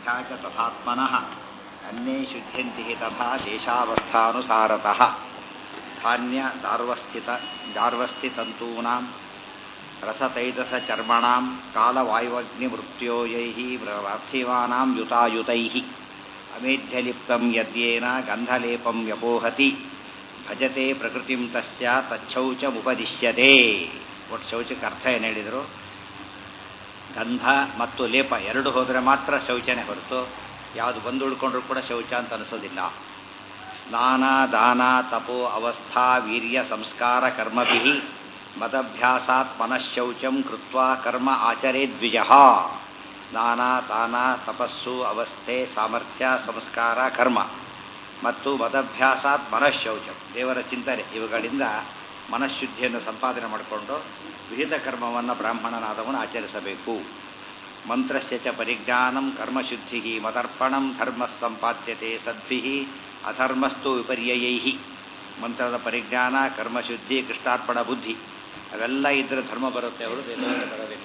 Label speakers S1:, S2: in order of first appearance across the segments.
S1: ಶುದ್ಧ್ಯಾ ಚ ತಥಾತ್ಮನಃ ಅನ್ಯೇ ಶುದ್ಧ್ಯಂತಿ ಹಿ ತಥಾ ದೇಶಾವಸ್ಥಾನುಸಾರತಃ ಧಾನ್ಯ ದಾರ್ವಸ್ಥಿತ ದಾರ್ವಸ್ಥಿತಂತೂನಾಂ ರಸತೈಜಸ ಚರ್ಮಣಾಂ ಕಾಲವಾಯುವಗ್ನಿಮೃತ್ಯೋಯೈಃ ಪಾರ್ಥಿವಾನಾಂ ಯುತಾಯುತೈಃ ಅಮೇಧ್ಯಲಿಪ್ತಂ ಯದ್ಯೇನ ಗಂಧಲೇಪಂ ವ್ಯಪೋಹತಿ ಭಜತೆ ಪ್ರಕೃತಿಂ ತಸ್ಯ ತಚ್ಛೌಚಮುಪದಿಶ್ಯತೆ ಒಟ್ಟು ಶೌಚಕ್ಕೆ ಅರ್ಥ ಏನು ಹೇಳಿದರು ಗಂಧ ಮತ್ತು ಲೇಪ ಎರಡು ಹೋದರೆ ಮಾತ್ರ ಶೌಚನೆ ಹೊರತು ಯಾವುದು ಬಂದು ಉಳ್ಕೊಂಡ್ರೂ ಕೂಡ ಶೌಚ ಅಂತ ಅನಿಸೋದಿಲ್ಲ ಸ್ನಾನ ದಾನ ತಪೋ ಅವಸ್ಥಾ ವೀರ್ಯ ಸಂಸ್ಕಾರ ಕರ್ಮಭಿ ಮದಭ್ಯಾಸಾತ್ ಮನಃಶೌಚಂ ಕೃತ್ವಾ ಕರ್ಮ ಆಚರೇ ದ್ವಿಜ ಸ್ನಾನ ದಾನ ತಪಸ್ಸು ಅವಸ್ಥೆ ಸಾಮರ್ಥ್ಯ ಸಂಸ್ಕಾರ ಕರ್ಮ ಮತ್ತು ಮದಭ್ಯಾಸಾತ್ ಮನಃಶೌಚಂ ದೇವರ ಚಿಂತನೆ ಇವುಗಳಿಂದ ಮನಃಶುದ್ಧಿಯನ್ನು ಸಂಪಾದನೆ ಮಾಡಿಕೊಂಡು ವಿಹಿತ ಕರ್ಮವನ್ನು ಬ್ರಾಹ್ಮಣನಾದವನು ಆಚರಿಸಬೇಕು ಮಂತ್ರಸ್ಯ ಚ ಪರಿಜ್ಞಾನಂ ಕರ್ಮಶುದ್ಧಿ ಮದರ್ಪಣಂ ಧರ್ಮ ಸಂಪಾದ್ಯತೆ ಸದ್ಭಿ ಅಧರ್ಮಸ್ತು ವಿಪರ್ಯಯೈ ಮಂತ್ರದ ಪರಿಜ್ಞಾನ ಕರ್ಮಶುದ್ಧಿ ಕೃಷ್ಣಾರ್ಪಣ ಬುದ್ಧಿ ಅವೆಲ್ಲ ಇದ್ರೆ ಧರ್ಮ ಬರುತ್ತೆ ಅವರು ದೇವರಿಗೆ ಬರೋದಿಲ್ಲ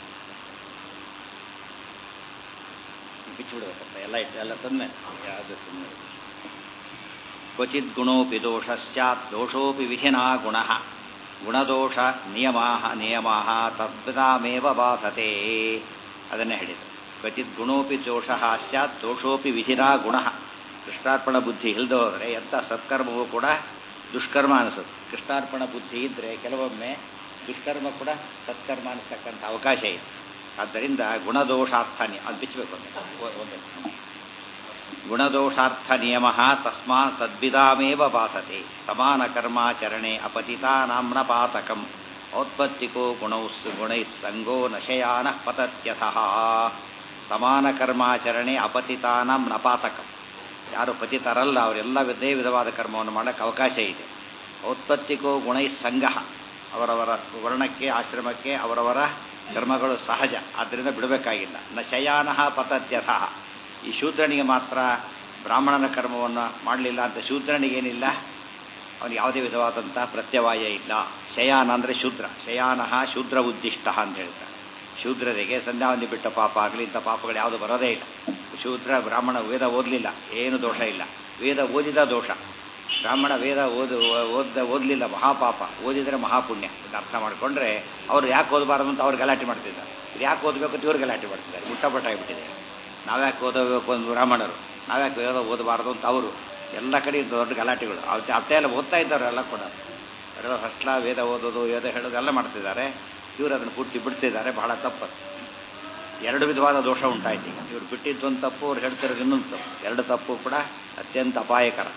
S1: ಬಿಚ್ಚಿಬಿಡ್ಬೇಕಪ್ಪ ಎಲ್ಲ ಇಟ್ಟು ಎಲ್ಲ ತಂದ್ಮೇಲೆ ಯಾವುದು ಸುಮ್ಮನೆ ಕ್ವಚಿತ್ ಗುಣೋಪಿ ದೋಷ ಸ್ಯಾತ್ ದೋಷೋಪಿ ವಿಧಿನಾ ಗುಣ ಗುಣದೋಷ ನಿಯಮ ನಿಯಮ ತದ್ವಿಧಾಮೇವ ಬಾಧತೆ ಅದನ್ನೇ ಹೇಳಿದರು ಕ್ವಚಿತ್ ಗುಣೋಪಿ ದೋಷ ಸ್ಯಾತ್ ದೋಷೋಪಿ ವಿಧಿನಾ ಗುಣ ಕೃಷ್ಣಾರ್ಪಣ ಬುದ್ಧಿ ಇಲ್ಲದೆ ಹೋದರೆ ಎಂಥ ಸತ್ಕರ್ಮವೂ ಕೂಡ ದುಷ್ಕರ್ಮ ಅನಿಸುತ್ತೆ ಕೃಷ್ಣಾರ್ಪಣ ಬುದ್ಧಿ ಇದ್ದರೆ ಕೆಲವೊಮ್ಮೆ ದುಷ್ಕರ್ಮ ಕೂಡ ಸತ್ಕರ್ಮ ಅನಿಸ್ತಕ್ಕಂಥ ಅವಕಾಶ ಇದೆ ಆದ್ದರಿಂದ ಗುಣದೋಷಾರ್ಥಾನಿ ಅದು ಬಿಚ್ಚಬೇಕು ಒಂದು ಗುಣದೋಷಾರ್ಥ ನಿಯಮ ತಸ್ಮಾ ತದ್ವಿಧಾಮೇವ ಬಾಸತೆ ಸಮಾನ ಕರ್ಮಾಚರಣೆ ಅಪತಿತಾನಾಂನ ಪಾತಕಂ ಔತ್ಪತ್ತಿಕೋ ಗುಣೌ ಗುಣೈ ಸಂಗೋ ನಶಯಾನ ಪತತ್ಯಥಃ ಸಮಾನ ಕರ್ಮಾಚರಣೆ ಅಪತಿತಾನಾಂ ನಪಾತಕಂ ಯಾರು ಪತಿತರಲ್ಲ ಅವರೆಲ್ಲ ವಿಧೇ ವಿಧವಾದ ಕರ್ಮವನ್ನು ಮಾಡೋಕ್ಕೆ ಅವಕಾಶ ಇದೆ ಔತ್ಪತ್ತಿಕೋ ಗುಣೈ ಸಂಘ ಅವರವರ ವರ್ಣಕ್ಕೆ ಆಶ್ರಮಕ್ಕೆ ಅವರವರ ಕರ್ಮಗಳು ಸಹಜ ಆದ್ದರಿಂದ ಬಿಡಬೇಕಾಗಿಲ್ಲ ನ ಶಯಾನ ಪತತ್ಯಥಃ ಈ ಶೂದ್ರನಿಗೆ ಮಾತ್ರ ಬ್ರಾಹ್ಮಣನ ಕರ್ಮವನ್ನು ಮಾಡಲಿಲ್ಲ ಅಂತ ಶೂದ್ರನಿಗೇನಿಲ್ಲ ಅವನಿಗೆ ಯಾವುದೇ ವಿಧವಾದಂತಹ ಪ್ರತ್ಯವಾಯ ಇಲ್ಲ ಶಯಾನ ಅಂದರೆ ಶೂದ್ರ ಶಯಾನ ಶೂದ್ರ ಉದ್ದಿಷ್ಟ ಅಂತ ಹೇಳ್ತಾರೆ ಶೂದ್ರರಿಗೆ ಸಂಧ್ಯಾವಂದಿ ಬಿಟ್ಟ ಪಾಪ ಆಗಲಿ ಇಂಥ ಪಾಪಗಳು ಯಾವುದು ಬರೋದೇ ಇಲ್ಲ ಶೂದ್ರ ಬ್ರಾಹ್ಮಣ ವೇದ ಓದಲಿಲ್ಲ ಏನು ದೋಷ ಇಲ್ಲ ವೇದ ಓದಿದ ದೋಷ ಬ್ರಾಹ್ಮಣ ವೇದ ಓದು ಓದ ಓದಲಿಲ್ಲ ಮಹಾಪಾಪ ಓದಿದರೆ ಮಹಾಪುಣ್ಯ ಅಂತ ಅರ್ಥ ಮಾಡಿಕೊಂಡ್ರೆ ಅವರು ಯಾಕೆ ಓದಬಾರದು ಅಂತ ಅವ್ರು ಗಲಾಟೆ ಮಾಡ್ತಿದ್ದಾರೆ ಇದು ಯಾಕೆ ಓದಬೇಕು ಅಂತ ಇವ್ರು ಗಲಾಟೆ ಮಾಡ್ತಿದ್ದಾರೆ ಮುಟ್ಟಪಟ್ಟಾಗಿಬಿಟ್ಟಿದೆ ನಾವ್ಯಾಕೆ ಓದಬೇಕು ಒಂದು ಬ್ರಾಹ್ಮಣರು ನಾವ್ಯಾಕೆ ವೇದ ಓದಬಾರ್ದು ಅಂತ ಅವರು ಎಲ್ಲ ಕಡೆ ದೊಡ್ಡ ಗಲಾಟೆಗಳು ಅವ್ರು ಅರ್ಥ ಎಲ್ಲ ಓದ್ತಾ ಇದ್ದಾರೆ ಎಲ್ಲ ಕೂಡ ಎಲ್ಲ ಫಸ್ಟ್ಲ ವೇದ ಓದೋದು ವೇದ ಹೇಳೋದು ಎಲ್ಲ ಮಾಡ್ತಿದ್ದಾರೆ ಇವರು ಅದನ್ನು ಪೂರ್ತಿ ಬಿಡ್ತಿದ್ದಾರೆ ಬಹಳ ತಪ್ಪು ಎರಡು ವಿಧವಾದ ದೋಷ ಉಂಟಾಯ್ತು ಈಗ ಇವ್ರು ಬಿಟ್ಟಿದ್ದು ಒಂದು ತಪ್ಪು ಅವ್ರು ಹೇಳ್ತಿರೋದು ಇನ್ನೊಂದು ತಪ್ಪು ಎರಡು ತಪ್ಪು ಕೂಡ ಅತ್ಯಂತ ಅಪಾಯಕರ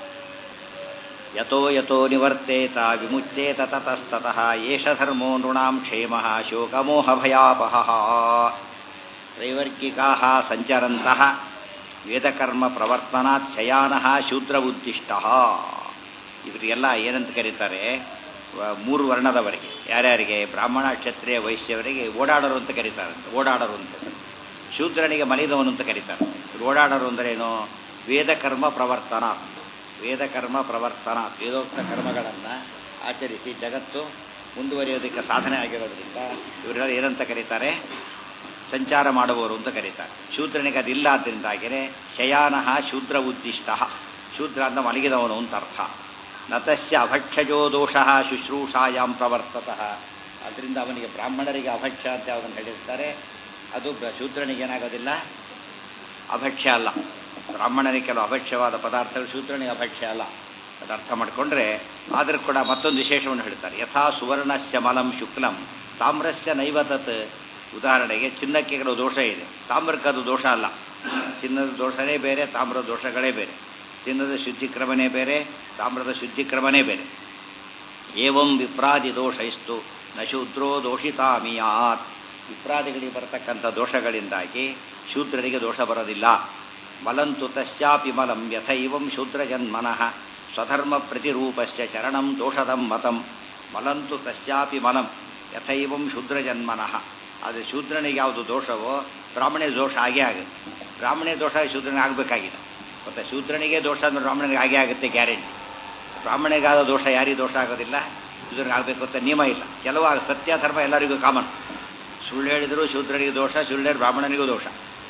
S1: ಯಥೋ ಯಥೋ ನಿವರ್ತೇತ ವಿಮುಚ್ಚೇತ ತತಸ್ತತಃ ಏಷ ಧರ್ಮೋ ನೃಣಾಂ ಕ್ಷೇಮ ಶೋಕಮೋಹ ಭಯಾಪಹ ತ್ರೈವರ್ಗಿಕಾ ಸಂಚರಂತಹ ವೇದಕರ್ಮ ಪ್ರವರ್ತನಾತ್ ಶಯಾನ ಶೂದ್ರ ಉದ್ದಿಷ್ಟ ಇವರಿಗೆಲ್ಲ ಏನಂತ ಕರೀತಾರೆ ಮೂರು ವರ್ಣದವರಿಗೆ ಯಾರ್ಯಾರಿಗೆ ಬ್ರಾಹ್ಮಣ ಕ್ಷತ್ರಿಯ ವೈಶ್ಯವರಿಗೆ ಓಡಾಡರು ಅಂತ ಕರೀತಾರೆ ಓಡಾಡರು ಅಂತ ಶೂದ್ರನಿಗೆ ಮಲಿದವನು ಅಂತ ಕರೀತಾರೆ ಓಡಾಡರು ಅಂದ್ರೇನು ವೇದಕರ್ಮ ಪ್ರವರ್ತನ ವೇದಕರ್ಮ ಪ್ರವರ್ತನ ವೇದೋಕ್ತ ಕರ್ಮಗಳನ್ನು ಆಚರಿಸಿ ಜಗತ್ತು ಮುಂದುವರಿಯೋದಕ್ಕೆ ಸಾಧನೆ ಆಗಿರೋದ್ರಿಂದ ಇವರೆಲ್ಲ ಏನಂತ ಕರೀತಾರೆ ಸಂಚಾರ ಮಾಡುವವರು ಅಂತ ಕರೀತಾರೆ ಶೂದ್ರನಿಗೆ ಅದಿಲ್ಲ ಆದ್ದರಿಂದಾಗಿಯೇ ಶಯಾನ ಶೂದ್ರ ಉದ್ದಿಷ್ಟ ಶೂದ್ರ ಅಂತ ಮಲಗಿದವನು ಅಂತ ಅರ್ಥ ನತಸ್ಯ ಅಭಕ್ಷಜೋ ದೋಷ ಶುಶ್ರೂಷಾಯಾಮ್ ಪ್ರವರ್ತತಃ ಅದರಿಂದ ಅವನಿಗೆ ಬ್ರಾಹ್ಮಣರಿಗೆ ಅಭಕ್ಷ್ಯ ಅಂತ ಯಾವುದನ್ನು ಹೇಳಿರ್ತಾರೆ ಅದು ಶೂದ್ರನಿಗೆ ಏನಾಗೋದಿಲ್ಲ ಅಭಕ್ಷ್ಯ ಅಲ್ಲ ಬ್ರಾಹ್ಮಣನಿಗೆ ಕೆಲವು ಅಭಕ್ಷ್ಯವಾದ ಪದಾರ್ಥಗಳು ಶೂದ್ರನಿಗೆ ಅಭಕ್ಷ್ಯ ಅಲ್ಲ ಅದು ಅರ್ಥ ಮಾಡಿಕೊಂಡ್ರೆ ಆದರೂ ಕೂಡ ಮತ್ತೊಂದು ವಿಶೇಷವನ್ನು ಹೇಳ್ತಾರೆ ಯಥಾ ಸುವರ್ಣಸ್ಯ ಮಲಂ ಶುಕ್ಲಂ ತಾಮ್ರಸ್ಯ ನೈವತತ್ ಉದಾಹರಣೆಗೆ ಚಿನ್ನಕ್ಕೆ ಕೆಲವು ದೋಷ ಇದೆ ತಾಮ್ರಕ್ಕದು ದೋಷ ಅಲ್ಲ ಚಿನ್ನದ ದೋಷನೇ ಬೇರೆ ತಾಮ್ರದ ದೋಷಗಳೇ ಬೇರೆ ಚಿನ್ನದ ಶುದ್ಧಿಕ್ರಮನೇ ಬೇರೆ ತಾಮ್ರದ ಶುದ್ಧಿಕ್ರಮನೇ ಬೇರೆ ಏವಂ ವಿಪ್ರಾದಿ ದೋಷೈಸ್ತು ನ ಶೂದ್ರೋ ದೋಷಿತಾಮಿಯಾತ್ ವಿಪ್ರಾದಿಗಳಿಗೆ ಬರತಕ್ಕಂಥ ದೋಷಗಳಿಂದಾಗಿ ಶೂದ್ರರಿಗೆ ದೋಷ ಬರೋದಿಲ್ಲ ಮಲಂತು ತಸ್ಯಾಪಿ ಮಲಂ ಯಥೈವಂ ಶೂದ್ರಜನ್ಮನಃ ಸ್ವಧರ್ಮ ಪ್ರತಿರೂಪಸ್ಯ ಚರಣಂ ದೋಷದಂ ಮತಂ ಮಲಂತು ತಸ್ಯಾಪಿ ಮಲಂ ಯಥೈವಂ ಶೂದ್ರಜನ್ಮನಃ ಆದರೆ ಶೂದ್ರನಿಗೆ ಯಾವುದು ದೋಷವೋ ಬ್ರಾಹ್ಮಣ ದೋಷ ಆಗೇ ಆಗುತ್ತೆ ಬ್ರಾಹ್ಮಣ ದೋಷ ಶೂದ್ರನಿಗೆ ಆಗಬೇಕಾಗಿಲ್ಲ ಮತ್ತು ಶೂದ್ರನಿಗೆ ದೋಷ ಅಂದ್ರೆ ಬ್ರಾಹ್ಮಣನಿಗೆ ಆಗೇ ಆಗುತ್ತೆ ಗ್ಯಾರಂಟಿ ಬ್ರಾಹ್ಮಣಿಗಾದ ದೋಷ ಯಾರಿಗೆ ದೋಷ ಆಗೋದಿಲ್ಲ ಶೂದ್ರನಿಗೆ ಆಗಬೇಕು ಅಂತ ನಿಯಮ ಇಲ್ಲ ಕೆಲವು ಸತ್ಯ ಧರ್ಮ ಎಲ್ಲರಿಗೂ ಕಾಮನ್ ಸುಳ್ಳು ಹೇಳಿದರೂ ಶೂದ್ರನಿಗೆ ದೋಷ ಸುಳ್ಳು ಹೇಳಿ ಬ್ರಾಹ್ಮಣನಿಗೂ ದೋಷ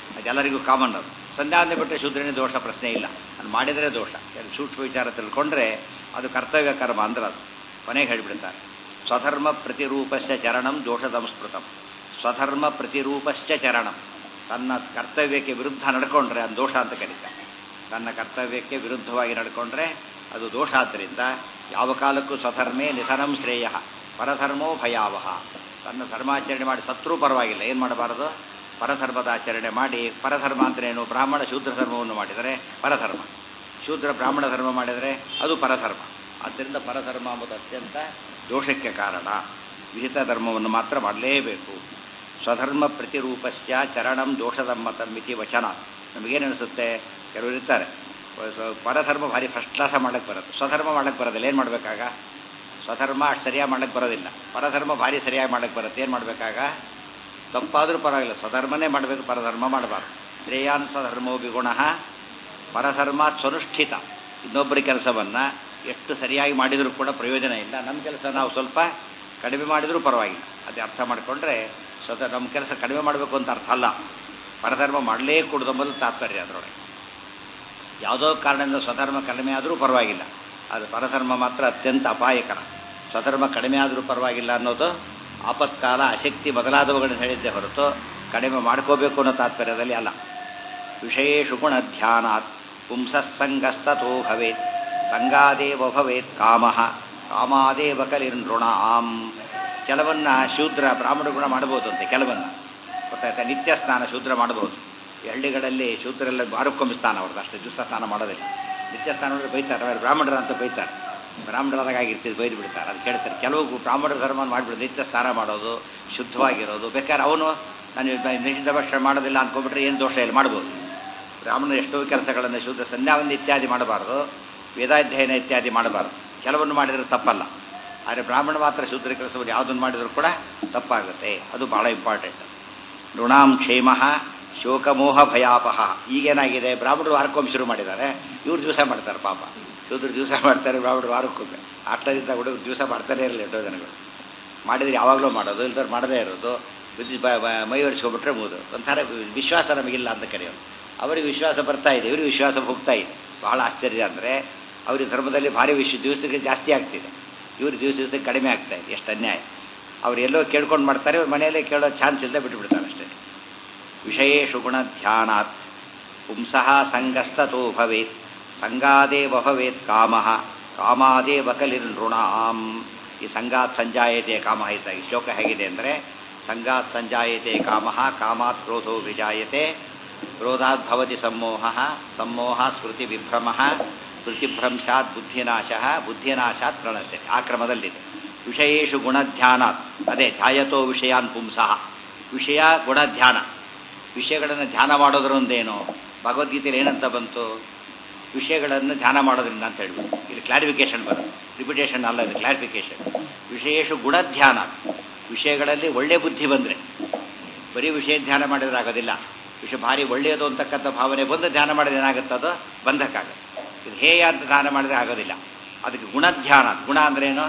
S1: ಅದೆಲ್ಲರಿಗೂ ಕಾಮನ್ ಅದು ಸಂಧ್ಯಾವಂದನೆ ಬಿಟ್ಟರೆ ಶೂದ್ರನೇ ದೋಷ ಪ್ರಶ್ನೆ ಇಲ್ಲ ಅದು ಮಾಡಿದರೆ ದೋಷ ಕೆಲವು ಸೂಕ್ಷ್ಮ ವಿಚಾರ ತಿಳ್ಕೊಂಡ್ರೆ ಅದು ಕರ್ತವ್ಯ ಕರ್ಮ ಅಂದ್ರೆ ಅದು ಕೊನೆಗೆ ಹೇಳಿಬಿಡ್ತಾರೆ ಸ್ವಧರ್ಮ ಪ್ರತಿರೂಪಸ್ಯ ಚರಣಂ ದೋಷ ಸಂಸ್ಕೃತಂ ಸ್ವಧರ್ಮ ಪ್ರತಿರೂಪಸ್ಯ ಚರಣಂ ತನ್ನ ಕರ್ತವ್ಯಕ್ಕೆ ವಿರುದ್ಧ ನಡ್ಕೊಂಡ್ರೆ ಅದು ದೋಷ ಅಂತ ಕರೀತಾರೆ ತನ್ನ ಕರ್ತವ್ಯಕ್ಕೆ ವಿರುದ್ಧವಾಗಿ ನಡ್ಕೊಂಡ್ರೆ ಅದು ದೋಷ ಆದ್ದರಿಂದ ಯಾವ ಕಾಲಕ್ಕೂ ಸ್ವಧರ್ಮೇ ನಿಧನಂ ಶ್ರೇಯ ಪರಧರ್ಮೋ ಭಯಾವಹ ತನ್ನ ಧರ್ಮಾಚರಣೆ ಮಾಡಿ ಸತ್ರೂ ಪರವಾಗಿಲ್ಲ ಏನು ಮಾಡಬಾರದು ಪರಧರ್ಮದ ಆಚರಣೆ ಮಾಡಿ ಪರಧರ್ಮ ಅಂದ್ರೇನು ಬ್ರಾಹ್ಮಣ ಶೂದ್ರ ಧರ್ಮವನ್ನು ಮಾಡಿದರೆ ಪರಧರ್ಮ ಶೂದ್ರ ಬ್ರಾಹ್ಮಣ ಧರ್ಮ ಮಾಡಿದರೆ ಅದು ಪರಧರ್ಮ ಆದ್ದರಿಂದ ಪರಧರ್ಮ ಎಂಬುದು ಅತ್ಯಂತ ದೋಷಕ್ಕೆ ಕಾರಣ ವಿಹಿತ ಧರ್ಮವನ್ನು ಮಾತ್ರ ಮಾಡಲೇಬೇಕು ಸ್ವಧರ್ಮ ಪ್ರತಿರೂಪಸ್ಯ ಚರಣಂ ದೋಷದಮ್ಮತಂ ಮಿತಿ ವಚನ ನಮಗೇನು ಅನಿಸುತ್ತೆ ಕೆಲವರು ಇರ್ತಾರೆ ಸ- ಪರಧರ್ಮ ಭಾರಿ ಫಸ್ಟ್ ಕ್ಲಾಸ ಮಾಡಕ್ಕೆ ಬರುತ್ತೆ ಸ್ವಧರ್ಮ ಮಾಡಕ್ಕೆ ಬರೋದಿಲ್ಲ ಏನು ಮಾಡಬೇಕಾಗ ಸ್ವಧರ್ಮ ಅಷ್ಟು ಸರಿಯಾಗಿ ಮಾಡಕ್ಕೆ ಬರೋದಿಲ್ಲ ಪರಧರ್ಮ ಭಾರಿ ಸರಿಯಾಗಿ ಮಾಡಕ್ಕೆ ಬರುತ್ತೆ ಏನು ಮಾಡಬೇಕಾಗ ತಪ್ಪಾದರೂ ಪರವಾಗಿಲ್ಲ ಸ್ವಧರ್ಮನೇ ಮಾಡಬೇಕು ಪರಧರ್ಮ ಮಾಡಬಾರ್ದು ಶ್ರೇಯಾನ್ ಸ್ವಧರ್ಮೋ ವಿಗುಣ ಪರಧರ್ಮ ಸ್ವನುಷ್ಠಿತ ಇನ್ನೊಬ್ಬರ ಕೆಲಸವನ್ನು ಎಷ್ಟು ಸರಿಯಾಗಿ ಮಾಡಿದರೂ ಕೂಡ ಪ್ರಯೋಜನ ಇಲ್ಲ ನಮ್ಮ ಕೆಲಸ ನಾವು ಸ್ವಲ್ಪ ಕಡಿಮೆ ಮಾಡಿದರೂ ಪರವಾಗಿಲ್ಲ ಅದೇ ಅರ್ಥ ಮಾಡಿಕೊಂಡ್ರೆ ಸ್ವತಃ ನಮ್ಮ ಕೆಲಸ ಕಡಿಮೆ ಮಾಡಬೇಕು ಅಂತ ಅರ್ಥ ಅಲ್ಲ ಪರಧರ್ಮ ಮಾಡಲೇ ಕೂಡದು ಮೊದಲು ತಾತ್ಪರ್ಯ ಅದರೊಳಗೆ ಯಾವುದೋ ಕಾರಣದಿಂದ ಸ್ವಧರ್ಮ ಕಡಿಮೆ ಆದರೂ ಪರವಾಗಿಲ್ಲ ಅದು ಪರಧರ್ಮ ಮಾತ್ರ ಅತ್ಯಂತ ಅಪಾಯಕರ ಸ್ವಧರ್ಮ ಕಡಿಮೆ ಆದರೂ ಪರವಾಗಿಲ್ಲ ಅನ್ನೋದು ಆಪತ್ಕಾಲ ಅಶಕ್ತಿ ಮೊದಲಾದವುಗಳನ್ನು ಹೇಳಿದ್ದೆ ಹೊರತು ಕಡಿಮೆ ಮಾಡ್ಕೋಬೇಕು ಅನ್ನೋ ತಾತ್ಪರ್ಯದಲ್ಲಿ ಅಲ್ಲ ವಿಷಯೇಷು ಗುಣ ಧ್ಯಾನಾತ್ ಪುಂಸಸ್ಸಂಗಸ್ತೋ ಭವೇತ್ ಸಂಗಾದೇವ ಭವೇತ್ ಕಾಮ ಕಾಮಾದೇವ ಕಲಿರ್ನೃಣಾಂ ಕೆಲವನ್ನ ಶೂದ್ರ ಬ್ರಾಹ್ಮಣ ಗುಣ ಮಾಡಬಹುದಂತೆ ಕೆಲವನ್ನ ಗೊತ್ತಾಯ್ತಾ ನಿತ್ಯ ಸ್ನಾನ ಶೂದ್ರ ಮಾಡಬಹುದು ಈ ಹಳ್ಳಿಗಳಲ್ಲಿ ಶೂದ್ರೆಲ್ಲ ವಾರಕ್ಕೊಮ್ಮೆ ಸ್ನಾನ ಅವ್ರದ್ದು ಅಷ್ಟೇ ದಿವಸ ಸ್ನಾನ ಮಾಡೋದಿಲ್ಲ ನಿತ್ಯ ಸ್ನಾನ ಮಾಡಿದ್ರೆ ಬೈತಾರೆ ಅವ್ರು ಬ್ರಾಹ್ಮಣರ ಅಂತ ಬೈತಾರೆ ಬ್ರಾಹ್ಮಣರಾದಾಗ ಆಗಿರ್ತೀವಿ ಬೈದು ಬಿಡ್ತಾರೆ ಅದು ಕೇಳ್ತಾರೆ ಕೆಲವು ಬ್ರಾಹ್ಮಣರ ಧರ್ಮ ಮಾಡಿಬಿಡು ನಿತ್ಯ ಸ್ನಾನ ಮಾಡೋದು ಶುದ್ಧವಾಗಿರೋದು ಬೇಕಾದ್ರೆ ಅವನು ನಾನು ನಿಷಿದ್ಧ ಭಕ್ಷಣ ಮಾಡೋದಿಲ್ಲ ಅಂದ್ಕೊಂಡ್ಬಿಟ್ರೆ ಏನು ದೋಷ ಇಲ್ಲ ಮಾಡ್ಬೋದು ಬ್ರಾಹ್ಮಣ ಎಷ್ಟೋ ಕೆಲಸಗಳನ್ನು ಶುದ್ಧ ಸಂಧ್ಯಾವಂದ ಇತ್ಯಾದಿ ಮಾಡಬಾರ್ದು ವೇದಾಧ್ಯಯನ ಇತ್ಯಾದಿ ಮಾಡಬಾರ್ದು ಕೆಲವನ್ನು ಮಾಡಿದರೆ ತಪ್ಪಲ್ಲ ಆದರೆ ಬ್ರಾಹ್ಮಣ ಮಾತ್ರ ಶೂದ್ರ ಕೆಲಸವನ್ನು ಯಾವುದನ್ನು ಮಾಡಿದರೂ ಕೂಡ ತಪ್ಪಾಗುತ್ತೆ ಅದು ಭಾಳ ಇಂಪಾರ್ಟೆಂಟ್ ಋಣಾಂ ಕ್ಷೇಮ ಶೋಕಮೋಹ ಭಯಾಪಹ ಈಗೇನಾಗಿದೆ ಬ್ರಾಹ್ಮಣರು ವಾರಕ್ಕೊಮ್ಮೆ ಶುರು ಮಾಡಿದ್ದಾರೆ ಇವ್ರು ದಿವಸ ಮಾಡ್ತಾರೆ ಪಾಪ ಶೂದ್ರ ದಿವಸ ಮಾಡ್ತಾರೆ ಬ್ರಾಹ್ಮಣರು ವಾರಕ್ಕೊಮ್ಮೆ ಆಟದಿಂದ ಹುಡುಗರು ದಿವಸ ಮಾಡ್ತಾನೆ ಇರಲಿಲ್ಲ ಎಷ್ಟೋ ಜನಗಳು ಮಾಡಿದರೆ ಯಾವಾಗಲೂ ಮಾಡೋದು ಇಲ್ದ್ರೆ ಮಾಡದೇ ಇರೋದು ವಿದ್ಯುತ್ ಬ- ಬ- ಮೈ ಒರೆಸ್ಕೊಂಡ್ಬಿಟ್ರೆ ಮುಗಿದು ಒಂಥರ ವಿಶ್ವಾಸ ನಮಗಿಲ್ಲ ಅಂತ ಕರೆಯೋದು ಅವರಿಗೆ ವಿಶ್ವಾಸ ಬರ್ತಾ ಇದೆ ಇವ್ರಿಗೆ ವಿಶ್ವಾಸ ಹೋಗ್ತಾ ಇದೆ ಬಹಳ ಆಶ್ಚರ್ಯ ಅಂದರೆ ಅವ್ರಿಗೆ ಧರ್ಮದಲ್ಲಿ ಭಾರಿ ವಿಶ್ವ ದಿವಸಕ್ಕೆ ಜಾಸ್ತಿ ಆಗ್ತಿದೆ ಇವ್ರ ದಿವಸ ದಿವಸಕ್ಕೆ ಕಡಿಮೆ ಆಗ್ತಾ ಇದೆ ಎಷ್ಟು ಅನ್ಯಾಯ ಅವ್ರು ಎಲ್ಲೋ ಕೇಳ್ಕೊಂಡು ಮಾಡ್ತಾರೆ ಇವ್ರ ಮನೆಯಲ್ಲೇ ಕೇಳೋ ಚಾನ್ಸ್ ಇಲ್ಲದೆ ಬಿಟ್ಟುಬಿಡ್ತಾರೆ ಅಷ್ಟೇ ವಿಷಯೇಷು ಗುಣ ಧ್ಯಾನಾತ್ ಪುಂಸಃ ಸಂಗಸ್ತೋ ಭವೇತ್ ಸಂಗಾದೇವ ಭವೇತ್ ಕಾಮ ಕಾಮಾದೇವ ಕಲಿರ್ನೃಣಾಂ ಈ ಸಂಗಾತ್ ಸಂಜಾಯತೆ ಕಾಮ ಹಿತ ಈ ಶ್ಲೋಕ ಹೇಗಿದೆ ಅಂದರೆ ಸಂಗಾತ್ ಸಂಜಾಯತೆ ಕಾಮ ಕಾಮಾತ್ ಕ್ರೋಧೋ ವಿಜಾಯತೆ ಕ್ರೋಧಾತ್ ಭವತಿ ಸಮ್ಮೋಹ ಸಮ್ಮೋಹ ಸ್ಮೃತಿ ವಿಭ್ರಮ ಸ್ಮೃತಿಭ್ರಂಶಾತ್ ಬುದ್ಧಿನಾಶ ಬುದ್ಧಿನಾಶಾತ್ ಪ್ರಣಶ್ಯ ಆ ಕ್ರಮದಲ್ಲಿದೆ ವಿಷಯೇಷು ಗುಣಧ್ಯಾನಾತ್ ಅದೇ ಧ್ಯಾಯತೋ ವಿಷಯಾನ್ ಪುಂಸಃ ವಿಷಯ ಗುಣಧ್ಯಾನ ವಿಷಯಗಳನ್ನು ಧ್ಯಾನ ಮಾಡೋದ್ರೊಂದೇನು ಭಗವದ್ಗೀತೆಯಲ್ಲಿ ಏನಂತ ಬಂತು ವಿಷಯಗಳನ್ನು ಧ್ಯಾನ ಮಾಡೋದ್ರಿಂದ ಅಂತ ಹೇಳ್ಬಿಟ್ಟು ಇಲ್ಲಿ ಕ್ಲಾರಿಫಿಕೇಶನ್ ಬರುತ್ತೆ ರಿಪಿಟೇಷನ್ ಅಲ್ಲ ಇದು ಕ್ಲಾರಿಫಿಕೇಶನ್ ವಿಷಯೇಷು ಗುಣಧ್ಯಾನ ವಿಷಯಗಳಲ್ಲಿ ಒಳ್ಳೆ ಬುದ್ಧಿ ಬಂದರೆ ಬರೀ ವಿಷಯ ಧ್ಯಾನ ಮಾಡಿದ್ರೆ ಆಗೋದಿಲ್ಲ ವಿಷಯ ಭಾರಿ ಒಳ್ಳೆಯದು ಅಂತಕ್ಕಂಥ ಭಾವನೆ ಬಂದು ಧ್ಯಾನ ಮಾಡಿದ್ರೆ ಏನಾಗುತ್ತೆ ಅದು ಬಂಧಕ್ಕಾಗುತ್ತೆ ಇದು ಹೇಯ ಅಂತ ಧ್ಯಾನ ಮಾಡಿದ್ರೆ ಆಗೋದಿಲ್ಲ ಅದಕ್ಕೆ ಗುಣಧ್ಯಾನ ಗುಣ ಅಂದ್ರೇನು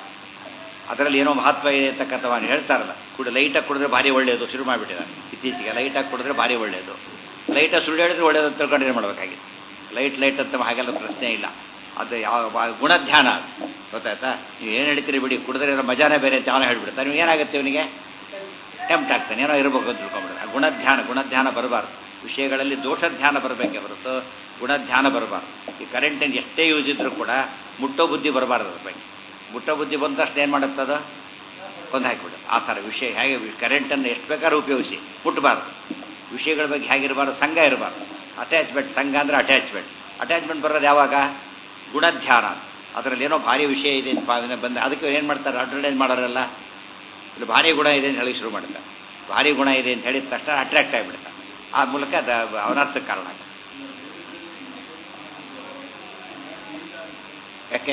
S1: ಅದರಲ್ಲಿ ಏನೋ ಮಹತ್ವ ಇದೆ ಅಂತಕ್ಕಂಥ ಅವ್ನು ಹೇಳ್ತಾರಲ್ಲ ಕುಡಿ ಲೈಟಾಗಿ ಕುಡಿದ್ರೆ ಭಾರಿ ಒಳ್ಳೆಯದು ಶುರು ಮಾಡಿಬಿಟ್ಟಿದ್ದಾರೆ ಇತ್ತೀಚೆಗೆ ಲೈಟಾಗಿ ಕುಡಿದ್ರೆ ಭಾರಿ ಒಳ್ಳೆಯದು ಲೈಟಾಗಿ ಸುಳ್ಳು ಹೇಳಿದ್ರೆ ಒಳ್ಳೆಯದು ಅಂತ ತಿಳ್ಕೊಂಡು ಏನು ಮಾಡಬೇಕಾಗಿತ್ತು ಲೈಟ್ ಲೈಟ್ ಅಂತ ಹಾಗೆಲ್ಲ ಪ್ರಶ್ನೆ ಇಲ್ಲ ಅದು ಯಾವ ಬಾ- ಗುಣಧ್ಯಾನ ಅದು. ಗೊತ್ತಾಯ್ತಾ ನೀವು ಏನು ಹೇಳ್ತೀರಿ ಬಿಡಿ ಕುಡಿದ್ರೆ ಏನೋ ಮಜಾನೇ ಬೇರೆ ಅಂತ ಅವನು ಹೇಳ್ಬಿಡ್ತಾನೆ ನೀವು ಏನಾಗುತ್ತೆ ಇವನಿಗೆ ಟೆಂಪ್ಟ್ ಆಗ್ತಾನೆ ಏನೋ ಇರಬೇಕು ಅಂತ ತಿಳ್ಕೊಂಬಿಡ್ತಾರೆ ಆ ಗುಣಧ್ಯಾನ ಗುಣಧ್ಯಾನ ಬರಬಾರ್ದು ವಿಷಯಗಳಲ್ಲಿ ದೋಷ ಧ್ಯಾನ ಬರಬೇಕೆ ಹೊರತು ಗುಣಧ್ಯಾನ ಬರಬಾರ್ದು ಈ ಕರೆಂಟಿನ ಎಷ್ಟೇ ಯೂಸ್ ಇದ್ರೂ ಕೂಡ ಮುಟ್ಟೋ ಬುದ್ಧಿ ಬರಬಾರ್ದು ಅದ್ರ ಬಗ್ಗೆ ಮುಟ್ಟೋ ಬುದ್ಧಿ ಬಂದಷ್ಟು ಏನು ಮಾಡುತ್ತದ ಕೊಂದು ಹಾಕಿಬಿಡು ಆ ಥರ ವಿಷಯ ಹೇಗೆ ಕರೆಂಟನ್ನು ಎಷ್ಟು ಬೇಕಾದ್ರೂ ಉಪಯೋಗಿಸಿ ಮುಟ್ಟಬಾರ್ದು ವಿಷಯಗಳ ಬಗ್ಗೆ ಹೇಗಿರಬಾರ್ದು ಸಂಘ ಇರಬಾರ್ದು ಅಟ್ಯಾಚ್ಮೆಂಟ್ ಸಂಘ ಅಂದರೆ ಅಟ್ಯಾಚ್ಮೆಂಟ್ ಅಟ್ಯಾಚ್ಮೆಂಟ್ ಬರೋದು ಯಾವಾಗ ಗುಣಧ್ಯಾನ ಅದರಲ್ಲಿ ಏನೋ ಭಾರಿ ವಿಷಯ ಇದೆ ಅಂತ ಭಾವನೆ ಬಂದ ಅದಕ್ಕೆ ಏನು ಮಾಡ್ತಾರೆ ಅಡ್ವರ್ಟೈಸ್ ಮಾಡೋರೆಲ್ಲ ಇಲ್ಲಿ ಭಾರಿ ಗುಣ ಇದೆ ಅಂತ ಹೇಳಿ ಶುರು ಮಾಡ್ತಾರೆ ಭಾರಿ ಗುಣ ಇದೆ ಅಂತ ಹೇಳಿದ ತಕ್ಷಣ ಅಟ್ರಾಕ್ಟ್ ಆಗಿಬಿಡ್ತಾರೆ ಆ ಮೂಲಕ ಅದು ಅನರ್ಥಕ್ಕೆ ಕಾರಣ ಆಗುತ್ತೆ ಯಾಕೆ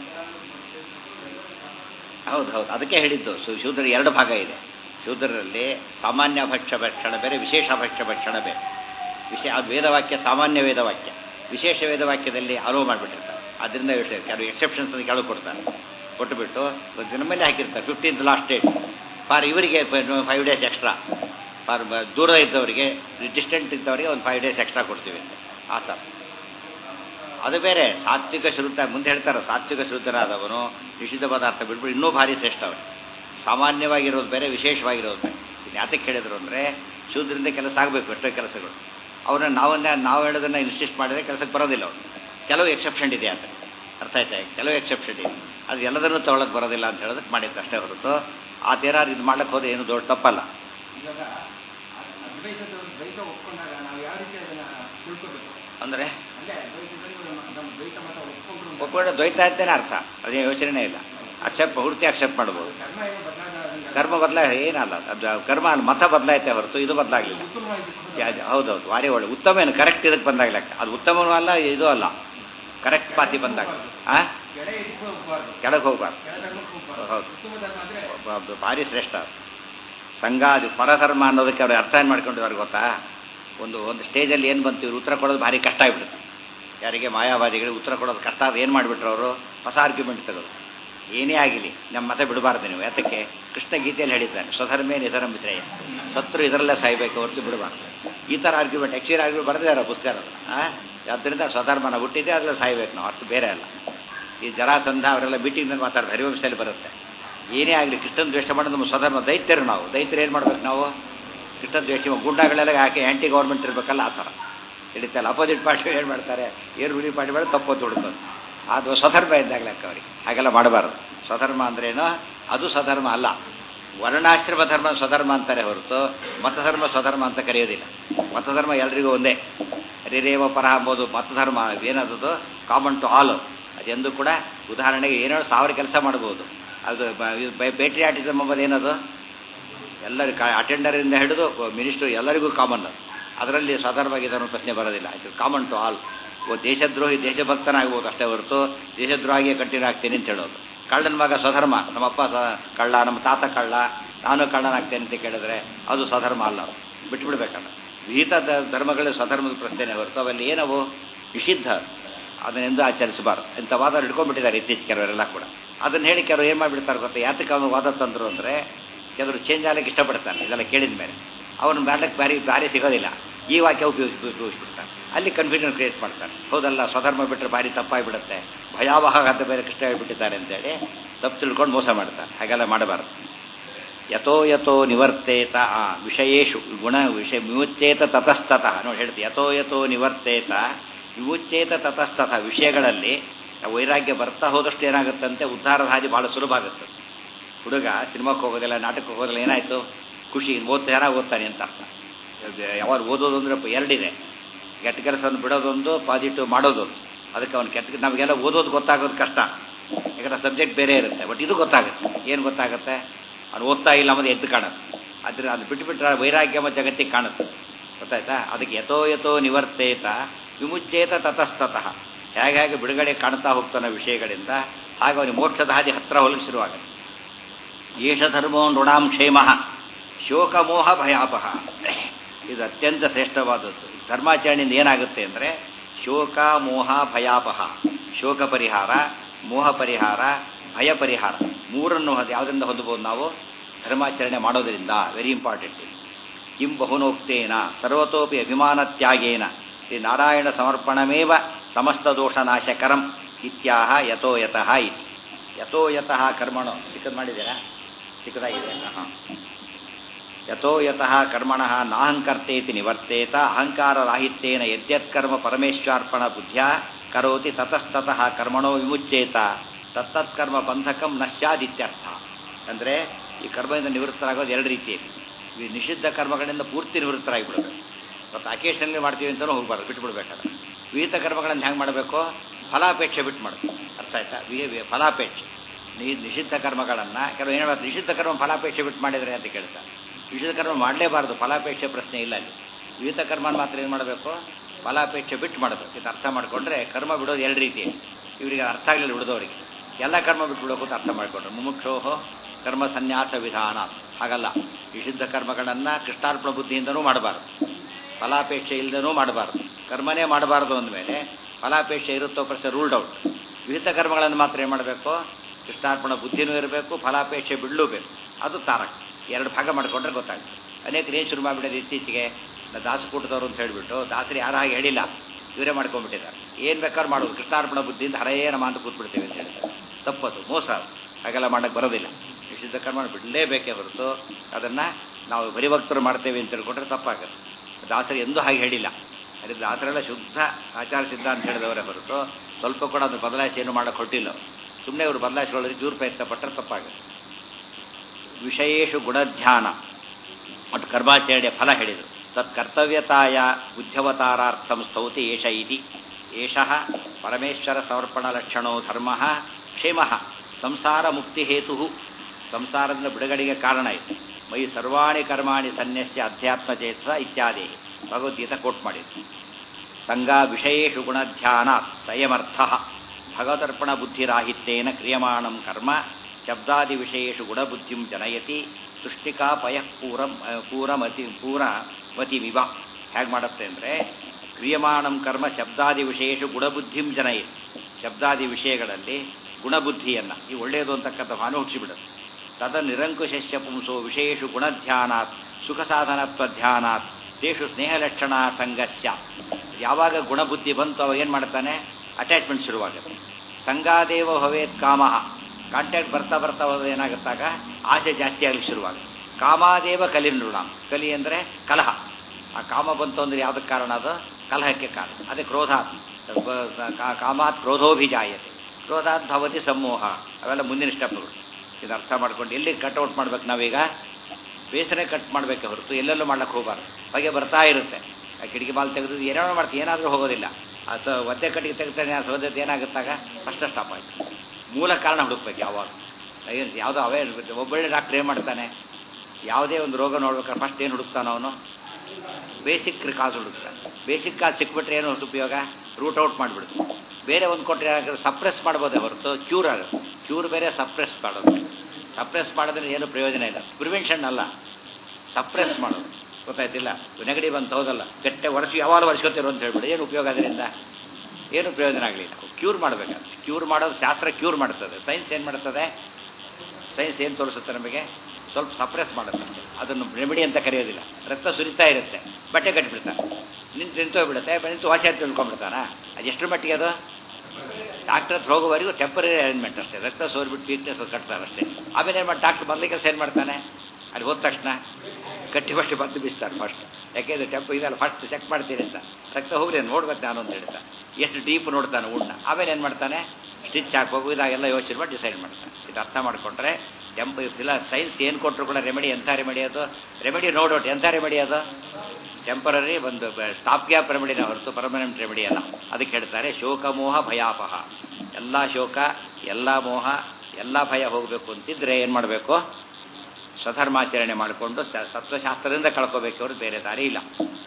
S1: ಹೌದು ಹೌದು ಅದಕ್ಕೆ ಹೇಳಿದ್ದು ಸು- ಶೂದ್ರ ಎರಡು ಭಾಗ ಇದೆ ಶೂದ್ರರಲ್ಲಿ ಸಾಮಾನ್ಯ ಭಕ್ಷ್ಯ ಭಕ್ಷಣ ಬೇರೆ ವಿಶೇಷ ಭಕ್ಷ್ಯ ಭಕ್ಷಣ ಬೇರೆ ವಿಶೇ ಅದು ವೇದವಾಕ್ಯ ಸಾಮಾನ್ಯ ವೇದವಾಕ್ಯ ವಿಶೇಷ ವೇದವಾಕ್ಯದಲ್ಲಿ ಅಲೋ ಮಾಡಿಬಿಟ್ಟಿರ್ತಾರೆ ಅದರಿಂದ ವಿಷಯ ಕೆಲವು ಎಕ್ಸೆಪ್ಷನ್ಸ್ ಅಂತ ಕೆಳಗೆ ಕೊಡ್ತಾರೆ ಕೊಟ್ಟುಬಿಟ್ಟು ಒಂದು ದಿನ ಮೇಲೆ ಹಾಕಿರ್ತಾರೆ ಫಿಫ್ಟೀನ್ತ್ ಲಾಸ್ಟ್ ಡೇಟ್ ಫಾರ್ ಇವರಿಗೆ ಫೈವ್ ಡೇಸ್ ಎಕ್ಸ್ಟ್ರಾ ಫಾರ್ ದೂರ ಇದ್ದವರಿಗೆ ಡಿಸ್ಟೆಂಟ್ ಇದ್ದವರಿಗೆ ಒಂದು ಫೈವ್ ಡೇಸ್ ಎಕ್ಸ್ಟ್ರಾ ಕೊಡ್ತೀವಿ ಅಂತ ಆ ಥರ ಅದು ಬೇರೆ ಸಾತ್ವಿಕ ಶುದ್ಧ ಮುಂದೆ ಹೇಳ್ತಾರೆ ಸಾತ್ವಿಕ ಶುದ್ಧರಾದವನು ನಿಷಿದ್ಧ ಪದಾರ್ಥ ಬಿಟ್ಬಿಟ್ಟು ಇನ್ನೂ ಭಾರಿ ಶ್ರೇಷ್ಠ ಅವನು ಸಾಮಾನ್ಯವಾಗಿರೋದು ಬೇರೆ ವಿಶೇಷವಾಗಿರೋದು ಬೇರೆ ಇದು ಯಾತಕ್ಕೆ ಹೇಳಿದ್ರು ಅಂದರೆ ಶೂದ್ರಿಂದ ಕೆಲಸ ಆಗಬೇಕು ಎಷ್ಟೋ ಕೆಲಸಗಳು ಅವನ್ನ ನಾವನ್ನ ನಾವು ಹೇಳೋದನ್ನ ಇನ್ಸಿಸ್ಟ್ ಮಾಡಿದ್ರೆ ಕೆಲಸಕ್ಕೆ ಬರೋದಿಲ್ಲ ಅವನು ಕೆಲವು ಎಕ್ಸೆಪ್ಷನ್ ಇದೆ ಅಂತ ಅರ್ಥ ಆಯ್ತಾ ಕೆಲವು ಎಕ್ಸೆಪ್ಷನ್ ಇದೆ ಅದು ಎಲ್ಲದನ್ನೂ ತೊಗೊಳಕ್ಕೆ ಬರೋದಿಲ್ಲ ಅಂತ ಹೇಳೋದಕ್ಕೆ ಮಾಡಿದ್ದು ಅಷ್ಟೇ ಹೊರತು ಆ ತೀರ ಇದು ಮಾಡ್ಲಿಕ್ಕೆ ಹೋದ್ರೆ ಏನು ದೊಡ್ಡ ತಪ್ಪಲ್ಲ
S2: ಇವಾಗ ಅದ್ವೈತದ ದ್ವೈತ ಒಪ್ಕೊಂಡಾಗ ನಾವು ಯಾವ ರೀತಿ ಅದನ್ನ ತಿಳ್ಕೋಬೇಕು
S1: ಅಂದರೆ
S2: ಅಂದ್ರೆ ಅದ್ವೈತದಲ್ಲಿ ನಮ್ಮ ನಮ್ಮ ದ್ವೈತ ಮತ ಒಪ್ಕೊಂಡ್ರು ಅಂತ
S1: ಒಪ್ಕೊಂಡು ದ್ವೈತ ಅಂತಲೇ ಅರ್ಥ ಅದೇ ಯೋಚನೆ ಇಲ್ಲ ಅಕ್ಸೆಪ್ಟ್ ಪೂರ್ತಿ ಅಕ್ಸೆಪ್ಟ್ ಮಾಡ್ಬೋದು
S2: ಕರ್ಮ ಏನು ಬದಲಾದ
S1: ಕರ್ಮ ಬದಲ ಏನಲ್ಲ ಅದು ಕರ್ಮ ಅಲ್ಲ ಮತ ಬದಲಾಯ್ತೆ ಹೊರತು ಇದು ಬದಲಾಗಲಿಲ್ಲ
S2: ಉತ್ತಮವಾಗಿ
S1: ಹೌದೌದು ಭಾರಿ ಒಳ್ಳೆ ಉತ್ತಮ ಏನು ಕರೆಕ್ಟ್ ಇದಕ್ಕೆ ಬಂದಾಗ ಲೆಕ್ಕ ಅದು ಉತ್ತಮನೂ ಅಲ್ಲ ಇದು ಅಲ್ಲ ಕರೆಕ್ಟ್ ಪಾತಿ ಬಂದಾಗ ಆ
S2: ಕೆಳ ಇದಕ್ಕೆ ಹೋಗ್ಬಾರ್ದು
S1: ಕೆಳಗೆ ಹೋಗ್ಬಾರ್ದು
S2: ಕೆಳ ಧರ್ಮಕ್ಕೆ ಹೋಗ್ಬಾರ್ದು
S1: ಹೌದು.
S2: ಉತ್ತಮ ಧರ್ಮ ಅಂದ್ರೆ
S1: ಅದು ಭಾರಿ ಶ್ರೇಷ್ಠ ಅದು. ಸಂಘಾದಿ ಪರಧರ್ಮ ಅನ್ನೋದಕ್ಕೆ ಅವ್ರು ಅರ್ಥ ಏನು ಮಾಡ್ಕೊಂಡಿದ್ದಾರೆ ಗೊತ್ತಾ ಒಂದು ಒಂದು ಸ್ಟೇಜಲ್ಲಿ ಏನು ಬಂತು ಇವ್ರು ಉತ್ತರ ಕೊಡೋದು ಭಾರಿ ಕಷ್ಟ ಆಗಿಬಿಡುತ್ತೆ ಯಾರಿಗೆ ಮಾಯಾವಾದಿಗಳಿಗೆ ಉತ್ತರ ಕೊಡೋದು ಕಷ್ಟ ಅದು ಏನು ಮಾಡಿಬಿಟ್ರು ಅವರು ಹೊಸ ಆರ್ಗ್ಯುಮೆಂಟ್ ತೆಗೆದು ಏನೇ ಆಗಿಲಿ ನಮ್ಮ ಮತ ಬಿಡಬಾರ್ದು ನೀವು ಯಾತಕ್ಕೆ ಕೃಷ್ಣ ಗೀತೆಯಲ್ಲಿ ಹೇಳಿದ್ದಾನೆ ಸ್ವಧರ್ಮೇ ನಿಧರ್ಮ ಶ್ರೇಯ ಸತ್ರು ಇದರಲ್ಲೇ ಸಾಯ್ಬೇಕು ಹೊರತು ಬಿಡಬಾರ್ದು ಈ ಥರ ಆರ್ಗ್ಯುಮೆಂಟ್ ಆ್ಯಕ್ಚುಲಿ ಆರ್ಗ್ಯುಮೆಂಟ್ ಬರೆದಿದ್ದಾರೆ ಪುಸ್ತಕ ಆದ್ದರಿಂದ ಸ್ವಧರ್ಮನ ಹುಟ್ಟಿದೆ ಅದರಲ್ಲಿ ಸಾಯ್ಬೇಕು ನಾವು ಅಷ್ಟು ಬೇರೆ ಅಲ್ಲ ಈ ಜರಾಸಂಧ ಅವರೆಲ್ಲ ಮೀಟಿಂಗ್ನಲ್ಲಿ ಮಾತಾಡ್ತಾರೆ ಹರಿವಂಶದಲ್ಲಿ ಬರುತ್ತೆ ಏನೇ ಆಗಲಿ ಕೃಷ್ಣನ್ ದ್ವೇಷ ಮಾಡೋದು ನಮ್ಮ ಸ್ವಧರ್ಮ ದೈತ್ಯರು ನಾವು ದೈತ್ಯರು ಏನು ಮಾಡ್ಬೇಕು ನಾವು ಕೃಷ್ಣ ದ್ವೇಷ ಗುಂಡಾಗಳೆಲ್ಲ ಯಾಕೆ ಆ್ಯಂಟಿ ಗೌರ್ಮೆಂಟ್ ಇರಬೇಕಲ್ಲ ಆ ಥರ ಹಿಡಿತಲ್ಲ ಅಪೋಸಿಟ್ ಪಾರ್ಟಿ ಏನು ಮಾಡ್ತಾರೆ ಏನು ರೂಢಿ ಪಾರ್ಟಿ ಮಾಡಿ ತಪ್ಪು ಹುಡುಕೋದು ಅದು ಸ್ವಧರ್ಮ ಇದ್ದಾಗ ಲೆಕ್ಕ ಅವರಿಗೆ ಹಾಗೆಲ್ಲ ಮಾಡಬಾರ್ದು ಸ್ವಧರ್ಮ ಅಂದ್ರೇನು ಅದು ಸ್ವಧರ್ಮ ಅಲ್ಲ ವರ್ಣಾಶ್ರಮ ಧರ್ಮ ಸ್ವಧರ್ಮ ಅಂತಾರೆ ಹೊರತು ಮತಧರ್ಮ ಸ್ವಧರ್ಮ ಅಂತ ಕರೆಯೋದಿಲ್ಲ ಮತಧರ್ಮ ಎಲ್ರಿಗೂ ಒಂದೇ ಹರಿರೇವ ಪರ ಅಂಬೋದು ಮತಧರ್ಮ ಏನದು ಕಾಮನ್ ಟು ಆಲ್ ಅದೆಂದು ಕೂಡ ಉದಾಹರಣೆಗೆ ಏನೋ ಸಾವಿರ ಕೆಲಸ ಮಾಡ್ಬೋದು ಅದು ಪೇಟ್ರಿಯಾಟಿಸಮ್ ಅಂಬೋದು ಏನದು ಎಲ್ಲರಿಗೂ ಅಟೆಂಡರಿಂದ ಹಿಡಿದು ಮಿನಿಸ್ಟ್ರು ಎಲ್ಲರಿಗೂ ಕಾಮನ್ ಅದರಲ್ಲಿ ಸಾಧಾರಣವಾಗಿ ಇದನ್ನು ಪ್ರಶ್ನೆ ಬರೋದಿಲ್ಲ ಇದು ಕಾಮನ್ ಟು ಆಲ್ ಓ ದೇಶದ್ರೋಹಿ ದೇಶಭಕ್ತನಾಗ್ಬೋದು ಅಷ್ಟೇ ಹೊರತು ದೇಶದ್ರೋಹಿಗೆ ಕಂಟಿನ್ಯೂ ಆಗ್ತೀನಿ ಅಂತ ಹೇಳೋದು ಕಳ್ಳನ ಮಗ ಸ್ವಧರ್ಮ ನಮ್ಮಪ್ಪ ಸ- ಕಳ್ಳ ನಮ್ಮ ತಾತ ಕಳ್ಳ ನಾನು ಕಳ್ಳನಾಗ್ತೇನೆ ಅಂತ ಕೇಳಿದ್ರೆ ಅದು ಸ್ವಧರ್ಮ ಅಲ್ಲ ಅದು. ಬಿಟ್ಬಿಡ್ಬೇಕಲ್ಲ ವಿಹಿತ ದ- ಧರ್ಮಗಳ ಸ್ವಧರ್ಮದ ಪ್ರಶ್ನೆ ಹೊರತು ಅವೆಲ್ಲ ಏನವು ನಿಷಿದ್ಧ ಅದನ್ನೆಂದು ಆಚರಿಸಬಾರ್ದು ಇಂಥ ವಾದ ಹಿಡ್ಕೊಂಡ್ಬಿಟ್ಟಿದ್ದಾರೆ ಇತ್ತೀಚೆಗೆ ಕೆಲವರೆಲ್ಲ ಕೂಡ ಅದನ್ನ ಹೇಳಿ ಕೆಲವರು ಏನು ಮಾಡಿಬಿಡ್ತಾರೆ ಗೊತ್ತಾ ಯಾತಕ್ಕೆ ಅವನು ವಾದ ತಂದರು ಅಂದರೆ ಕೆಲವರು ಚೇಂಜ್ ಆಗಲಿಕ್ಕೆ ಇಷ್ಟಪಡ್ತಾನೆ ಇದೆಲ್ಲ ಕೇಳಿದ ಮೇಲೆ ಅವನು ಮಾಡ್ಲಿಕ್ಕೆ ಬಾರಿ ಬಾರಿ ಸಿಗೋದಿಲ್ಲ ಈ ವಾಕ್ಯ ಉಪಯೋಗಿಸ್ ಉಪಯೋಗಿಸ್ಬಿಡ್ತಾನೆ ಅಲ್ಲಿ ಕನ್ಫ್ಯೂಷನ್ ಕ್ರಿಯೇಟ್ ಮಾಡ್ತಾರೆ ಹೌದಲ್ಲ ಸ್ವಧರ್ಮ ಬಿಟ್ಟರೆ ಭಾರಿ ತಪ್ಪಾಗಿಬಿಡುತ್ತೆ ಭಯಾವಹ ಅಂತ ಬೇರೆ ಕೃಷ್ಣ ಆಗಿಬಿಟ್ಟಿದ್ದಾರೆ ಅಂತೇಳಿ ತಪ್ಪು ತಿಳ್ಕೊಂಡು ಮೋಸ ಮಾಡ್ತಾರೆ ಹಾಗೆಲ್ಲ ಮಾಡಬಾರ್ದು ಯಥೋ ಯಥೋ ನಿವರ್ತೇತ ಆ ವಿಷಯೇಶು ಗುಣ ವಿಷಯ ವಿಮುಚ್ಚೇತ ತತಸ್ತತಃ ನೋಡಿ ಹೇಳ್ತೀವಿ ಯಥೋ ಯಥೋ ನಿವರ್ತೇತ ವಿಮುಚ್ಚೇತ ತತಸ್ತತಃ ವಿಷಯಗಳಲ್ಲಿ ವೈರಾಗ್ಯ ಬರ್ತಾ ಹೋದಷ್ಟು ಏನಾಗುತ್ತಂತೆ ಉದ್ಧಾರದ ಹಾದಿ ಭಾಳ ಸುಲಭ ಆಗುತ್ತೆ ಹುಡುಗ ಸಿನಿಮಾಕ್ಕೆ ಹೋಗೋದಿಲ್ಲ ನಾಟಕಕ್ಕೆ ಹೋಗೋದಿಲ್ಲ ಏನಾಯಿತು ಖುಷಿ ಓದ್ತಾ ಚೆನ್ನಾಗಿ ಓದ್ತಾನೆ ಅಂತ ಅರ್ಥ ಯಾವಾಗ ಓದೋದು ಅಂದರೆ ಎರಡಿದೆ ಕೆಟ್ಟ ಕೆಲಸವನ್ನು ಬಿಡೋದೊಂದು ಪಾಸಿಟಿವ್ ಮಾಡೋದೊಂದು ಅದಕ್ಕೆ ಅವ್ನು ಕೆಟ್ಟ ನಮಗೆಲ್ಲ ಓದೋದು ಗೊತ್ತಾಗೋದು ಕಷ್ಟ ಯಾಕಂದ್ರೆ ಸಬ್ಜೆಕ್ಟ್ ಬೇರೆ ಇರುತ್ತೆ ಬಟ್ ಇದು ಗೊತ್ತಾಗುತ್ತೆ ಏನು ಗೊತ್ತಾಗುತ್ತೆ ಅವ್ನು ಓದ್ತಾ ಇಲ್ಲ ಅನ್ನೋದು ಎದ್ದು ಕಾಣುತ್ತೆ ಅದ್ರ ಅದು ಬಿಟ್ಟುಬಿಟ್ರೆ ವೈರಾಗ್ಯ ಮತ್ತು ಜಗತ್ತಿಗೆ ಕಾಣುತ್ತೆ ಗೊತ್ತಾಯ್ತಾ ಅದಕ್ಕೆ ಯಥೋ ಯಥೋ ನಿವರ್ತೇತ ವಿಮುಚ್ಚೇತ ತತಸ್ತತಃ ಹೇಗೆ ಹೇಗೆ ಬಿಡುಗಡೆ ಕಾಣ್ತಾ ಹೋಗ್ತಾನೆ ವಿಷಯಗಳಿಂದ ಹಾಗೆ ಅವನಿಗೆ ಮೋಕ್ಷದ ಹಾದಿ ಹತ್ರ ಹೋಲಿಗೆ ಶುರುವಾಗುತ್ತೆ ಏಷ ಧರ್ಮೋ ನೃಣಾಂ ಕ್ಷೇಮ ಶೋಕಮೋಹ ಭಯಾಪಹ ಇದು ಅತ್ಯಂತ ಶ್ರೇಷ್ಠವಾದದ್ದು ಧರ್ಮಾಚರಣೆಯಿಂದ ಏನಾಗುತ್ತೆ ಅಂದರೆ ಶೋಕ ಮೋಹ ಭಯಾಪಹ ಶೋಕ ಪರಿಹಾರ ಮೋಹ ಪರಿಹಾರ ಭಯ ಪರಿಹಾರ ಮೂರನ್ನು ಅದು ಯಾವುದರಿಂದ ಹೊಂದಬಹುದು ನಾವು ಧರ್ಮಾಚರಣೆ ಮಾಡೋದರಿಂದ ವೆರಿ ಇಂಪಾರ್ಟೆಂಟ್ ಕಿಂ ಬಹುನೋಕ್ತೇನ ಸರ್ವತೋಪಿ ಅಭಿಮಾನ ತ್ಯಾಗೇನ ಶ್ರೀ ನಾರಾಯಣ ಸಮರ್ಪಣಮೇವ ಸಮಸ್ತ ದೋಷನಾಶಕರಂ ಇತ್ಯಾಹ ಯಥೋ ಯತಃ ಇತಿ ಯಥೋ ಯತಃ ಕರ್ಮಣೋ ಚಿಕ್ಕದು ಮಾಡಿದ್ದೀರಾ ಚಿಕ್ಕದಾಗಿದೆ ಹಾಂ ಯಥೋ ಯತಃ ಕರ್ಮಣ ನಾಹಂಕರ್ತೇತಿ ನಿವರ್ತೇತ ಅಹಂಕಾರರಾಹಿತ್ಯೇನ ಯದ್ಯತ್ಕರ್ಮ ಪರಮೇಶ್ವಾರ್ಪಣ ಬುದ್ಧ್ಯ ಕರೋತಿ ತತಸ್ತತಃ ಕರ್ಮಣೋ ವಿಮುಚ್ಚೇತ ತತ್ತತ್ಕರ್ಮ ಬಂಧಕಂ ನಶ್ಯಾದಿತ್ಯರ್ಥ ಅಂದರೆ ಈ ಕರ್ಮದಿಂದ ನಿವೃತ್ತರಾಗೋದು ಎರಡು ರೀತಿಯಲ್ಲಿ ಈ ನಿಷಿದ್ಧ ಕರ್ಮಗಳಿಂದ ಪೂರ್ತಿ ನಿವೃತ್ತರಾಗಿಬಿಡೋದು ಮತ್ತು ಅಕೇಶನಲ್ಲಿ ಮಾಡ್ತೀವಿ ಅಂತಲೂ ಹೋಗ್ಬಾರ್ದು ಬಿಟ್ಬಿಡ್ಬೇಕಾದ್ರೆ ವಿಹಿತ ಕರ್ಮಗಳನ್ನು ಹೆಂಗೆ ಮಾಡಬೇಕು ಫಲಾಪೇಕ್ಷೆ ಬಿಟ್ಟು ಮಾಡಬೇಕು ಅರ್ಥ ಆಯ್ತಾ ವಿ- ವಿ- ಫಲಾಪೇಕ್ಷೆ ನೀ ನಿಷಿದ್ಧ ಕರ್ಮಗಳನ್ನು ಕೆಲವು ಏನು ಹೇಳ್ತಾರೆ, ನಿಷಿದ್ಧ ಕರ್ಮ ಫಲಾಪೇಕ್ಷೆ ಬಿಟ್ಟು ಮಾಡಿದರೆ ಅಂತ ಕೇಳ್ತಾರೆ ನಿಷಿದ್ಧ ಕರ್ಮ ಮಾಡಲೇಬಾರ್ದು ಫಲಾಪೇಕ್ಷೆ ಪ್ರಶ್ನೆ ಇಲ್ಲ ಅಲ್ಲಿ ವಿಹಿತ ಕರ್ಮನ ಮಾತ್ರ ಏನು ಮಾಡಬೇಕು ಫಲಾಪೇಕ್ಷೆ ಬಿಟ್ಟು ಮಾಡಬೇಕು ಇದು ಅರ್ಥ ಮಾಡಿಕೊಂಡ್ರೆ ಕರ್ಮ ಬಿಡೋದು ಎರಡು ರೀತಿ ಇವರಿಗೆ ಅರ್ಥ ಆಗಲಿಲ್ಲ ಬಿಡೋದವರಿಗೆ ಎಲ್ಲ ಕರ್ಮ ಬಿಟ್ಟು ಬಿಡೋಕು ಅಂತ ಅರ್ಥ ಮಾಡಿಕೊಂಡ್ರು ಮುಮುಕ್ಷೋಹೋ ಕರ್ಮ ಸನ್ಯಾಸ ವಿಧಾನ ಹಾಗಲ್ಲ ನಿಷಿದ್ಧ ಕರ್ಮಗಳನ್ನು ಕೃಷ್ಣಾರ್ಪಣ ಬುದ್ಧಿಯಿಂದನೂ ಮಾಡಬಾರ್ದು ಫಲಾಪೇಕ್ಷೆ ಇಲ್ಲದನೂ ಮಾಡಬಾರ್ದು ಕರ್ಮನೇ ಮಾಡಬಾರ್ದು ಅಂದಮೇಲೆ ಫಲಾಪೇಕ್ಷೆ ಇರುತ್ತೋ ಪ್ರಶ್ನೆ ರೂಲ್ಡ್ ಔಟ್ ವಿಹಿತ ಕರ್ಮಗಳನ್ನು ಮಾತ್ರ ಏನು ಮಾಡಬೇಕು ಕೃಷ್ಣಾರ್ಪಣ ಬುದ್ಧಿನೂ ಇರಬೇಕು ಫಲಾಪೇಕ್ಷೆ ಬಿಡಲೂಬೇಕು ಅದು ತಾರಕ ಎರಡು ಭಾಗ ಮಾಡಿಕೊಂಡ್ರೆ ಗೊತ್ತಾಗುತ್ತೆ ಅನೇಕರು ಏನು ಶುರು ಮಾಡಿಬಿಟ್ಟಿದೆ ಇತ್ತೀಚೆಗೆ ನಾ ದಾಸಕೂಟದವರು ಅಂತ ಹೇಳಿಬಿಟ್ಟು ದಾಸರು ಯಾರು ಹಾಗೆ ಹೇಳಿಲ್ಲ ಇವರೇ ಮಾಡ್ಕೊಂಡ್ಬಿಟ್ಟಿದ್ದಾರೆ ಏನು ಬೇಕಾದ್ರೂ ಮಾಡೋದು ಕೃಷ್ಣಾರ್ಪಣ ಬುದ್ಧಿಯಿಂದ ಹರೇ ನಮ್ಮ ಅಂತ ಕೂತ್ಬಿಡ್ತೇವೆ ಅಂತ ಹೇಳ್ತಾರೆ ತಪ್ಪದು ಮೋಸ ಅದು. ಹಾಗೆಲ್ಲ ಮಾಡೋಕ್ಕೆ ಬರೋದಿಲ್ಲ ನಿಷಿದ್ಧ ಕರ್ಮ ಬಿಡಲೇಬೇಕೇ ಹೊರತು ಅದನ್ನು ನಾವು ಭರಿಭಕ್ತರು ಮಾಡ್ತೇವೆ ಅಂತ ತಿಳ್ಕೊಂಡ್ರೆ ತಪ್ಪಾಗುತ್ತೆ ದಾಸರು ಎಂದೂ ಹಾಗೆ ಹೇಳಿಲ್ಲ ಅದರಿಂದ ದಾಸರೆಲ್ಲ ಶುದ್ಧ ಆಚಾರ ಸಿದ್ಧ ಅಂತ ಹೇಳಿದವರೇ ಹೊರತು ಸ್ವಲ್ಪ ಕೂಡ ಅದು ಬದಲಾಯಿಸಿ ಏನು ಮಾಡೋಕ್ಕೆ ಹೊಟ್ಟಿಲ್ಲ ಸುಮ್ಮನೆ ಅವರು ಬದಲಾಯಿಸ್ಕೊಳ್ಳೋದಕ್ಕೆ ಚೂರು ಪ್ರಯತ್ನ ಪಟ್ಟರೆ ತಪ್ಪಾಗುತ್ತೆ ವಿಷಯೇಶು ಗುಣಧ್ಯಾನ ಮತ್ತು ಕರ್ಮಾಚರಣೆಯ ಫಲ ಹೇಳಿದರು ತತ್ ಕರ್ತವ್ಯತಾಯ ಬುದ್ಧವತಾರಾರ್ಥಂ ಸ್ತೌತಿ ಏಷ ಇತಿ ಏಷಃ ಪರಮೇಶ್ವರ ಸಮರ್ಪಣ ಲಕ್ಷಣೋ ಧರ್ಮ ಕ್ಷೇಮ ಸಂಸಾರ ಮುಕ್ತಿ ಹೇತು ಸಂಸಾರದ ಬಿಡುಗಡೆಗೆ ಕಾರಣ ಇದು ಮೈ ಸರ್ವಾಣಿ ಕರ್ಮಾಣಿ ಸನ್ಯಸ್ಯ ಅಧ್ಯಾತ್ಮ ಚೇತಸ ಇತ್ಯಾದಿ ಭಗವದ್ಗೀತಾ ಕೋಟ್ ಮಾಡಿದ್ರು ಸಂಘ ವಿಷಯೇಷು ಗುಣಧ್ಯಾನ ಸಂಯಮರ್ಥ ಭಗವದರ್ಪಣ ಬುದ್ಧಿರಾಹಿತ್ಯೇನ ಕ್ರಿಯಮಾಣಂ ಕರ್ಮ ಶಬ್ದಾದಿ ವಿಷಯೇಷು ಗುಣಬುದ್ಧಿಂ ಜನಯತಿ ಸೃಷ್ಟಿಕಾ ಪಯಃ ಪೂರಂ ಪೂರಮತಿ ಪೂರಮತಿಮಿವ ಹೇಗೆ ಮಾಡುತ್ತೆ ಅಂದರೆ ಕ್ರಿಯಮಾಣಂ ಕರ್ಮ ಶಬ್ದಾದಿ ವಿಷಯೇಷು ಗುಣಬುದ್ಧಿಂ ಜನಯತಿ ಶಬ್ದಾದಿ ವಿಷಯಗಳಲ್ಲಿ ಗುಣಬುದ್ಧಿಯನ್ನು ಈ ಒಳ್ಳೆಯದು ಅಂತಕ್ಕಂಥ ಭಾನು ಹುಟ್ಟಿಬಿಡುತ್ತೆ ತದ ನಿರಂಕುಶಸ್ಯ ಪುಂಸೋ ವಿಷಯೇಷು ಗುಣಧ್ಯಾನಾತ್ ಸುಖ ಸಾಧನತ್ವ ಧ್ಯಾನಾತ್ ತೇಷು ಸ್ನೇಹಲಕ್ಷಣ ಸಂಘಸ್ಯ ಯಾವಾಗ ಗುಣಬುದ್ಧಿ ಬಂತು ಅವ ಏನು ಮಾಡ್ತಾನೆ ಅಟ್ಯಾಚ್ಮೆಂಟ್ ಶುರುವಾಗುತ್ತೆ ಸಂಗಾದೇವ ಭವೇತ್ ಕಾಮ ಕಾಂಟ್ಯಾಕ್ಟ್ ಬರ್ತಾ ಬರ್ತಾ ಹೋದ್ರೆ ಏನಾಗುತ್ತಾಗ ಆಸೆ ಜಾಸ್ತಿ ಆಗಲಿಕ್ಕೆ ಶುರುವಾಗುತ್ತೆ ಕಾಮಾದೇವ ಕಲಿ ನೃಣ ಕಲಿ ಅಂದರೆ ಕಲಹ ಆ ಕಾಮ ಬಂತು ಅಂದರೆ ಯಾವುದಕ್ಕೆ ಕಾರಣ ಅದು ಕಲಹಕ್ಕೆ ಕಾರಣ ಅದೇ ಕ್ರೋಧಾತ್ ಕಾ- ಕಾಮಾತ್ ಕ್ರೋಧೋಭಿಜಾಯತೆ ಕ್ರೋಧಾತ್ ಭವತಿ ಸಮೂಹ ಅವೆಲ್ಲ ಮುಂದಿನ ಸ್ಟೆಪ್ಗಳು ಇದು ಅರ್ಥ ಮಾಡ್ಕೊಂಡು ಎಲ್ಲಿ ಕಟ್ಔಟ್ ಮಾಡ್ಬೇಕು ನಾವೀಗ ಬೇಸರ ಕಟ್ ಮಾಡಬೇಕೆ ಹೊರತು ಎಲ್ಲೆಲ್ಲೂ ಮಾಡ್ಲಿಕ್ಕೆ ಹೋಗಬಾರ್ದು ಹಾಗೆ ಬರ್ತಾ ಇರುತ್ತೆ ಆ ಕಿಟಕಿ ಬಾಲ್ ತೆಗೆದು ಏನಾದ್ರು ಮಾಡ್ತೀವಿ ಏನಾದರೂ ಹೋಗೋದಿಲ್ಲ ಆ ಸ ಒದ್ದೆ ಕಟ್ಟಿಗೆ ತೆಗಿತಾನೆ ಆ ಸೋದದ್ದು ಏನಾಗುತ್ತಾಗ ಫಸ್ಟ್ ಸ್ಟಾಪ್ ಆಯ್ತು ಮೂಲ ಕಾರಣ ಹುಡುಕ್ಬೇಕು ಯಾವಾಗ ಏನು ಯಾವುದೋ ಅವೇ ಒಬ್ಬಳೆ ಡಾಕ್ಟ್ರ್ ಏನು ಮಾಡ್ತಾನೆ ಯಾವುದೇ ಒಂದು ರೋಗ ನೋಡ್ಬೇಕಾದ್ರೆ ಫಸ್ಟ್ ಏನು ಹುಡುಕ್ತಾನೋ ಅವನು ಬೇಸಿಕ್ ಕಾಸು ಹುಡುಕ್ತಾನೆ ಬೇಸಿಕ್ ಕಾಸು ಸಿಕ್ಬಿಟ್ರೆ ಏನು ಹೊರತು ಉಪಯೋಗ ರೂಟ್ ಔಟ್ ಮಾಡಿಬಿಡುತ್ತೆ ಬೇರೆ ಒಂದು ಕೊಟ್ಟರೆ ಏನಾಗುತ್ತೆ ಸಪ್ರೆಸ್ ಮಾಡ್ಬೋದೇ ಹೊರತು ಕ್ಯೂರ್ ಆಗುತ್ತೆ ಕ್ಯೂರ್ ಬೇರೆ ಸಪ್ರೆಸ್ ಮಾಡೋದು ಸಪ್ರೆಸ್ ಮಾಡಿದ್ರೆ ಏನು ಪ್ರಯೋಜನ ಇಲ್ಲ ಪ್ರಿವೆನ್ಷನ್ ಅಲ್ಲ ಸಪ್ರೆಸ್ ಮಾಡೋದು ಗೊತ್ತಾಯ್ತಿಲ್ಲ ನೆಗಡಿ ಬಂತು ಹೌದಲ್ಲ ಗಟ್ಟೆ ವರ್ಷ ಯಾವಾಗ ವರ್ಷಕೊತಿರೋ ಅಂತ ಹೇಳ್ಬಿಡಿ ಏನು ಉಪಯೋಗ ಅದರಿಂದ ಏನು ಪ್ರಯೋಜನ ಆಗಲಿಲ್ಲ ಕ್ಯೂರ್ ಮಾಡಬೇಕಾದ್ರೆ ಕ್ಯೂರ್ ಮಾಡೋದು ಶಾಸ್ತ್ರ ಕ್ಯೂರ್ ಮಾಡ್ತದೆ ಸೈನ್ಸ್ ಏನು ಮಾಡ್ತದೆ ಸೈನ್ಸ್ ಏನು ತೋರಿಸುತ್ತೆ ನಮಗೆ ಸ್ವಲ್ಪ ಸಪ್ರೆಸ್ ಮಾಡುತ್ತೆ ಅದನ್ನು ರೆಮಿಡಿ ಅಂತ ಕರೆಯೋದಿಲ್ಲ ರಕ್ತ ಸುರಿತಾ ಇರುತ್ತೆ ಬಟ್ಟೆ ಕಟ್ಟಿಬಿಡ್ತಾನೆ ನಿಂತು ನಿಂತೋಗ್ಬಿಡುತ್ತೆ ನಿಂತು ವಾಸಿ ಅಂತ ತಿಳ್ಕೊಂಡ್ಬಿಡ್ತಾನ ಅದು ಎಷ್ಟರ ಮಟ್ಟಿಗೆ ಅದು ಡಾಕ್ಟರ್ ಹತ್ರ ಹೋಗೋವರೆಗೂ ಟೆಂಪರರಿ ಅರೇಂಜ್ಮೆಂಟ್ ಅಷ್ಟೇ ರಕ್ತ ಸೋರ್ಬಿಟ್ಟು ವೀಕ್ನೆಸ್ ಕಟ್ತಾರೆ ಅಷ್ಟೇ ಆಮೇಲೆ ಏನು ಮಾಡಿ ಡಾಕ್ಟರ್ ಮೊದಲಿಗೆ ಕೆಲಸ ಏನು ಮಾಡ್ತಾನೆ ಅಲ್ಲಿ ಹೋದ ತಕ್ಷಣ ಕಟ್ಟಿ ಬಟ್ಟೆ ಬದ್ದು ಬೀಸ್ತಾರೆ ಫಸ್ಟ್ ಯಾಕೆಂದ್ರೆ ಟೆಂಪು ಇದೆಲ್ಲ ಫಸ್ಟ್ ಚೆಕ್ ಮಾಡ್ತೀನಿ ಅಂತ ರಕ್ತ ಹೋಗ್ಲಿ ನೋಡ್ಬೇಕು ನಾನು ಅಂತ ಹೇಳ್ತಾನೆ ಎಷ್ಟು ಡೀಪ್ ನೋಡ್ತಾನೆ ಉಣ್ಣ ಆಮೇಲೆ ಏನು ಮಾಡ್ತಾನೆ ಸ್ಟಿಚ್ ಹಾಕ್ಬೇಕು ಇದಾಗೆಲ್ಲ ಯೋಚನೆ ಮಾಡಿ ಡಿಸೈಡ್ ಮಾಡ್ತಾನೆ ಇದು ಅರ್ಥ ಮಾಡ್ಕೊಂಡ್ರೆ ಟೆಂಪ್ ಇಲ್ಲ ಸೈನ್ಸ್ ಏನು ಕೊಟ್ಟರು ಕೂಡ ರೆಮಿಡಿ ಎಂಥ ರೆಮಿಡಿ ಅದು ರೆಮಿಡಿ ನೋಡೋಟ್ ಎಂಥ ರೆಮಿಡಿ ಅದು ಟೆಂಪರರಿ ಒಂದು ಸ್ಟಾಪ್ ಗ್ಯಾಪ್ ರೆಮಿಡಿನ ಹೊರತು ಪರ್ಮನೆಂಟ್ ರೆಮಿಡಿ ಅಲ್ಲ ಅದಕ್ಕೆ ಹೇಳ್ತಾರೆ ಶೋಕಮೋಹ ಭಯಾಪಹ ಎಲ್ಲ ಶೋಕ ಎಲ್ಲ ಮೋಹ ಎಲ್ಲ ಭಯ ಹೋಗಬೇಕು ಅಂತಿದ್ರೆ ಏನು ಮಾಡಬೇಕು ಸ್ವಧರ್ಮಾಚರಣೆ ಮಾಡಿಕೊಂಡು ಸ- ಸತ್ವಶಾಸ್ತ್ರದಿಂದ ಕಳ್ಕೋಬೇಕು ಅವ್ರು ಬೇರೆ ದಾರಿ ಇಲ್ಲ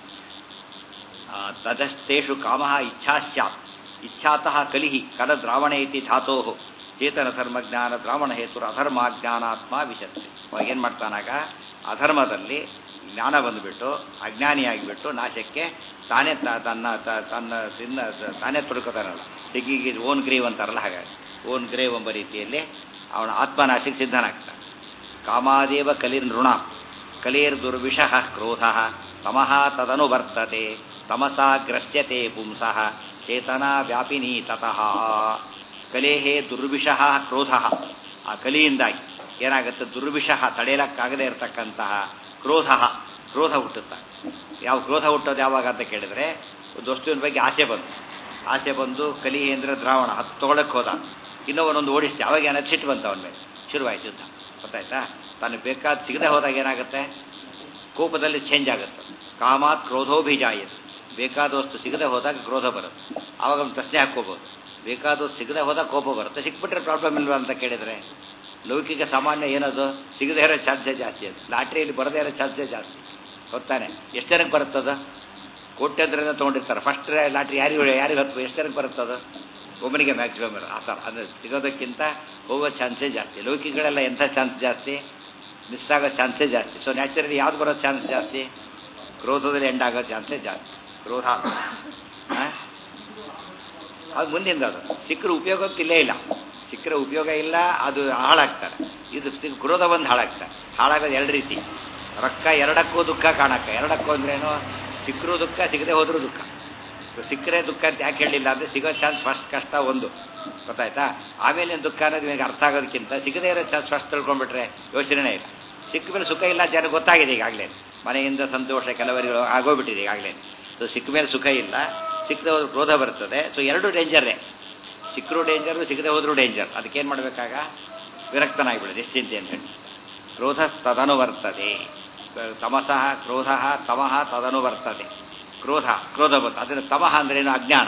S1: ಆ, ತದಸ್ತೇಷು ಕಾಮ ಇಚ್ಛಾ ಸ್ಯಾತ್ ಇಚ್ಛಾತಃ ಕಲಿಹಿ ಕಲದ್ರಾವಣ ಇತಿ ಧಾತೋ ಚೇತನ ಧರ್ಮಜ್ಞಾನ ದ್ರಾವಣ ಹೇತು ಅಧರ್ಮಾಜ್ಞಾನಾತ್ಮ ವಿಶಸ್ತಿ ಅವಾಗ ಏನು ಮಾಡ್ತಾನಾಗ ಅಧರ್ಮದಲ್ಲಿ ಜ್ಞಾನ ಬಂದುಬಿಟ್ಟು ಅಜ್ಞಾನಿಯಾಗಿಬಿಟ್ಟು ನಾಶಕ್ಕೆ ತಾನೇ ತ- ತನ್ನ ತ- ತನ್ನ ತಿನ್ನ ತಾನೇ ತುಡುಕೋತಾನಲ್ಲ ಡಿಗ್ಗಿಗೆ ಓನ್ ಗ್ರೇವ್ ಅಂತಾರಲ್ಲ ಹಾಗಾಗಿ ಓನ್ ಗ್ರೇವ್ ಎಂಬ ರೀತಿಯಲ್ಲಿ ಅವನ ಆತ್ಮನಾಶಕ್ಕೆ ಸಿದ್ಧನಾಗ್ತಾನೆ ಕಾಮಾದೇವ ಕಲಿರ್ನೃಣ ಕಲಿರ್ದುರ್ವಿಷಃ ಕ್ರೋಧ ತಮಃ ತದನು ವರ್ತತೆ ತಮಸಾ ಗ್ರಸ್ಯತೆ ಪುಂಸಃ ಚೇತನಾ ವ್ಯಾಪಿನಿ ತತಃ ಕಲೇಹೇ ದುರ್ವಿಷಃ ಕ್ರೋಧ ಆ ಕಲಿಯಿಂದಾಗಿ ಏನಾಗುತ್ತೆ ದುರ್ವಿಷಃ ತಡೆಯಲಕ್ಕಾಗದೇ ಇರತಕ್ಕಂತಹ ಕ್ರೋಧ ಕ್ರೋಧ ಹುಟ್ಟುತ್ತೆ ಯಾವ ಕ್ರೋಧ ಹುಟ್ಟೋದು ಯಾವಾಗ ಅಂತ ಕೇಳಿದ್ರೆ ಒಂದು ವಸ್ತುವಿನ ಬಗ್ಗೆ ಆಸೆ ಬಂತು ಆಸೆ ಬಂದು ಕಲಿ ಅಂದ್ರೆ ದ್ರಾವಣ ಅದು ತೊಗೊಳಕ್ಕೆ ಹೋದ ಇನ್ನೂ ಒಂದೊಂದು ಓಡಿಸ್ತೆ ಅವಾಗ ಏನಾದ್ರು ಸಿಟ್ಟು ಬಂತು ಅವನ ಮೇಲೆ ಶುರುವಾಯ್ತು ಯುದ್ಧ ಗೊತ್ತಾಯ್ತಾ ತನಗೆ ಬೇಕಾದ ಸಿಗದೆ ಹೋದಾಗ ಏನಾಗುತ್ತೆ ಕೋಪದಲ್ಲಿ ಚೇಂಜ್ ಆಗುತ್ತೆ ಕಾಮಾತ್ ಕ್ರೋಧೋಭಿಜಾಯತ್ ಬೇಕಾದ ವಸ್ತು ಸಿಗದೆ ಹೋದಾಗ ಕ್ರೋಧ ಬರುತ್ತೆ ಆವಾಗ ಒಂದು ಪ್ರಶ್ನೆ ಹಾಕ್ಕೋಬೋದು ಬೇಕಾದ ವಸ್ತು ಸಿಗದೆ ಹೋದಾಗ ಕೋಪ ಬರುತ್ತೆ ಸಿಕ್ಬಿಟ್ರೆ ಪ್ರಾಬ್ಲಮ್ ಇಲ್ವಾ ಅಂತ ಕೇಳಿದರೆ ಲೌಕಿಕ ಸಾಮಾನ್ಯ ಏನದು ಸಿಗದೆ ಇರೋ ಚಾನ್ಸೇ ಜಾಸ್ತಿ ಅದು ಲಾಟ್ರಿಯಲ್ಲಿ ಬರದೇ ಇರೋ ಚಾನ್ಸೇ ಜಾಸ್ತಿ ಗೊತ್ತಾನೆ ಎಷ್ಟು ಜನಕ್ಕೆ ಬರುತ್ತದ ಕೋಟ್ಯಂತರದಿಂದ ತೊಗೊಂಡಿರ್ತಾರೆ ಫಸ್ಟ್ ಲಾಟ್ರಿ ಯಾರಿಗೆ ಯಾರಿಗೆ ಹತ್ತು ಎಷ್ಟು ಜನಕ್ಕೆ ಬರುತ್ತದು ಒಬ್ಬನಿಗೆ ಮ್ಯಾಕ್ಸಿಮಮ್ ಆ ಥರ ಅದು ಸಿಗೋದಕ್ಕಿಂತ ಹೋಗೋ ಚಾನ್ಸೇ ಜಾಸ್ತಿ ಲೌಕಿಕಗಳೆಲ್ಲ ಎಂಥ ಚಾನ್ಸ್ ಜಾಸ್ತಿ ಮಿಸ್ ಆಗೋ ಚಾನ್ಸೇ ಜಾಸ್ತಿ ಸೊ ನ್ಯಾಚುರಲಿ ಯಾವ್ದು ಬರೋ ಚಾನ್ಸ್ ಜಾಸ್ತಿ ಕ್ರೋಧದಲ್ಲಿ ಎಂಡ್ ಆಗೋ ಚಾನ್ಸೇ ಜಾಸ್ತಿ ಕ್ರೋಧ ಆ? ಅದು ಮುಂದಿಂದ ಅದು ಸಿಕ್ಕರೆ ಉಪಯೋಗಕ್ಕೆ ಇಲ್ಲೇ ಇಲ್ಲ ಸಿಕ್ಕರೆ ಉಪಯೋಗ ಇಲ್ಲ ಅದು ಹಾಳಾಗ್ತಾರೆ ಇದು ಸಿಕ್- ಕ್ರೋಧ ಬಂದು ಹಾಳಾಗ್ತಾರೆ ಹಾಳಾಗೋದು ಎರಡು ರೀತಿ ರೊಕ್ಕ ಎರಡಕ್ಕೂ ದುಃಖ ಕಾಣಕ್ಕ ಎರಡಕ್ಕೂ ಅಂದ್ರೇನು ಸಿಕ್ಕರೂ ದುಃಖ ಸಿಗದೆ ಹೋದ್ರೂ ದುಃಖ ಸಿಕ್ಕರೆ ದುಃಖ ಅಂತ ಯಾಕೆ ಹೇಳಿಲ್ಲ ಅಂದರೆ ಸಿಗೋ ಚಾನ್ಸ್ ಫಸ್ಟ್ ಕಷ್ಟ ಒಂದು ಗೊತ್ತಾಯ್ತಾ ಆಮೇಲೆ ದುಃಖ ಅನ್ನೋದು ನಿಮಗೆ ಅರ್ಥ ಆಗೋದಕ್ಕಿಂತ ಸಿಗದೇ ಇರೋ ಚಾನ್ಸ್ ಫಸ್ಟ್ ತಿಳ್ಕೊಂಡ್ಬಿಟ್ರೆ ಯೋಚನೆನೇ ಇಲ್ಲ ಸಿಕ್ಕ ಮೇಲೆ ಸುಖ ಇಲ್ಲ ಜನ ಗೊತ್ತಾಗಿದೆ ಈಗಾಗಲೇ ಮನೆಯಿಂದ ಸಂತೋಷ ಕೆಲವರಿಗೆ ಆಗೋಗ್ಬಿಟ್ಟಿದೆ ಈಗಾಗಲೇ ಸೊ ಸಿಕ್ಕ ಮೇಲೆ ಸುಖ ಇಲ್ಲ ಸಿಕ್ಕದೆ ಹೋದ್ರೆ ಕ್ರೋಧ ಬರ್ತದೆ ಸೊ ಎರಡು ಡೇಂಜರೇ ಸಿಕ್ಕರೂ ಡೇಂಜರು ಸಿಗದೆ ಹೋದ್ರೂ ಡೇಂಜರ್ ಅದಕ್ಕೇನು ಮಾಡಬೇಕಾಗ ವಿರಕ್ತನಾಗಿಬಿಡೋದು ನಿಶ್ಚಿಂತೆ ಅಂತ ಹೇಳಿ ಕ್ರೋಧ ತದನುವರ್ತದೆ ತಮಸಃ ಕ್ರೋಧ ತಮಃ ತದನುವರ್ತದೆ ಕ್ರೋಧ ಕ್ರೋಧ ಬಂತ ಅದನ್ನು ತಮಃ ಅಂದ್ರೇನು ಅಜ್ಞಾನ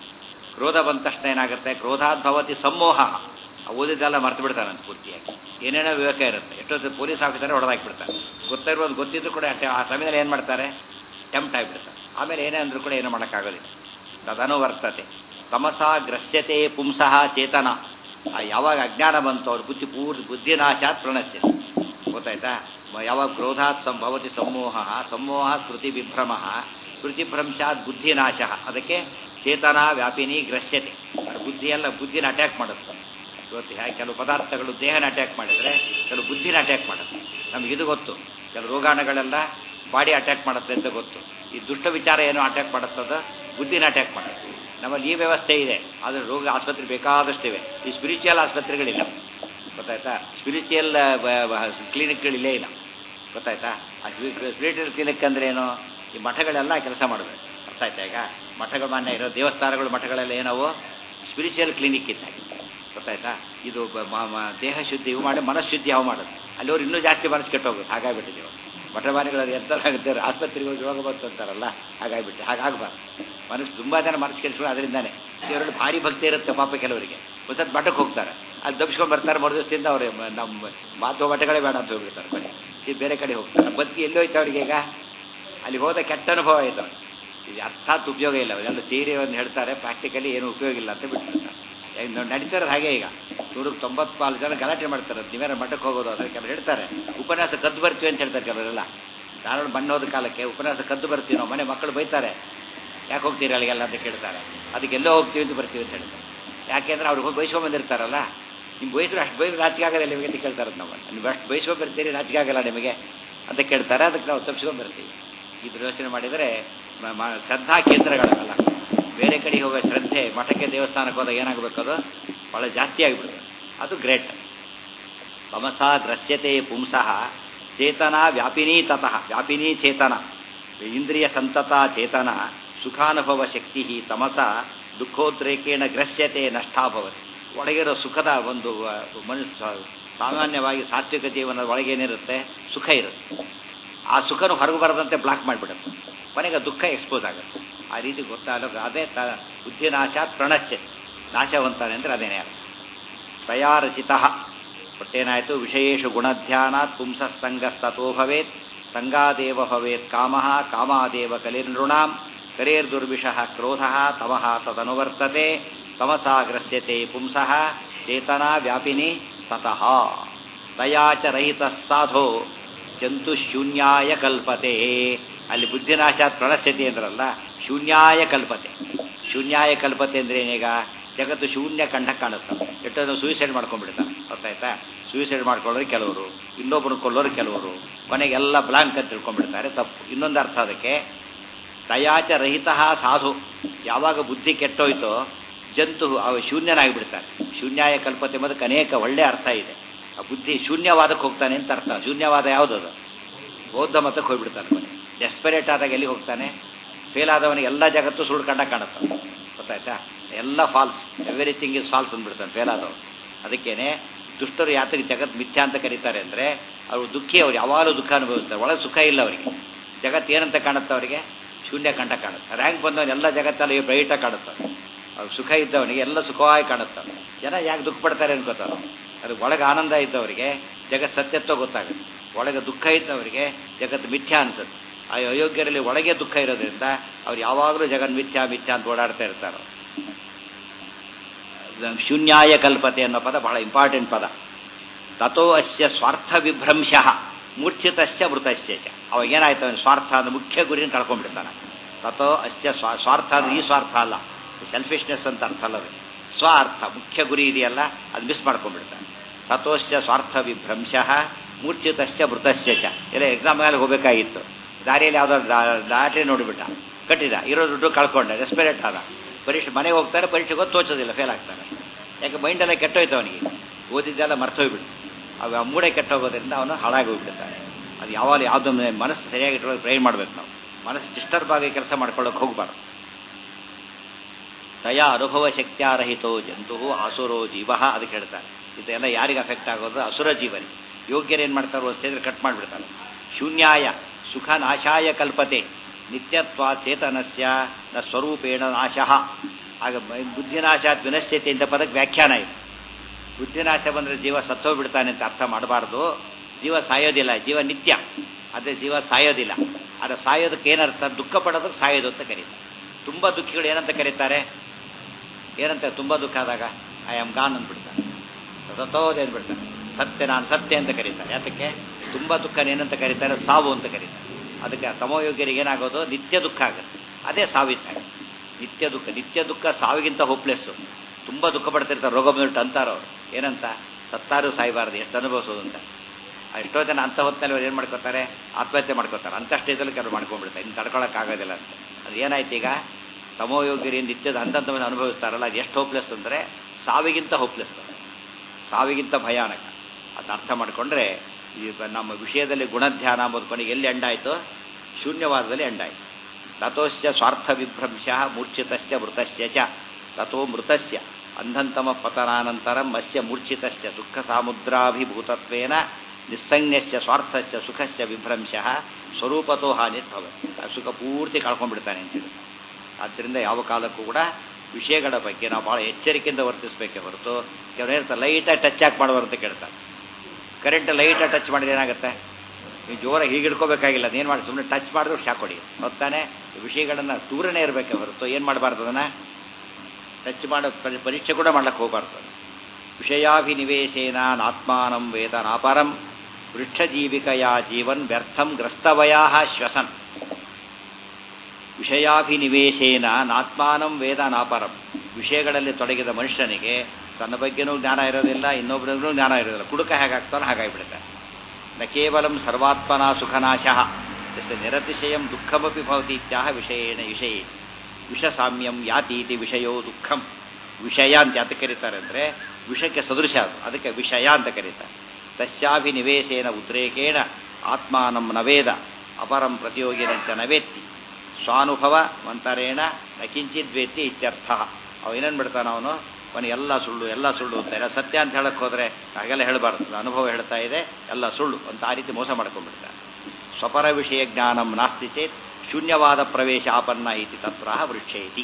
S1: ಕ್ರೋಧ ಬಂದ ತಕ್ಷಣ ಏನಾಗುತ್ತೆ ಕ್ರೋಧಾದ್ಭವತಿ ಸಮೋಹ ಓದಿದ್ದೆಲ್ಲ ಮರ್ತು ಬಿಡ್ತಾನೆ ಪೂರ್ತಿಯಾಗಿ ಏನೇನೋ ವಿವೇಕ ಇರುತ್ತೆ ಎಷ್ಟೊತ್ತು ಪೊಲೀಸ್ ಆಫೀಸರ್ ಹೊಡೆದಾಕ್ಬಿಡ್ತಾರೆ ಗೊತ್ತಿರೋದು ಗೊತ್ತಿದ್ರು ಕೂಡ ಅಷ್ಟೇ ಆ ಸಮಯದಲ್ಲಿ ಏನು ಮಾಡ್ತಾರೆ ಟೆಂಪ್ಟ್ ಆಗಿಬಿಡ್ತಾರೆ ಆಮೇಲೆ ಏನೇ ಅಂದ್ರೂ ಕೂಡ ಏನು ಮಾಡೋಕ್ಕಾಗೋದಿಲ್ಲ ತದನುವರ್ತತೆ ತಮಸಾ ಗ್ರಸ್ಯತೆ ಪುಂಸಃ ಚೇತನ ಆ ಯಾವಾಗ ಅಜ್ಞಾನ ಬಂತು ಅವ್ರ ಬುದ್ಧಿ ಪೂರ್ತಿ ಬುದ್ಧಿನಾಶಾತ್ ಪ್ರಣಶ್ಯ ಗೊತ್ತಾಯ್ತಾ ಮ- ಯಾವಾಗ ಕ್ರೋಧಾತ್ ಸಂಭವತಿ ಸಮೋಹ ಸಮೋಹ ಸ್ಮೃತಿ ವಿಭ್ರಮ ಸ್ಮೃತಿಭ್ರಂಶಾತ್ ಬುದ್ಧಿನಾಶ ಅದಕ್ಕೆ ಚೇತನ ವ್ಯಾಪಿನಿ ಗ್ರಸ್ಯತೆ ಅದು ಬುದ್ಧಿಯೆಲ್ಲ ಬುದ್ಧಿನ ಅಟ್ಯಾಕ್ ಮಾಡುತ್ತೆ ಇವತ್ತು ಹ್ಯಾ ಕೆಲವು ಪದಾರ್ಥಗಳು ದೇಹನ ಅಟ್ಯಾಕ್ ಮಾಡಿದರೆ ಕೆಲವು ಬುದ್ಧಿನ ಅಟ್ಯಾಕ್ ಮಾಡುತ್ತೆ ನಮ್ಗೆ ಇದು ಗೊತ್ತು ಕೆಲವು ರೋಗಾಣುಗಳೆಲ್ಲ ಬಾಡಿ ಅಟ್ಯಾಕ್ ಮಾಡುತ್ತೆ ಅಂತ ಗೊತ್ತು ಈ ದುಷ್ಟ ವಿಚಾರ ಏನು ಅಟ್ಯಾಕ್ ಮಾಡುತ್ತದ ಬುದ್ಧಿನ ಅಟ್ಯಾಕ್ ಮಾಡುತ್ತೆ ನಮ್ಮಲ್ಲಿ ಈ ವ್ಯವಸ್ಥೆ ಇದೆ ಆದರೆ ರೋಗ ಆಸ್ಪತ್ರೆ ಬೇಕಾದಷ್ಟಿವೆ ಈ ಸ್ಪಿರಿಚುವಲ್ ಆಸ್ಪತ್ರೆಗಳಿಲ್ಲ ಗೊತ್ತಾಯ್ತಾ ಸ್ಪಿರಿಚುವಲ್ ಕ್ಲಿನಿಕ್ಗಳಿಲ್ಲೇ ಇಲ್ಲ ಗೊತ್ತಾಯ್ತಾ ಆ ಸ್ಪಿರಿಚುವಲ್ ಕ್ಲಿನಿಕ್ ಅಂದ್ರೆ ಏನು ಈ ಮಠಗಳೆಲ್ಲ ಕೆಲಸ ಮಾಡಬೇಕು ಅರ್ಥ ಆಯ್ತಾ ಈಗ ಮಠಗಳು ಮಾನ್ಯ ಇರೋ ದೇವಸ್ಥಾನಗಳು ಮಠಗಳೆಲ್ಲ ಏನವು ಸ್ಪಿರಿಚುವಲ್ ಕ್ಲಿನಿಕ್ ಇದ್ದಾಗೆ ಗೊತ್ತಾಯ್ತಾ ಇದು ಬ- ಮ- ಮ- ದೇಹ ಶುದ್ಧಿ ಇವು ಮಾಡಿ ಮನಃಶುದ್ಧಿ ಯಾವ ಮಾಡೋದು ಅಲ್ಲಿ ಅವ್ರು ಇನ್ನೂ ಜಾಸ್ತಿ ಮನಸ್ಸು ಕೆಟ್ಟೋಗುತ್ತೆ ಹಾಗಾಗ್ಬಿಟ್ಟಿದೆ ಮಠಮಾನಿಗಳು ಎಂತಾಗುತ್ತೆ ಆಸ್ಪತ್ರೆಗೆ ಹೋಗಿ ರೋಗ ಬಂತು ಅಂತಾರಲ್ಲ ಹಾಗಾಗ್ಬಿಟ್ಟು ಹಾಗಾಗಬಾರ್ದು ಮನಸ್ಸು ತುಂಬ ಜನ ಮನಸ್ಸು ಕೆಡಿಸ್ಕೊಂಡು ಅದರಿಂದಾನೆ ದೇವರಲ್ಲಿ ಭಾರಿ ಭಕ್ತಿ ಇರುತ್ತೆ ಪಾಪ ಕೆಲವರಿಗೆ ಒಂದ್ಸತ್ ಮಠಕ್ಕೆ ಹೋಗ್ತಾರೆ ಅಲ್ಲಿ ದಬ್ಸ್ಕೊಂಡು ಬರ್ತಾರೆ ಮರು ದಿವಸದಿಂದ ಅವ್ರೆ ಮ- ನಮ್ಮ ಮಾತು ಮಠಗಳೇ ಬೇಡ ಅಂತ ಹೋಗ್ಬಿಡ್ತಾರೆ ಕೊನೆ ಇದು ಬೇರೆ ಕಡೆ ಹೋಗ್ತಾರೆ ಬದುಕಿ ಎಲ್ಲಿ ಹೋಯ್ತು ಅವ್ರಿಗೆ ಈಗ ಅಲ್ಲಿ ಹೋದ ಕೆಟ್ಟ ಅನುಭವ ಆಯ್ತು ಅವ್ರಿಗೆ ಇದು ಅರ್ಥಾತ್ ಉಪಯೋಗ ಇಲ್ಲ ಅವರೆಲ್ಲ ಥಿಯರಿ ಒಂದು ಹೇಳ್ತಾರೆ ಪ್ರಾಕ್ಟಿಕಲಿ ಏನು ಉಪಯೋಗ ಇಲ್ಲ ಅಂತ ಬಿಟ್ಬಿಡ್ತಾರೆ ಈಗ ನಾವು ನಡೀತಾರೆ ಹಾಗೆ ಈಗ ನೂರಕ್ಕೆ ತೊಂಬತ್ನಾಲ್ಕು ಜನ ಗಲಾಟೆ ಮಾಡ್ತಾರೆ ನೀವೇನ ಮಠಕ್ಕೆ ಹೋಗೋದು ಅದಕ್ಕೆ ಕೆಲವರು ಹೇಳ್ತಾರೆ ಉಪನ್ಯಾಸ ಕದ್ದು ಬರ್ತೀವಿ ಅಂತ ಹೇಳ್ತಾರೆ ಕೆಲವರೆಲ್ಲ ಧಾರವಾಡ ಬಣ್ಣೋದ ಕಾಲಕ್ಕೆ ಉಪನ್ಯಾಸ ಕದ್ದು ಬರ್ತೀವಿ ನಾವು ಮನೆ ಮಕ್ಕಳು ಬೈತಾರೆ ಯಾಕೆ ಹೋಗ್ತೀರಿ ಅಲ್ಲಿಗೆಲ್ಲ ಅಂತ ಕೇಳ್ತಾರೆ ಅದಕ್ಕೆ ಎಲ್ಲೋ ಹೋಗ್ತೀವಿ ಅಂತ ಬರ್ತೀವಿ ಅಂತ ಹೇಳ್ತಾರೆ ಯಾಕೆಂದ್ರೆ ಅವ್ರು ಹೋಗಿ ಬಯಸ್ಕೊಂಡ್ ಬಂದಿರ್ತಾರಲ್ಲ ನಿಮ್ಮ ಬಯಸ್ರು ಅಷ್ಟು ಬಯಸ್ರು ರಾಜಕೀಯ ಆಗಲ್ಲ ನಿಮಗೆ ಅಂತ ಕೇಳ್ತಾರೆ ನಾವು ನೀವು ಅಷ್ಟು ಬಯಸ್ಕೊಂಡ್ ಬರ್ತೀರಿ ರಾಜಕೀಯ ಆಗಲ್ಲ ನಿಮಗೆ ಅಂತ ಕೇಳ್ತಾರೆ ಅದಕ್ಕೆ ನಾವು ತಪ್ಪಿಸ್ಕೊಂಡ್ ಬರ್ತೀವಿ ಇದ್ರ ಯೋಚನೆ ಮಾಡಿದರೆ ಮ- ಮ- ಶ್ರದ್ಧಾ ಕೇಂದ್ರಗಳಲ್ಲ ಬೇರೆ ಕಡೆ ಹೋಗೋ ಶ್ರದ್ಧೆ ಮಠಕ್ಕೆ ದೇವಸ್ಥಾನಕ್ಕೆ ಹೋದಾಗ ಏನಾಗಬೇಕು ಅದು ಭಾಳ ಜಾಸ್ತಿ ಆಗಿಬಿಡುತ್ತೆ ಅದು ಗ್ರೇಟ್ ತಮಸಾ ಗ್ರಸ್ಯತೆ ಪುಂಸಃ ಚೇತನ ವ್ಯಾಪಿನೀ ತತಃ ವ್ಯಾಪಿನೀ ಚೇತನ ಇಂದ್ರಿಯ ಸಂತತ ಚೇತನ ಸುಖಾನುಭವ ಶಕ್ತಿ ತಮಸ ದುಃಖೋದ್ರೇಕೇಣ ಗ್ರಸ್ಯತೆ ನಷ್ಟಾಭವತಿ ಒಳಗಿರೋ ಸುಖದ ಒಂದು ಆ, ಮನುಷ್ಯ ಸಾಮಾನ್ಯವಾಗಿ ಸಾತ್ವಿಕ ಜೀವನದ ಒಳಗೇನಿರುತ್ತೆ ಸುಖ ಇರುತ್ತೆ ಆ ಸುಖನು ಹೊರಗೆ ಬರದಂತೆ ಬ್ಲಾಕ್ ಮಾಡಿಬಿಡುತ್ತೆ ಕೊನೆಗೆ ದುಃಖ ಎಕ್ಸ್ಪೋಸ್ ಆಗುತ್ತೆ ಆ ರೀತಿ ಗೊತ್ತಾಗ ಅದೇ ತ ಬುದ್ಧಿನಾಶ ಪ್ರಣಶ್ಯ ನಾಶವಂತಾನೆ ಅಂದರೆ ಅದೇನೇ ಅರ್ಥ ತಯಾರಚಿತ ಒಟ್ಟೇನಾಯಿತು ವಿಷಯೇಶು ಗುಣಧ್ಯಾನಾತ್ ಪುಂಸಸ್ತಂಗಸ್ತೋ ಭವೇತ್ ಸಂಗಾದೇವ ಭವೇತ್ ಕಾಮ ಕಾಮಾದೇವ ಕಲಿರ್ನೃಣಾಂ ಕರೇರ್ದುರ್ವಿಷಃ ಕ್ರೋಧ ತಮಃ ತದನುವರ್ತತೆ ತಮಸಾ ಗ್ರಸ್ಯತೆ ಪುಂಸಃ ಚೇತನಾ ವ್ಯಾಪಿನಿ ತತಃ ದಯಾಚ ರಹಿತ ಸಾಧೋ ಜಂತು ಶೂನ್ಯಾಯ ಕಲ್ಪತೆ ಅಲ್ಲಿ ಬುದ್ಧಿನಾಶಾತ್ ಪ್ರಣಶ್ಯತೆ ಅಂದ್ರಲ್ಲ ಶೂನ್ಯಾಯ ಕಲ್ಪತೆ ಶೂನ್ಯಾಯ ಕಲ್ಪತೆ ಅಂದ್ರೆ ಏನೀಗ ಜಗತ್ತು ಶೂನ್ಯ ಕಂಡ ಕಾಣುತ್ತೆ ಎಷ್ಟೊಂದು ಸೂಸೈಡ್ ಮಾಡ್ಕೊಂಡ್ಬಿಡ್ತಾರೆ ಗೊತ್ತಾಯ್ತಾ ಸೂಸೈಡ್ ಮಾಡ್ಕೊಳ್ಳೋರು ಕೆಲವರು ಇನ್ನೊಬ್ಬರು ಕೊಲ್ಲೋರು ಕೆಲವರು ಕೊನೆಗೆಲ್ಲ ಬ್ಲಾಂಕ್ ಅಂತ ತಿಳ್ಕೊಂಡ್ಬಿಡ್ತಾರೆ ತಪ್ಪು ಇನ್ನೊಂದು ಅರ್ಥ ಅದಕ್ಕೆ ದಯಾಚ ರಹಿತ ಸಾಧು ಯಾವಾಗ ಬುದ್ಧಿ ಕೆಟ್ಟೋಯ್ತೋ ಜಂತು ಅವ ಶೂನ್ಯನಾಗಿಬಿಡ್ತಾನೆ ಶೂನ್ಯಾಯ ಕಲ್ಪತೆ ಎಂಬುದಕ್ಕೆ ಅನೇಕ ಒಳ್ಳೆ ಅರ್ಥ ಇದೆ ಆ ಬುದ್ಧಿ ಶೂನ್ಯವಾದಕ್ಕೆ ಹೋಗ್ತಾನೆ ಅಂತ ಅರ್ಥ ಶೂನ್ಯವಾದ ಯಾವುದದು ಬೌದ್ಧ ಮತಕ್ಕೆ ಹೋಗ್ಬಿಡ್ತಾನೆ ಕೊನೆ ಡೆಸ್ಪರೇಟ್ ಆದಾಗ ಎಲ್ಲಿ ಹೋಗ್ತಾನೆ ಫೇಲ್ ಆದವನಿಗೆ ಎಲ್ಲ ಜಗತ್ತು ಸುಳ್ಳು ಕಂಡ ಕಾಣುತ್ತೆ ಗೊತ್ತಾಯ್ತಾ ಎಲ್ಲ ಫಾಲ್ಸ್ ಎವ್ರಿಥಿಂಗ್ ಇಸ್ ಫಾಲ್ಸ್ ಅಂದ್ಬಿಡ್ತಾನೆ ಫೇಲ್ ಆದವನು ಅದಕ್ಕೇನೆ ದುಷ್ಟರು ಯಾತಕ್ಕೆ ಜಗತ್ ಮಿಥ್ಯಾ ಅಂತ ಕರೀತಾರೆ ಅಂದರೆ ಅವರು ದುಃಖಿ ಅವ್ರು ಯಾವಾಗಲೂ ದುಃಖ ಅನುಭವಿಸ್ತಾರೆ ಒಳಗೆ ಸುಖ ಇಲ್ಲ ಅವರಿಗೆ ಜಗತ್ತು ಏನಂತ ಕಾಣುತ್ತೆ ಅವರಿಗೆ ಶೂನ್ಯ ಕಂಡ ಕಾಣುತ್ತೆ ರ್ಯಾಂಕ್ ಬಂದವನು ಎಲ್ಲ ಜಗತ್ತಲ್ಲಿ ಬ್ರೈಟಾಗಿ ಕಾಣುತ್ತೆ ಅವ್ರು ಸುಖ ಇದ್ದವನಿಗೆ ಎಲ್ಲ ಸುಖವಾಗಿ ಕಾಣುತ್ತೆ ಜನ ಯಾಕೆ ದುಃಖ ಪಡ್ತಾರೆ ಅನ್ಕೋತಾರೆ ಅದು ಒಳಗೆ ಆನಂದ ಇದ್ದವರಿಗೆ ಜಗತ್ ಸತ್ಯತ್ವ ಗೊತ್ತಾಗುತ್ತೆ ಒಳಗೆ ದುಃಖ ಇದ್ದವರಿಗೆ ಜಗತ್ತು ಮಿಥ್ಯಾ ಅನ್ಸುತ್ತೆ ಆ ಅಯೋಗ್ಯರಲ್ಲಿ ಒಳಗೆ ದುಃಖ ಇರೋದ್ರಿಂದ ಅವ್ರು ಯಾವಾಗಲೂ ಜಗನ್ ಮಿಥ್ಯಾ ಮಿಥ್ಯಾ ಅಂತ ಓಡಾಡ್ತಾ ಇರ್ತಾರೆ ಶೂನ್ಯಾಯ ಕಲ್ಪತೆ ಅನ್ನೋ ಪದ ಬಹಳ ಇಂಪಾರ್ಟೆಂಟ್ ಪದ ತಥೋ ಅಸ್ಯ ಸ್ವಾರ್ಥ ವಿಭ್ರಂಶ ಮೂರ್ಛಿತಶ್ಚ ಮೃತಶ್ಚ ಚ. ಅವಾಗ ಏನಾಯ್ತು ಅವನು ಸ್ವಾರ್ಥ ಅಂದ್ರೆ ಮುಖ್ಯ ಗುರಿನ ಕಳ್ಕೊಂಡ್ಬಿಡ್ತಾನೆ ತಥೋ ಅಸ್ಯ ಸ್ವಾ ಸ್ವಾರ್ಥ ಅಂದ್ರೆ ಈ ಸ್ವಾರ್ಥ ಅಲ್ಲ ಸೆಲ್ಫಿಶ್ನೆಸ್ ಅಂತ ಅರ್ಥ ಅಲ್ಲ ಅದು. ಸ್ವಾರ್ಥ ಮುಖ್ಯ ಗುರಿ ಇದೆಯಲ್ಲ ಅದು ಮಿಸ್ ಮಾಡ್ಕೊಂಡ್ಬಿಡ್ತಾನೆ ಸತೋಶ್ಚ ಸ್ವಾರ್ಥ ವಿಭ್ರಂಶ ಮೂರ್ಛಿತಶ್ಚ ಮೃತಶ್ಚ ಚ ಎಲ್ಲ ಎಕ್ಸಾಮ್ ಮೇಲೆ ಹೋಗಬೇಕಾಗಿತ್ತು ದಾರಿಯಲ್ಲಿ ಯಾವುದಾದ್ರು ಲಾಟ್ರಿ ನೋಡಿಬಿಟ್ಟ ಕಟ್ಟಿದ ಇರೋ ದುಡ್ಡು ಕಳ್ಕೊಂಡ ರೆಸ್ಪಿರೇಟ್ ಆದ ಪರೀಕ್ಷೆ ಮನೆಗೆ ಹೋಗ್ತಾರೆ ಪರೀಕ್ಷೆಗೆ ಹೋಗಿ ತೋಚೋದಿಲ್ಲ ಫೇಲ್ ಆಗ್ತಾನೆ ಯಾಕೆ ಮೈಂಡೆಲ್ಲ ಕೆಟ್ಟೋಯ್ತು ಅವನಿಗೆ ಓದಿದ್ದೆಲ್ಲ ಮರ್ತೋಗ್ಬಿಟ್ಟು ಅವು ಆ ಮೂಡೆ ಕೆಟ್ಟೋಗೋದ್ರಿಂದ ಅವನು ಹಾಳಾಗಿ ಹೋಗ್ಬಿಡ್ತಾನೆ ಅದು ಯಾವಾಗ ಯಾವುದೋ ಮನಸ್ಸು ಸರಿಯಾಗಿ ಇಟ್ಕೊಳ್ಳೋಕೆ ಟ್ರೈ ಮಾಡ್ಬೇಕು ನಾವು ಮನಸ್ಸು ಡಿಸ್ಟರ್ಬ್ ಆಗಿ ಕೆಲಸ ಮಾಡ್ಕೊಳ್ಳೋಕೆ ಹೋಗ್ಬಾರ್ದು ತಯ ಅನುಭವ ಶಕ್ತಿಯಾರಹಿತೋ ಜಂತು ಆಸುರೋ ಜೀವ ಅದಕ್ಕೆ ಹೇಳ್ತಾರೆ ಇದೆಲ್ಲ ಯಾರಿಗೆ ಅಫೆಕ್ಟ್ ಆಗೋದು ಅಸುರ ಜೀವನಿ ಯೋಗ್ಯರು ಏನು ಮಾಡ್ತಾರೆ ಸೇದ್ರೆ ಕಟ್ ಮಾಡಿಬಿಡ್ತಾರೆ ಶೂನ್ಯಾಯ ಸುಖ ನಾಶಾಯ ಕಲ್ಪತೆ ನಿತ್ಯತ್ವ ಚೇತನಸ್ಯ ನ ಸ್ವರೂಪೇಣ ನಾಶಃ ಆಗ ಮ- ಬುದ್ಧಿನಾಶ ವಿನಶ್ಯತೆ ಅಂತ ಪದಕ್ಕೆ ವ್ಯಾಖ್ಯಾನ ಇದೆ ಬುದ್ಧಿನಾಶ ಬಂದರೆ ಜೀವ ಸತ್ತೋಗ್ಬಿಡ್ತಾನೆ ಅಂತ ಅರ್ಥ ಮಾಡಬಾರ್ದು ಜೀವ ಸಾಯೋದಿಲ್ಲ ಜೀವ ನಿತ್ಯ ಅದೇ ಜೀವ ಸಾಯೋದಿಲ್ಲ ಆದರೆ ಸಾಯೋದಕ್ಕೆ ಏನರ್ಥ ದುಃಖ ಪಡೋದಕ್ಕೆ ಸಾಯೋದು ಅಂತ ಕರೀತಾರೆ ತುಂಬ ದುಃಖಿಗಳು ಏನಂತ ಕರೀತಾರೆ ಏನಂತ ತುಂಬ ದುಃಖ ಆದಾಗ ಐ ಆಮ್ ಗಾನ್ ಅಂದ್ಬಿಡ್ತಾರೆ ಸತ್ತೋದೆ ಅಂದ್ಬಿಡ್ತಾರೆ ಸತ್ಯ ನಾನು ಸತ್ಯ ಅಂತ ಕರೀತಾರೆ ಯಾತಕ್ಕೆ ತುಂಬ ದುಃಖನ ಏನಂತ ಕರೀತಾರೆ ಸಾವು ಅಂತ ಕರೀತಾರೆ ಅದಕ್ಕೆ ಸಮಯೋಗ್ಯರಿಗೆ ಏನಾಗೋದು ನಿತ್ಯ ದುಃಖ ಆಗುತ್ತೆ ಅದೇ ಸಾವಿದ್ದಾಗ ನಿತ್ಯ ದುಃಖ ನಿತ್ಯ ದುಃಖ ಸಾವಿಗಿಂತ ಹೋಪ್ಲೆಸ್ಸು ತುಂಬ ದುಃಖ ಪಡ್ತಿರ್ತಾರೆ ರೋಗ ಬಂದ್ಬಿಟ್ಟು ಅಂತಾರೆ ಅವರು ಏನಂತ ಸತ್ತಾರು ಸಾಯಬಾರ್ದು ಎಷ್ಟು ಅನುಭವಿಸೋದು ಅಂತ ಆ ಎಷ್ಟೋ ಜನ ಅಂಥ ಹೊತ್ತಲ್ಲಿ ಅವ್ರು ಏನು ಮಾಡ್ಕೋತಾರೆ ಆತ್ಮಹತ್ಯೆ ಮಾಡ್ಕೋತಾರೆ ಅಂಥ ಸ್ಟೇಜಲ್ಲಿ ಕೆಲವು ಮಾಡ್ಕೊಂಡ್ಬಿಡ್ತಾರೆ ಇನ್ನು ತಡ್ಕೊಳಕ್ಕಾಗೋದಿಲ್ಲ ಅಂತ ಅದು ಏನಾಯ್ತು ಈಗ ಸಮಯೋಗ್ಯರಿ ನಿತ್ಯದ ಹಂತಂತವನ್ನು ಅನುಭವಿಸ್ತಾರಲ್ಲ ಅದು ಎಷ್ಟು ಹೋಪ್ಲೆಸ್ ಅಂದರೆ ಸಾವಿಗಿಂತ ಹೋಪ್ಲೆಸ್ ಸಾವಿಗಿಂತ ಭಯಾನಕ ಅದನ್ನ ಅರ್ಥ ಮಾಡಿಕೊಂಡ್ರೆ ಈ ಬ- ನಮ್ಮ ವಿಷಯದಲ್ಲಿ ಗುಣಧ್ಯಾನ ಅಂಬೋದು ಕೊನೆಗೆ ಎಲ್ಲಿ ಎಂಡಾಯಿತು ಶೂನ್ಯವಾದದಲ್ಲಿ ಎಂಡಾಯಿತು ತಥೋಶ್ಚ ಸ್ವಾರ್ಥ ವಿಭ್ರಂಶ ಮೂರ್ಛಿತಶ್ಚ ಮೃತಶ್ಚ ಚ ತಥೋ ಮೃತಸ್ಯ ಅಂಧಂತಮ ಪತನಾನಂತರಂ ಅಸ್ಯ ಮೂರ್ಛಿತಶ್ಚ ದುಃಖ ಸಾಮುದ್ರಾಭಿಭೂತತ್ವೇನ ನಿಸ್ಸಂಜ್ಞಸ್ಯ ಸ್ವಾರ್ಥಶ್ಚ ಸುಖಸ್ಯ ವಿಭ್ರಂಶ ಸ್ವರೂಪತೋ ಹಾನಿರ್ಭವತಿ ಆ ಸುಖ ಪೂರ್ತಿ ಕಳ್ಕೊಂಡ್ಬಿಡ್ತಾನೆ ಅಂತೇಳಿ ಆದ್ದರಿಂದ ಯಾವ ಕಾಲಕ್ಕೂ ಕೂಡ ವಿಷಯಗಳ ಬಗ್ಗೆ ನಾವು ಭಾಳ ಎಚ್ಚರಿಕೆಯಿಂದ ವರ್ತಿಸಬೇಕೇ ಹೊರತು ಕೆಲವರು ಹೇಳ್ತಾರೆ ಲೈಟಾಗಿ ಟಚ್ ಹಾಕಿ ಮಾಡುವರು ಅಂತ ಕೇಳ್ತಾರೆ ಕರೆಂಟ್ ಲೈಟಾಗಿ ಟಚ್ ಮಾಡಿದ್ರೆ ಏನಾಗುತ್ತೆ ನೀವು ಜೋರಾಗಿ ಹೀಗೆ ಹಿಡ್ಕೋಬೇಕಾಗಿಲ್ಲ ಅದೇನು ಮಾಡಿ ಸುಮ್ಮನೆ ಟಚ್ ಮಾಡಿದ್ರು ಶಾಕ್ ಹೊಡಿ ಹೊತ್ತಾನೆ ವಿಷಯಗಳನ್ನು ದೂರನೇ ಇರಬೇಕೆ ಹೊರತು ಏನು ಮಾಡಬಾರ್ದು ಅದನ್ನು ಟಚ್ ಮಾಡೋ ಪರಿ- ಪರೀಕ್ಷೆ ಕೂಡ ಮಾಡ್ಲಿಕ್ಕೆ ಹೋಗಬಾರ್ದು ವಿಷಯಾಭಿನಿವೇಶೇನ ನಾತ್ಮಾನಂ ವೇದ ನಾಪರಂ ವೃಕ್ಷಜೀವಿಕೆಯ ಜೀವನ್ ವ್ಯರ್ಥಂ ಗ್ರಸ್ತವಯಾ ಶ್ವಸನ್ ವಿಷಯಾಭಿನಿವೇಶೇನ ನಾತ್ಮಾನಂ ವೇದ ನಾಪರಂ ವಿಷಯಗಳಲ್ಲಿ ತೊಡಗಿದ ಮನುಷ್ಯನಿಗೆ ತನ್ನ ಬಗ್ಗೆನೂ ಜ್ಞಾನ ಇರೋದಿಲ್ಲ ಇನ್ನೊಬ್ಬರಿಗೂ ಜ್ಞಾನ ಇರೋದಿಲ್ಲ ಕುಡುಕ ಹೇಗಾಗ್ತಾನೋ ಹಾಗಾಗಿಬಿಡುತ್ತೆ ನ ಕೇವಲ ಸರ್ವಾತ್ಮನ ಸುಖನಾಶ ನಿರತಿಶಯಂ ದುಃಖಮಪಿ ಭವತಿ ಇತ್ಯಾಹ ವಿಷಯೇಣ ವಿಷಯೇ ವಿಷಸಾಮ್ಯಂ ಯಾತೀತಿ ವಿಷಯೋ ದುಃಖಂ ವಿಷಯ ಅಂತ ಯಾತಕ್ಕೆ ಕರೀತಾರೆ ಅಂದರೆ ವಿಷಕ್ಕೆ ಸದೃಶ ಅದು ಅದಕ್ಕೆ ವಿಷಯ ಅಂತ ಕರೀತಾರೆ ತಸ್ಯಾಭಿನಿವೇಶೇನ ಉದ್ರೇಕೇಣ ಆತ್ಮಾನಂ ನವೇದ ಅಪರಂ ಪ್ರತಿಯೋಗಿನಂಚ ನವೇತ್ತಿ ಸ್ವಾನುಭವ ಮಂತರೇಣ ನ ಕಿಂಚಿದ್ವೇತ್ತಿ ಇತ್ಯರ್ಥ ಅವ ಏನೇನು ಬಿಡ್ತಾನ ಅವನು ಅವನು ಎಲ್ಲ ಸುಳ್ಳು ಎಲ್ಲ ಸುಳ್ಳು ಅಂತ ಎಲ್ಲ ಸತ್ಯ ಅಂತ ಹೇಳಕ್ಕೆ ಹೋದರೆ ಹಾಗೆಲ್ಲ ಹೇಳಬಾರ್ದು ಅನುಭವ ಹೇಳ್ತಾ ಇದೆ ಎಲ್ಲ ಸುಳ್ಳು ಅಂತ ಆ ರೀತಿ ಮೋಸ ಮಾಡ್ಕೊಂಡ್ಬಿಡ್ತಾನೆ ಸ್ವಪರ ವಿಷಯ ಜ್ಞಾನಂ ನಾಸ್ತಿ ಚೇತ್ ಶೂನ್ಯವಾದ ಪ್ರವೇಶ ಆಪನ್ನ ಇತಿ ತತ್ರ ವೃಕ್ಷೇತಿ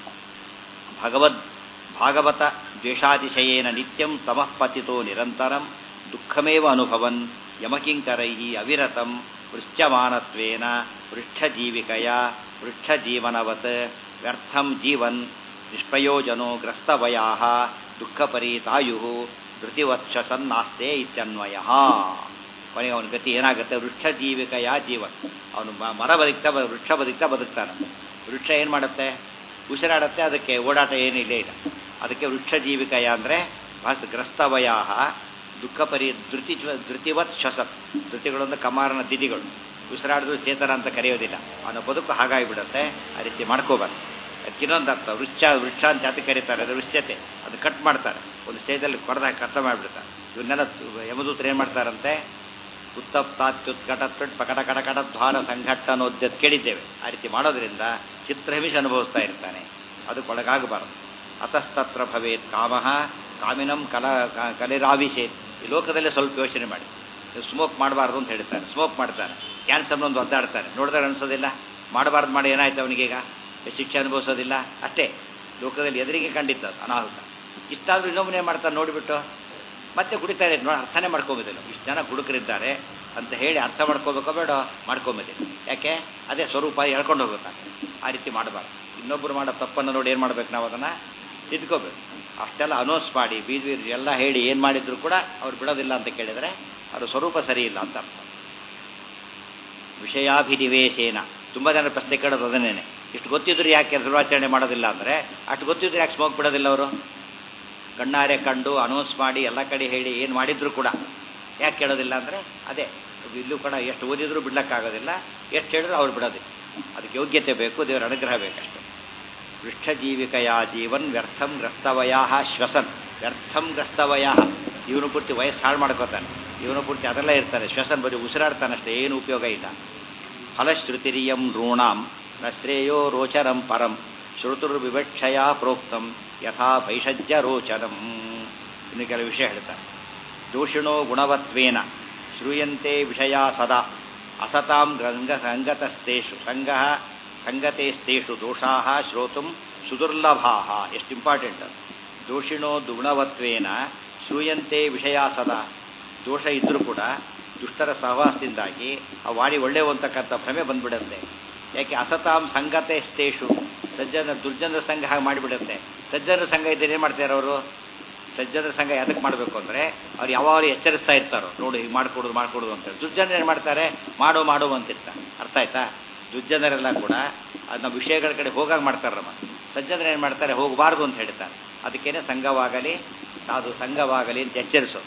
S1: ಭಗವದ್ ಭಾಗವತ ದ್ವೇಷಾತಿಶಯೇನ ನಿತ್ಯಂ ತಮಃ ಪತಿತೋ ನಿರಂತರಂ ದುಃಖಮೇವ ಅನುಭವನ್ ಯಮಕಿಂಕರೈ ಅವಿರತಂ ವೃಶ್ಚಮಾನತ್ವೇನ ವೃಕ್ಷಜೀವಿಕೆಯ ವೃಕ್ಷಜೀವನವತ್ ವ್ಯರ್ಥಂ ಜೀವನ್ ನಿಷ್ಪ್ರಯೋಜನೋ ಗ್ರಸ್ತವಯಾ ದುಃಖಪರೀತಾಯು ಧೃತಿವತ್ಸನ್ನಾಸ್ತೆ ಇತ್ಯನ್ವಯ ಕೊನೆಗೆ ಅವನ ಗತಿ ಏನಾಗುತ್ತೆ ವೃಕ್ಷ ಜೀವಿಕೆಯ ಜೀವನ್ ಅವನು ಮ- ಮರ ಬದುಕ್ತಾ ಬ- ವೃಕ್ಷ ಬದುಕ್ತಾ ಬದುಕ್ತಾನೆ ವೃಕ್ಷ ಏನು ಮಾಡುತ್ತೆ ಉಸಿರಾಡುತ್ತೆ ಅದಕ್ಕೆ ಓಡಾಟ ಏನಿಲ್ಲ ಇಲ್ಲ ಅದಕ್ಕೆ ವೃಕ್ಷ ಜೀವಿಕೆಯ ಅಂದರೆ ಭಾಸ ಗ್ರಸ್ತವಯ ದುಃಖ ಪರಿ ಧೃತಿ ಧೃತಿವತ್ ಶ್ವಸ ಧೃತಿಗಳು ಅಂದ್ರೆ ಕಮಾರನ ದಿದಿಗಳು ಉಸಿರಾಡಿದ್ರು ಚೇತನ ಅಂತ ಕರೆಯೋದಿಲ್ಲ ಅವನ ಬದುಕು ಹಾಗಾಗಿಬಿಡುತ್ತೆ ಆ ರೀತಿ ಮಾಡ್ಕೋಬಾರ್ದು ಅದಕ್ಕೆ ಇನ್ನೊಂದು ಅರ್ಥ ವೃಕ್ಷ ವೃಕ್ಷ ಅಂತ ಯಾತಕ್ಕೆ ಕರೀತಾರೆ ಅದು ವೃಕ್ಷತೆ ಅದು ಕಟ್ ಮಾಡ್ತಾರೆ ಒಂದು ಸ್ಟೇಜಲ್ಲಿ ಕೊಡದಾಗ ಕಷ್ಟ ಮಾಡಿಬಿಡ್ತಾರೆ ಇವನ್ನೆಲ್ಲ ಯಮದೂತರು ಏನು ಮಾಡ್ತಾರಂತೆ ಉತ್ತಪ್ತಾತ್ಯುತ್ಕಟತ್ಟ್ ಪಕಟ ಕಟಕಟ ದ್ವಾರ ಸಂಘಟ್ಟನೋದ್ಯತ್ ಕೇಳಿದ್ದೇವೆ ಆ ರೀತಿ ಮಾಡೋದ್ರಿಂದ ಚಿತ್ರಹಿಂಸೆ ಅನುಭವಿಸ್ತಾ ಇರ್ತಾನೆ ಅದಕ್ಕೊಳಗಾಗಬಾರದು ಅತಸ್ತತ್ರ ಭವೇತ್ ಕಾಮಃ ಕಾಮಿನಂ ಕಲ ಕ- ಕಲಿರಾವಿಷೇತ್ ಈ ಲೋಕದಲ್ಲೇ ಸ್ವಲ್ಪ ಯೋಚನೆ ಮಾಡಿ ಸ್ಮೋಕ್ ಮಾಡಬಾರ್ದು ಅಂತ ಹೇಳ್ತಾರೆ ಸ್ಮೋಕ್ ಮಾಡ್ತಾರೆ ಕ್ಯಾನ್ಸರ್ನ ಒಂದು ಒದ್ದಾಡ್ತಾರೆ ನೋಡಿದ್ರೆ ಅನ್ಸೋದಿಲ್ಲ ಮಾಡಬಾರ್ದು ಮಾಡಿ ಏನಾಯ್ತು ಅವನಿಗೀಗ ಶಿಕ್ಷೆ ಅನುಭವಿಸೋದಿಲ್ಲ ಅಷ್ಟೇ ಲೋಕದಲ್ಲಿ ಎದುರಿಗೆ ಕಂಡಿತ್ತು ಅದು ಅನಾಹುತ ಇಷ್ಟಾದ್ರೂ ಇನ್ನೊಬ್ಬನೇ ಮಾಡ್ತಾರೆ ನೋಡಿಬಿಟ್ಟು ಮತ್ತೆ ಕುಡಿತಾರೆ ನೋಡಿ ಅರ್ಥನೇ ಮಾಡ್ಕೊಂಬೋದಿಲ್ಲ ಇಷ್ಟು ಜನ ಹುಡುಕರಿದ್ದಾರೆ ಅಂತ ಹೇಳಿ ಅರ್ಥ ಮಾಡ್ಕೋಬೇಕೋ ಬೇಡ ಮಾಡ್ಕೊಂಬೋದಿಲ್ಲ ಯಾಕೆ ಅದೇ ಸ್ವರೂಪ ಹೇಳ್ಕೊಂಡು ಹೋಗುತ್ತೆ ಆ ರೀತಿ ಮಾಡಬಾರ್ದು ಇನ್ನೊಬ್ಬರು ಮಾಡೋ ತಪ್ಪನ್ನು ನೋಡಿ ಏನು ಮಾಡ್ಬೇಕು ನಾವು ಅದನ್ನು ತಿದ್ಕೋಬೇಕು ಅಷ್ಟೆಲ್ಲ ಅನೌನ್ಸ್ ಮಾಡಿ ಬೀದಿ ಬೀದಿ ಎಲ್ಲ ಹೇಳಿ ಏನು ಮಾಡಿದ್ರು ಕೂಡ ಅವ್ರು ಬಿಡೋದಿಲ್ಲ ಅಂತ ಕೇಳಿದರೆ ಅವ್ರ ಸ್ವರೂಪ ಸರಿ ಇಲ್ಲ ಅಂತ ಅರ್ಥ ವಿಷಯಾಭಿನಿವೇಶೇನ ತುಂಬ ಜನ ಪ್ರಶ್ನೆ ಕೇಳೋದು ಅದನ್ನೇನೆ ಇಷ್ಟು ಗೊತ್ತಿದ್ರು ಯಾಕೆ ಧೃವಾಚರಣೆ ಮಾಡೋದಿಲ್ಲ ಅಂದರೆ ಅಷ್ಟು ಗೊತ್ತಿದ್ರು ಯಾಕೆ ಸ್ಮೋಕ್ ಬಿಡೋದಿಲ್ಲ ಅವರು ಕಣ್ಣಾರೆ ಕಂಡು ಅನೌನ್ಸ್ ಮಾಡಿ ಎಲ್ಲ ಕಡೆ ಹೇಳಿ ಏನು ಮಾಡಿದ್ರು ಕೂಡ ಯಾಕೆ ಕೇಳೋದಿಲ್ಲ ಅಂದರೆ ಅದೇ ಇಲ್ಲೂ ಕೂಡ ಎಷ್ಟು ಓದಿದ್ರು ಬಿಡ್ಲಕ್ಕಾಗೋದಿಲ್ಲ ಎಷ್ಟು ಹೇಳಿದ್ರು ಅವ್ರು ಬಿಡೋದಿಲ್ಲ ಅದಕ್ಕೆ ಯೋಗ್ಯತೆ ಬೇಕು ದೇವರ ಅನುಗ್ರಹ ಬೇಕಷ್ಟೆ ಪೃಷ್ಠಜೀವಿಕೆಯ ಜೀವನ್ ವ್ಯರ್ಥಂ ಗ್ರಸ್ತವಯ ಶ್ವಸನ್ ವ್ಯರ್ಥಂ ಗ್ರಸ್ತವಯ ಇವನು ಪೂರ್ತಿ ವಯಸ್ಸು ಹಾಳು ಮಾಡ್ಕೋತಾನೆ ಇವನು ಪೂರ್ತಿ ಅದೆಲ್ಲ ಇರ್ತಾನೆ ಶ್ವಸನ್ ಬರೀ ಉಸಿರಾಡ್ತಾನಷ್ಟೇ ಏನು ಉಪಯೋಗ ಇಲ್ಲ ಫಲಶ್ರುತಿರಿಯಂ ಋಣಾಂ ನ ಶ್ರೇಯೋ ರೋಚರಂ ಪರಂ ಶ್ರುತುರ್ವಿವಕ್ಷಯ ಪ್ರೋಕ್ತಂ ಯಥಾ ಭೈಷಜ್ಯ ರೋಚನಂ ಇನ್ನು ಕೆಲವು ವಿಷಯ ಹೇಳ್ತಾರೆ ದೋಷಿಣೋ ಗುಣವತ್ವೇನ ಶ್ರೂಯಂತೆ ವಿಷಯ ಸದಾ ಅಸತಾಂ ಗಂಗ ಸಂಗತಸ್ತೇಷು ಸಂಗ ಸಂಗತೇಸ್ತೇಷು ದೋಷಾ ಶ್ರೋತು ಸುದುರ್ಲಭಾ ಎಷ್ಟು ಇಂಪಾರ್ಟೆಂಟ್ ದೋಷಿಣೋ ಗುಣವತ್ವೇನ ಶ್ರೂಯಂತೆ ವಿಷಯ ಸದಾ ದೋಷ ಇದ್ದರೂ ಕೂಡ ದುಷ್ಟರ ಸಹವಾಸದಿಂದಾಗಿ ಆ ವಾಣಿ ಒಳ್ಳೆಯ ಅಂತಕ್ಕಂಥ ಭ್ರಮೆ ಬಂದ್ಬಿಡುತ್ತೆ ಯಾಕೆ ಅಸತಾಂ ಸಂಗತೆ ಸ್ಥೇಷು ಸಜ್ಜನ ದುರ್ಜನರ ಸಂಘ ಹಾಗೆ ಮಾಡಿಬಿಡುತ್ತೆ ಸಜ್ಜನರ ಸಂಘ ಇದ್ದರೆ ಏನು ಮಾಡ್ತಾರೆ ಅವರು ಸಜ್ಜನರ ಸಂಘ ಯಾತಕ್ಕೆ ಮಾಡಬೇಕು ಅಂದರೆ ಅವ್ರು ಯಾವಾಗಲೂ ಎಚ್ಚರಿಸ್ತಾ ಇರ್ತಾರೋ ನೋಡು ಹೀಗೆ ಮಾಡ್ಕೊಡೋದು ಮಾಡ್ಕೊಡೋದು ಅಂತೇಳಿ ದುರ್ಜನರು ಏನು ಮಾಡ್ತಾರೆ ಮಾಡು ಮಾಡು ಅಂತಿರ್ತಾರೆ ಅರ್ಥ ಆಯ್ತಾ ದುರ್ಜನರೆಲ್ಲ ಕೂಡ ಅದನ್ನ ವಿಷಯಗಳ ಕಡೆ ಹೋಗಾಗ ಮಾಡ್ತಾರೆ ನಮ್ಮ ಸಜ್ಜನರು ಏನು ಮಾಡ್ತಾರೆ ಹೋಗಬಾರ್ದು ಅಂತ ಹೇಳ್ತಾರೆ ಅದಕ್ಕೇನೆ ಸಂಘವಾಗಲಿ ಅದು ಸಂಘವಾಗಲಿ ಅಂತ ಎಚ್ಚರಿಸೋ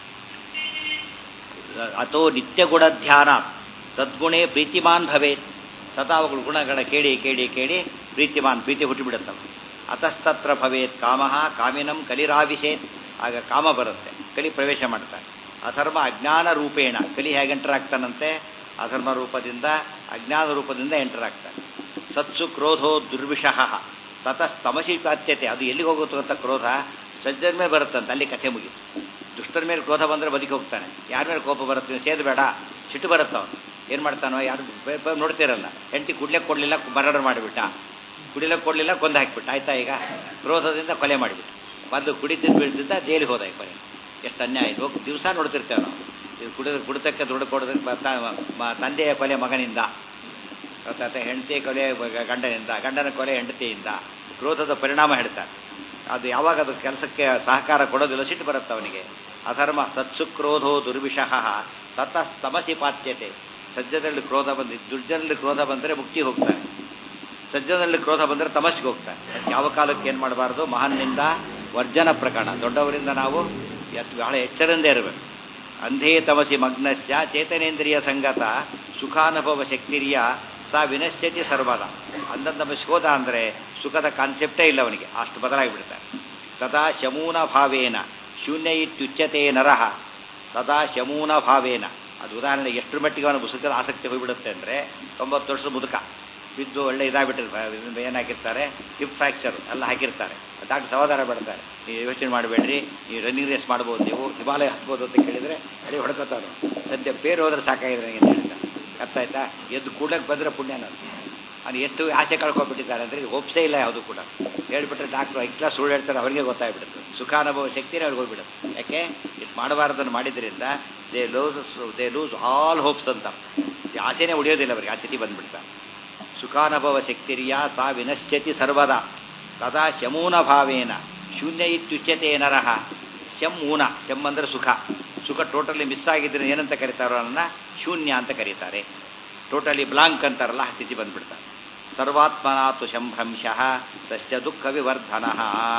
S1: ಅಥೋ ನಿತ್ಯ ಗುಣ ಧ್ಯಾನ ತದ್ಗುಣೇ ಪ್ರೀತಿಮಾನ್ ಭವೇತ್ ಸದಾ ಅವುಗಳು ಗುಣಗಳ ಕೇಳಿ ಕೇಳಿ ಕೇಳಿ ಪ್ರೀತಿಮಾನ್ ಪ್ರೀತಿ ಹುಟ್ಟಿಬಿಡುತ್ತವೆ ಅತಸ್ತತ್ರ ಭವೇತ್ ಕಾಮ ಕಾಮಿನಂ ಕಲಿರಾವಿಷೇತ್ ಆಗ ಕಾಮ ಬರುತ್ತೆ ಕಲಿ ಪ್ರವೇಶ ಮಾಡ್ತಾರೆ ಅಧರ್ಮ ಅಜ್ಞಾನ ರೂಪೇಣ ಕಲಿ ಹೇಗೆ ಎಂಟರ್ ಆಗ್ತಾನಂತೆ ಅಧರ್ಮ ರೂಪದಿಂದ ಅಜ್ಞಾನ ರೂಪದಿಂದ ಎಂಟರ್ ಆಗ್ತಾನೆ ಸತ್ಸು ಕ್ರೋಧೋ ದುರ್ವಿಷಃ ತತಸ್ತಮಸಿ ಪಾತ್ಯತೆ ಅದು ಎಲ್ಲಿಗೆ ಹೋಗುತ್ತೋ ಅಂತ ಕ್ರೋಧ ಸಜ್ಜನ ಮೇಲೆ ಬರುತ್ತಂತೆ ಅಲ್ಲಿ ಕಥೆ ಮುಗಿತು ದುಷ್ಟರ ಮೇಲೆ ಕ್ರೋಧ ಬಂದರೆ ಬದುಕಿ ಹೋಗ್ತಾನೆ ಯಾರ ಮೇಲೆ ಕೋಪ ಬರುತ್ತೆ ಸೇದ್ ಬೇಡ ಸಿಟ್ಟು ಬರುತ್ತೆ ಅವನು ಏನು ಮಾಡ್ತಾನೋ ಯಾರು ಬ- ಬ- ನೋಡ್ತಿರಲ್ಲ ಹೆಂಡತಿ ಕುಡ್ಲಿಕ್ಕೆ ಕೊಡಲಿಲ್ಲ ಮರ್ಡರ್ ಮಾಡಿಬಿಟ್ಟ ಕುಡಿಲಕ್ಕೆ ಕೊಡಲಿಲ್ಲ ಕೊಂದು ಹಾಕಿಬಿಟ್ಟ ಆಯ್ತಾ ಈಗ ಕ್ರೋಧದಿಂದ ಕೊಲೆ ಮಾಡಿಬಿಟ್ಟು ಬಂದು ಕುಡಿತಿದ್ದು ಬೀಳ್ತಿದ್ದ ಜೈಲಿಗೆ ಹೋದ ಈ ಕೊನೆ ಎಷ್ಟು ಅನ್ಯಾಯ ಇದು ದಿವಸ ನೋಡ್ತಿರ್ತೇವೆ ನಾವು ಇದು ಕುಡಿದ ಕುಡಿತಕ್ಕೆ ದುಡ್ಡು ಕೊಡೋದಕ್ಕೆ ಬ- ತ- ಮ- ತಂದೆಯ ಕೊಲೆ ಮಗನಿಂದ ಗೊತ್ತಾಯ್ತಾ ಹೆಂಡತಿ ಕೊಲೆ ಗ- ಗಂಡನಿಂದ ಗಂಡನ ಕೊಲೆ ಹೆಂಡತಿಯಿಂದ ಕ್ರೋಧದ ಪರಿಣಾಮ ಹೇಳ್ತಾರೆ ಅದು ಯಾವಾಗ ಅದು ಕೆಲಸಕ್ಕೆ ಸಹಕಾರ ಕೊಡೋದಿಲ್ಲ ಸಿಟ್ಟು ಬರುತ್ತೆ ಅವನಿಗೆ ಅಧರ್ಮ ಸತ್ಸುಕ್ರೋಧೋ ದುರ್ವಿಷಃ ತತ ತಮಸಿ ಪಾತ್ಯತೆ ಸಜ್ಜದಲ್ಲಿ ಕ್ರೋಧ ಬಂದು ದುರ್ಜನಲ್ಲಿ ಕ್ರೋಧ ಬಂದರೆ ಮುಕ್ತಿ ಹೋಗ್ತಾನೆ ಸಜ್ಜನಲ್ಲಿ ಕ್ರೋಧ ಬಂದರೆ ತಮಸ್ಸಿಗೆ ಹೋಗ್ತಾನೆ ಅದಕ್ಕೆ ಯಾವ ಕಾಲಕ್ಕೆ ಏನು ಮಾಡಬಾರ್ದು ಮಹಾನ್ನಿಂದ ವರ್ಜನ ಪ್ರಕರಣ ದೊಡ್ಡವರಿಂದ ನಾವು ಎತ್ ಬಹಳ ಎಚ್ಚರಿಂದ ಇರಬೇಕು ಅಂಧೇ ತಮಸಿ ಮಗ್ನಶ್ಚ ಚೇತನೇಂದ್ರಿಯ ಸಂಗತ ಸುಖಾನುಭವ ಶಕ್ತಿರಿಯ ಸಾ ವಿನಶ್ಯತಿ ಸರ್ವದ ಅಂದಂತ ಹೋದ ಅಂದರೆ ಸುಖದ ಕಾನ್ಸೆಪ್ಟೇ ಇಲ್ಲ ಅವನಿಗೆ ಅಷ್ಟು ಬದಲಾಗಿಬಿಡ್ತಾರೆ ತದಾ ಶಮೂನ ಭಾವೇನ ಶೂನ್ಯ ಇತ್ಯುಚ್ಯತೆ ನರಹ ತದಾ ಶಮೂನ ಭಾವೇನ ಅದು ಉದಾಹರಣೆ ಎಷ್ಟು ಮಟ್ಟಿಗೆ ಅವನ ಮುಸುಕದ ಆಸಕ್ತಿ ಹೋಗಿಬಿಡುತ್ತೆ ಅಂದರೆ ತೊಂಬತ್ತು ವರ್ಷದ ಮುದುಕ ಬಿದ್ದು ಒಳ್ಳೆ ಇದಾಗ್ಬಿಟ್ಟಿರ್ತಾರೆ ಏನು ಹಾಕಿರ್ತಾರೆ ಹಿಪ್ ಫ್ರ್ಯಾಕ್ಚರ್ ಎಲ್ಲ ಹಾಕಿರ್ತಾರೆ ಡಾಕ್ಟರ್ ಸಮಾಧಾನ ಬಿಡ್ತಾರೆ ನೀವು ಯೋಚನೆ ಮಾಡಬೇಡ್ರಿ ನೀವು ರನ್ನಿಂಗ್ ರೇಸ್ ಮಾಡ್ಬೋದು ನೀವು ಹಿಮಾಲಯ ಹತ್ಬೋದು ಅಂತ ಕೇಳಿದರೆ ಅಡಿ ಹೊಡ್ಕೋತಾರೆ ಸದ್ಯ ಬೇರೆ ಹೋದ್ರೆ ಸಾಕಾಗಿದೆ ನನಗೆ ಅಂತ ಹೇಳ್ತಾರೆ ಅರ್ಥ ಆಯ್ತಾ ಎದ್ದು ಕೂಡಕ್ಕೆ ಬಂದರೆ ಪುಣ್ಯ ನಾನು ಅವ್ನು ಎಷ್ಟು ಆಸೆ ಕಳ್ಕೊಬಿಟ್ಟಿದ್ದಾರೆ ಅಂದರೆ ಇದು ಹೋಪ್ಸೇ ಇಲ್ಲ ಯಾವುದು ಕೂಡ ಹೇಳ್ಬಿಟ್ರೆ ಡಾಕ್ಟ್ರು ಐಕ್ಲಾ ಸುಳ್ಳು ಹೇಳ್ತಾರೆ ಅವರಿಗೆ ಗೊತ್ತಾಗ್ಬಿಡುತ್ತೆ ಸುಖಾನುಭವ ಶಕ್ತಿನೇ ಅವ್ರಿಗೆ ಹೋಗ್ಬಿಡುತ್ತೆ ಯಾಕೆ ಇದು ಮಾಡಬಾರ್ದನ್ನು ಮಾಡಿದ್ರಿಂದ they lose they lose all hopes ಅಂತ ಈ ಆಸೆನೇ ಉಳಿಯೋದಿಲ್ಲ ಅವರಿಗೆ ಆ ಸ್ಥಿತಿ ಬಂದ್ಬಿಡ್ತಾರೆ ಸುಖಾನುಭವ ಶಕ್ತಿರಿಯ ಸಾ ವಿನಶ್ಯತಿ ಸರ್ವದ ತದಾ ಶಮೂನ ಭಾವೇನ ಶೂನ್ಯ ಇತ್ಯುಚ್ಯತೆ ನರಹ ಶಮ್ಮೂನ ಶಮ್ ಅಂದರೆ ಸುಖ ಸುಖ ಟೋಟಲಿ ಮಿಸ್ ಆಗಿದ್ರೆ ಏನಂತ ಕರೀತಾರೋ ಅದನ್ನ ಶೂನ್ಯ ಅಂತ ಕರೀತಾರೆ ಟೋಟಲಿ ಬ್ಲಾಂಕ್ ಅಂತಾರಲ್ಲ ಆ ಸ್ಥಿತಿ ಬಂದ್ಬಿಡ್ತಾರೆ ಸರ್ವಾತ್ಮನಾತು ಶಂಭ್ರಂಶಃ ತಸ್ಯ ದುಃಖ ವಿವರ್ಧನ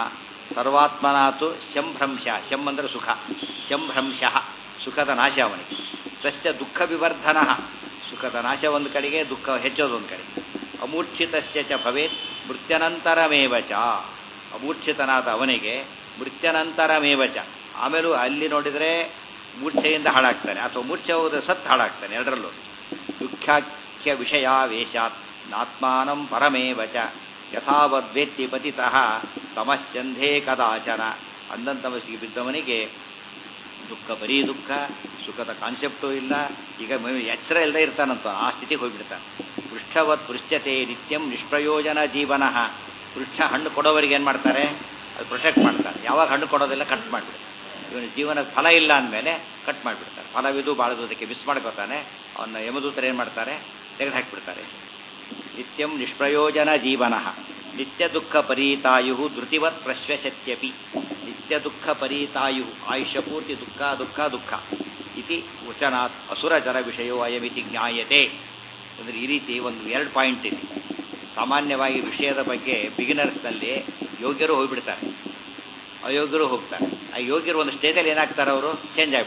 S1: ಸರ್ವಾತ್ಮನಾತು ಶಂಭ್ರಂಶ ಶಂ ಅಂದರೆ ಸುಖ ಶಂಭ್ರಂಶಃ ಸುಖದ ನಾಶ ಅವನಿಗೆ ತಸ್ಯ ದುಃಖ ವಿವರ್ಧನ ಸುಖದ ನಾಶ ಒಂದು ಕಡೆಗೆ ದುಃಖ ಹೆಚ್ಚೋದು ಒಂದು ಕಡೆ ಅಮೂರ್ಛಿತಸ್ಯ ಚ ಭವೇತ್ ಮೃತ್ಯನಂತರಮೇವ ಚ ಅಮೂರ್ಛಿತನಾದ ಅವನಿಗೆ ಮೃತ್ಯನಂತರಮೇವ ಚ ಆಮೇಲೂ ಅಲ್ಲಿ ನೋಡಿದರೆ ಮೂರ್ಛೆಯಿಂದ ಹಾಳಾಗ್ತಾನೆ ಅಥವಾ ಮೂರ್ಛೆ ಹೋದ ಸತ್ ಹಾಳಾಗ್ತಾನೆ ಎರಡರಲ್ಲೂ ದುಃಖಾಖ್ಯ ವಿಷಯಾವೇಶಾತ್ ನಾತ್ಮಾನಂ ಪರಮೇವ ಚ ಯಥಾವದ್ವೇತ್ತಿ ಪತಿತಃ ತಮಸ್ಯಂಧೇ ಕದಾಚನ ಅಂದಂತಮಸಿಗೆ ಬಿದ್ದವನಿಗೆ ದುಃಖ ಬರೀ ದುಃಖ ಸುಖದ ಕಾನ್ಸೆಪ್ಟೂ ಇಲ್ಲ ಈಗ ಮ- ಎಚ್ಚರ ಇಲ್ಲದೆ ಇರ್ತಾನಂತ ಆ ಸ್ಥಿತಿಗೆ ಹೋಗ್ಬಿಡ್ತಾನೆ ಪೃಷ್ಠವತ್ ಪೃಷ್ಠತೆ ನಿತ್ಯಂ ನಿಷ್ಪ್ರಯೋಜನ ಜೀವನ ಪೃಷ್ಠ ಹಣ್ಣು ಕೊಡೋವರಿಗೆ ಏನು ಮಾಡ್ತಾರೆ ಅದು ಪ್ರೊಟೆಕ್ಟ್ ಮಾಡ್ತಾರೆ ಯಾವಾಗ ಹಣ್ಣು ಕೊಡೋದಿಲ್ಲ ಕಟ್ ಮಾಡಿಬಿಡ್ತಾರೆ ಇವನ ಜೀವನಕ್ಕೆ ಫಲ ಇಲ್ಲ ಅಂದಮೇಲೆ ಕಟ್ ಮಾಡಿಬಿಡ್ತಾರೆ ಫಲವಿದು ಬಾಳದುದಕ್ಕೆ ಮಿಸ್ ಮಾಡ್ಕೋತಾನೆ ಅವನ್ನ ಯಮದೂತರು ಏನು ಮಾಡ್ತಾರೆ ತೆಗೆದು ಹಾಕಿಬಿಡ್ತಾರೆ ನಿತ್ಯಂ ನಿಷ್ಪ್ರಯೋಜನ ಜೀವನ ನಿತ್ಯ ದುಃಖ ಪರೀತಾಯು ಧೃತಿವತ್ ಪ್ರಶ್ವಶತ್ಯಪಿ ನಿತ್ಯ ದುಃಖ ಪರೀತಾಯು ಆಯುಷ್ಯ ಪೂರ್ತಿ ದುಃಖ ದುಃಖ ದುಃಖ ಇತಿ ವಚನಾತ್ ಅಸುರಜರ ವಿಷಯೋ ಅಯಮಿತಿ ಜ್ಞಾಯತೆ ಅಂದರೆ ಈ ರೀತಿ ಒಂದು ಎರಡು ಪಾಯಿಂಟ್ ಇದೆ ಸಾಮಾನ್ಯವಾಗಿ ವಿಷಯದ ಬಗ್ಗೆ ಬಿಗಿನರ್ಸ್ನಲ್ಲಿ ಯೋಗ್ಯರು ಹೋಗ್ಬಿಡ್ತಾರೆ ಅಯೋಗ್ಯರು ಹೋಗ್ತಾರೆ ಆ ಯೋಗ್ಯರು ಒಂದು ಸ್ಟೇಜಲ್ಲಿ ಏನಾಗ್ತಾರೆ ಅವರು ಚೇಂಜ್ ಆಗಿಬಿಡ್ತಾರೆ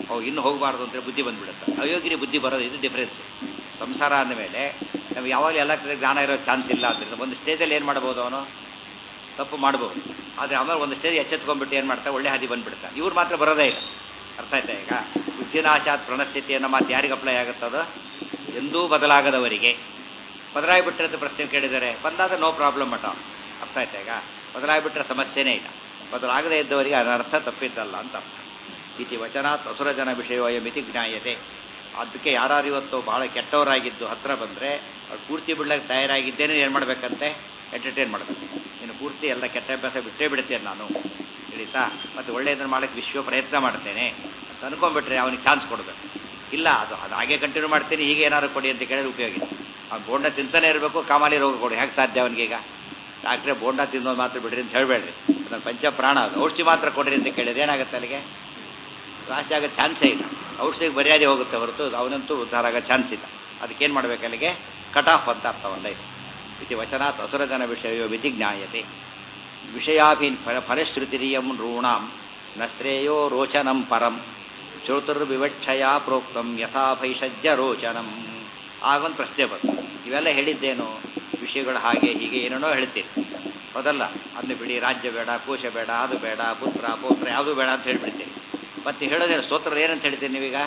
S1: ಅವು ಇನ್ನು ಹೋಗಬಾರ್ದು ಅಂತ ಬುದ್ಧಿ ಬಂದ್ಬಿಡುತ್ತೆ ಅಯೋಗ್ಯರಿ ಬುದ್ಧಿ ಬರೋದು ಇದು ಡಿಫ್ರೆನ್ಸ್ ಸಂಸಾರ ಅಂದಮೇಲೆ ನಮ್ಗೆ ಯಾವಾಗಲೂ ಎಲ್ಲ ಕಡೆ ಜ್ಞಾನ ಇರೋ ಚಾನ್ಸ್ ಇಲ್ಲ ಅಂತ ಒಂದು ಸ್ಟೇಜಲ್ಲಿ ಏನು ಮಾಡ್ಬೋದು ಅವನು ತಪ್ಪು ಮಾಡ್ಬೋದು ಆದರೆ ಆಮೇಲೆ ಒಂದು ಸ್ಟೇಜ್ ಎಚ್ಚೆತ್ಕೊಂಡ್ಬಿಟ್ಟು ಏನು ಮಾಡ್ತಾ ಒಳ್ಳೆ ಹಾದಿ ಬಂದ್ಬಿಡ್ತಾ ಇವ್ರು ಮಾತ್ರ ಬರೋದೇ ಇಲ್ಲ ಅರ್ಥ ಆಯ್ತಾ ಈಗ ಬುದ್ಧಿನಾಶಾತ್ ಪ್ರಣಸ್ಥಿತಿ ಅನ್ನೋ ಮಾತು ಯಾರಿಗೆ ಅಪ್ಲೈ ಆಗುತ್ತದೋ ಎಂದೂ ಬದಲಾಗದವರಿಗೆ ಬದಲಾಗಿಬಿಟ್ರೆ ಅಂತ ಪ್ರಶ್ನೆ ಕೇಳಿದ್ದಾರೆ ಬಂದಾಗ ನೋ ಪ್ರಾಬ್ಲಮ್ ಮಟ ಅರ್ಥ ಆಯ್ತಾ ಈಗ ಬದಲಾಗಿಬಿಟ್ರೆ ಸಮಸ್ಯೆನೇ ಇಲ್ಲ ಬದಲಾಗದೇ ಇದ್ದವರಿಗೆ ಅದರ್ಥ ತಪ್ಪಿದ್ದಲ್ಲ ಅಂತ ಅರ್ಥ ಇತಿ ವಚನಾತ್ ಅಸುರ ಜನ ವಿಷಯವಯ ಮಿತಿ ಜ್ಞಾಯತೆ ಅದಕ್ಕೆ ಯಾರು ಇವತ್ತು ಬಹಳ ಕೆಟ್ಟವರಾಗಿದ್ದು ಹತ್ರ ಬಂದರೆ ಅವ್ರು ಪೂರ್ತಿ ಬಿಡ್ಲಿಕ್ಕೆ ತಯಾರಾಗಿದ್ದೇನೆ ಏನು ಮಾಡಬೇಕಂತೆ ಎಂಟರ್ಟೈನ್ ಮಾಡಬೇಕು ಇನ್ನು ಪೂರ್ತಿ ಎಲ್ಲ ಕೆಟ್ಟ ಅಭ್ಯಾಸ ಬಿಟ್ಟೇ ಬಿಡ್ತೇನೆ ನಾನು ತಿಳಿತಾ ಮತ್ತು ಒಳ್ಳೆಯದನ್ನು ಮಾಡೋಕ್ಕೆ ವಿಶ್ವ ಪ್ರಯತ್ನ ಮಾಡ್ತೇನೆ ಅಂತ ಅನ್ಕೊಂಡ್ಬಿಟ್ರೆ ಅವನಿಗೆ ಚಾನ್ಸ್ ಕೊಡಬೇಕು ಇಲ್ಲ ಅದು ಅದು ಹಾಗೆ ಕಂಟಿನ್ಯೂ ಮಾಡ್ತೀನಿ ಹೀಗೆ ಏನಾದ್ರು ಕೊಡಿ ಅಂತ ಕೇಳಿದ್ರೆ ಉಪಯೋಗ ಇಲ್ಲ ಆ ಬೋಂಡ ತಿಂತಾನೆ ಇರಬೇಕು ಕಾಮಾಲಿ ರೋಗ ಕೊಡಿ ಹೇಗೆ ಸಾಧ್ಯ ಅವನಿಗೆ ಈಗ ಡಾಕ್ಟ್ರೇ ಬೋಂಡ ತಿನ್ನೋದು ಮಾತ್ರ ಬಿಡ್ರಿ ಅಂತ ಹೇಳಬೇಡ್ರಿ ಅದನ್ನು ಪಂಚಪ್ರಾಣ ಅದು ಔಷಧಿ ಮಾತ್ರ ಕೊಡ್ರಿ ಅಂತ ಕೇಳಿದ್ರೆ ಏನಾಗುತ್ತೆ ಅಲ್ಲಿಗೆ ವಾಸಿ ಆಗೋ ಚಾನ್ಸೇ ಇಲ್ಲ ಔಷಧಿಗೆ ಮರ್ಯಾದೆ ಹೋಗುತ್ತೆ ಹೊರತು ಅವನಂತೂ ಉದ್ಧಾರ ಆಗೋ ಚಾನ್ಸ್ ಇಲ್ಲ ಅದಕ್ಕೇನು ಮಾಡಬೇಕು ಅಲ್ಲಿಗೆ ಕಟ್ ಆಫ್ ಅಂತ ಅರ್ಥವಲ್ಲ ಇದು ಇತಿ ವಚನಾತ್ ಅಸುರಜನ ವಿಷಯ ವಿಧಿ ಜ್ಞಾಯತೆ ವಿಷಯಾಭಿ ಫಲ ಫಲಶ್ರುತಿರಿಯಂ ನೃಣಾಂ ನ ಶ್ರೇಯೋ ರೋಚನಂ ಪರಂ ಶ್ರೋತೃರ್ವಿವಕ್ಷಯ ಪ್ರೋಕ್ತಂ ಯಥಾ ಭೈಷಜ್ಯ ರೋಚನಂ ಆಗೊಂದು ಪ್ರಶ್ನೆ ಬಂತು ಇವೆಲ್ಲ ಹೇಳಿದ್ದೇನು ವಿಷಯಗಳು ಹಾಗೆ ಹೀಗೆ ಏನೇನೋ ಹೇಳ್ತೀರಿ ಹೌದಲ್ಲ ಅದನ್ನ ಬಿಡಿ ರಾಜ್ಯ ಬೇಡ ಕೋಶ ಬೇಡ ಅದು ಬೇಡ ಪುತ್ರ ಪೌತ್ರ ಯಾವುದು ಬೇಡ ಅಂತ ಹೇಳ್ಬಿಡ್ತೀರಿ ಮತ್ತೆ ಹೇಳೋದೇನು ಸ್ತೋತ್ರ ಏನಂತ ಹೇಳ್ತೀರಿ ನೀವೀಗ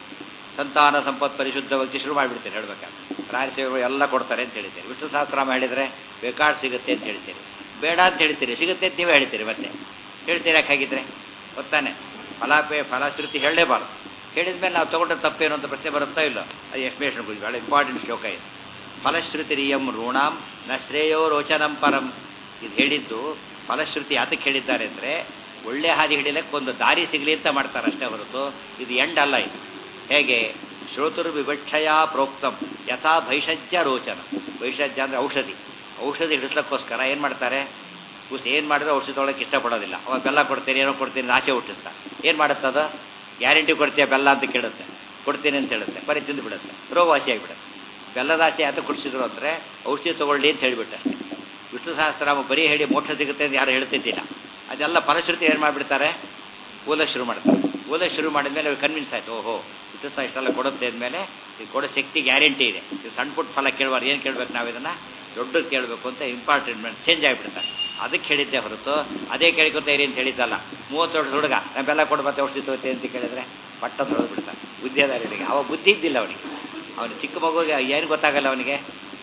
S1: ಸಂತಾನ ಸಂಪತ್ ಪರಿಶುದ್ಧ ಭಕ್ತಿ ಶುರು ಮಾಡಿಬಿಡ್ತೀರಿ ಹೇಳ್ಬೇಕಾದ್ರೆ ರಾಜಸೇವೆಗಳು ಎಲ್ಲ ಕೊಡ್ತಾರೆ ಅಂತ ಹೇಳ್ತೀರಿ ವಿಷ್ಣು ಸಹಸ್ರಾಮ ಹೇಳಿದರೆ ಬೇಕಾಡ್ ಸಿಗುತ್ತೆ ಅಂತ ಹೇಳ್ತೀರಿ ಬೇಡ ಅಂತ ಹೇಳ್ತೀರಿ ಸಿಗುತ್ತೆ ಅಂತ ನೀವೇ ಹೇಳ್ತೀರಿ ಮತ್ತೆ ಹೇಳ್ತೀರಿ ಯಾಕೆ ಹಾಗಿದ್ರೆ ಗೊತ್ತಾನೆ ಫಲಾಪೇ ಫಲಶ್ರುತಿ ಹೇಳಲೇಬಾರ್ದು ಹೇಳಿದ ಮೇಲೆ ನಾವು ತೊಗೊಂಡ್ರೆ ತಪ್ಪೇನು ಅಂತ ಪ್ರಶ್ನೆ ಬರುತ್ತಾ ಇಲ್ಲ ಅದು ಎಕ್ಸ್ಪ್ಲೇಷನ್ ಕೊಡಿ ಭಾಳ ಇಂಪಾರ್ಟೆಂಟ್ ಶ್ಲೋಕ ಇದು ಫಲಶ್ರುತಿರಿಯಂ ಋಣಾಂ ನ ಶ್ರೇಯೋ ರೋಚನಂ ಪರಂ ಇದು ಹೇಳಿದ್ದು ಫಲಶ್ರುತಿ ಯಾತಕ್ಕೆ ಹೇಳಿದ್ದಾರೆ ಅಂದರೆ ಒಳ್ಳೆ ಹಾದಿ ಹಿಡಿಲಕ್ಕೆ ಒಂದು ದಾರಿ ಸಿಗಲಿ ಅಂತ ಮಾಡ್ತಾರೆ ಅಷ್ಟೇ ಹೊರತು ಇದು ಎಂಡ್ ಅಲ್ಲ ಇದು ಹೇಗೆ ಶ್ರೋತೃ ವಿವಕ್ಷಯ ಪ್ರೋಕ್ತಂ ಯಥಾ ಭೈಷಜ್ಯ ರೋಚನ ಭೈಷಜ್ಯ ಅಂದರೆ ಔಷಧಿ ಔಷಧಿ ಹಿಡಿಸ್ಲಿಕ್ಕೋಸ್ಕರ ಏನು ಮಾಡ್ತಾರೆ ಕೂಸ್ ಏನು ಮಾಡಿದ್ರೆ ಔಷಧಿ ತೊಗೊಳಕ್ಕೆ ಇಷ್ಟಪಡೋದಿಲ್ಲ ಅವಾಗ ಬೆಲ್ಲ ಕೊಡ್ತೀನಿ ಏನೋ ಕೊಡ್ತೀನಿ ಆಸೆ ಹುಟ್ಟಿಸ್ತಾ ಏನು ಮಾಡುತ್ತದ ಗ್ಯಾರಂಟಿ ಕೊಡ್ತೀಯ ಬೆಲ್ಲ ಅಂತ ಕೇಳುತ್ತೆ ಕೊಡ್ತೀನಿ ಅಂತ ಹೇಳುತ್ತೆ ಬರೀ ತಿಂದು ಬಿಡುತ್ತೆ ರೋಗ ವಾಸಿ ಆಗಿಬಿಡುತ್ತೆ ಬೆಲ್ಲದ ಆಸೆ ಯಾತ ಕುಡಿಸಿದ್ರು ಅಂದರೆ ಔಷಧಿ ತೊಗೊಳ್ಳಿ ಅಂತ ಹೇಳಿಬಿಟ್ಟೆ ವಿಷ್ಣು ಸಹಸ್ರನಾಮ ಬರೀ ಹೇಳಿ ಮೋಕ್ಷ ಸಿಗುತ್ತೆ ಅಂತ ಯಾರು ಹೇಳ್ತಿದ್ದಿಲ್ಲ ಅದೆಲ್ಲ ಫಲಶ್ರುತಿ ಏನು ಮಾಡಿಬಿಡ್ತಾರೆ ಓದಕ್ಕೆ ಶುರು ಮಾಡ್ತಾರೆ ಓದಕ್ಕೆ ಶುರು ಮಾಡಿದ್ಮೇಲೆ ಅವ್ರಿಗೆ ಕನ್ವಿನ್ಸ್ ಆಯ್ತು ಓಹೋ ವಿಷ್ಣು ಸಹ ಇಷ್ಟೆಲ್ಲ ಕೊಡುತ್ತೆ ಅಂದಮೇಲೆ ಈ ಕೊಡೋ ಶಕ್ತಿ ಗ್ಯಾರಂಟಿ ಇದೆ ಇದು ಸಣ್ಣ ಪುಟ್ಟ ಫಲ ಕೇಳುವಾರು ಏನು ಕೇಳಬೇಕು ನಾವು ಇದನ್ನು ದೊಡ್ಡದು ಕೇಳಬೇಕು ಅಂತ ಇಂಪಾರ್ಟೆಂಟ್ ಚೇಂಜ್ ಆಗಿಬಿಡ್ತಾರೆ ಅದಕ್ಕೆ ಹೇಳಿದ್ದೆ ಹೊರತು ಅದೇ ಕೇಳ್ಕೊತಾ ಇರಿ ಅಂತ ಹೇಳಿದ್ದಲ್ಲ ಮೂವತ್ತು ವರ್ಷದ ಹುಡುಗ ನಾನು ಬೆಲ್ಲ ಕೊಡು ಮತ್ತೆ ಔಷಧಿ ತಗೋತೆ ಅಂತ ಕೇಳಿದ್ರೆ ಪಟ್ಟ ತೊಳೆದು ಬಿಡ್ತಾನೆ ಬುದ್ಧಿದಾರರಿಗೆ ಅವ ಬುದ್ಧಿ ಇದ್ದಿಲ್ಲ ಅವನಿಗೆ ಅವನು ಚಿಕ್ಕ ಮಗುಗೆ ಏನು ಗೊತ್ತಾಗಲ್ಲ ಅವನಿಗೆ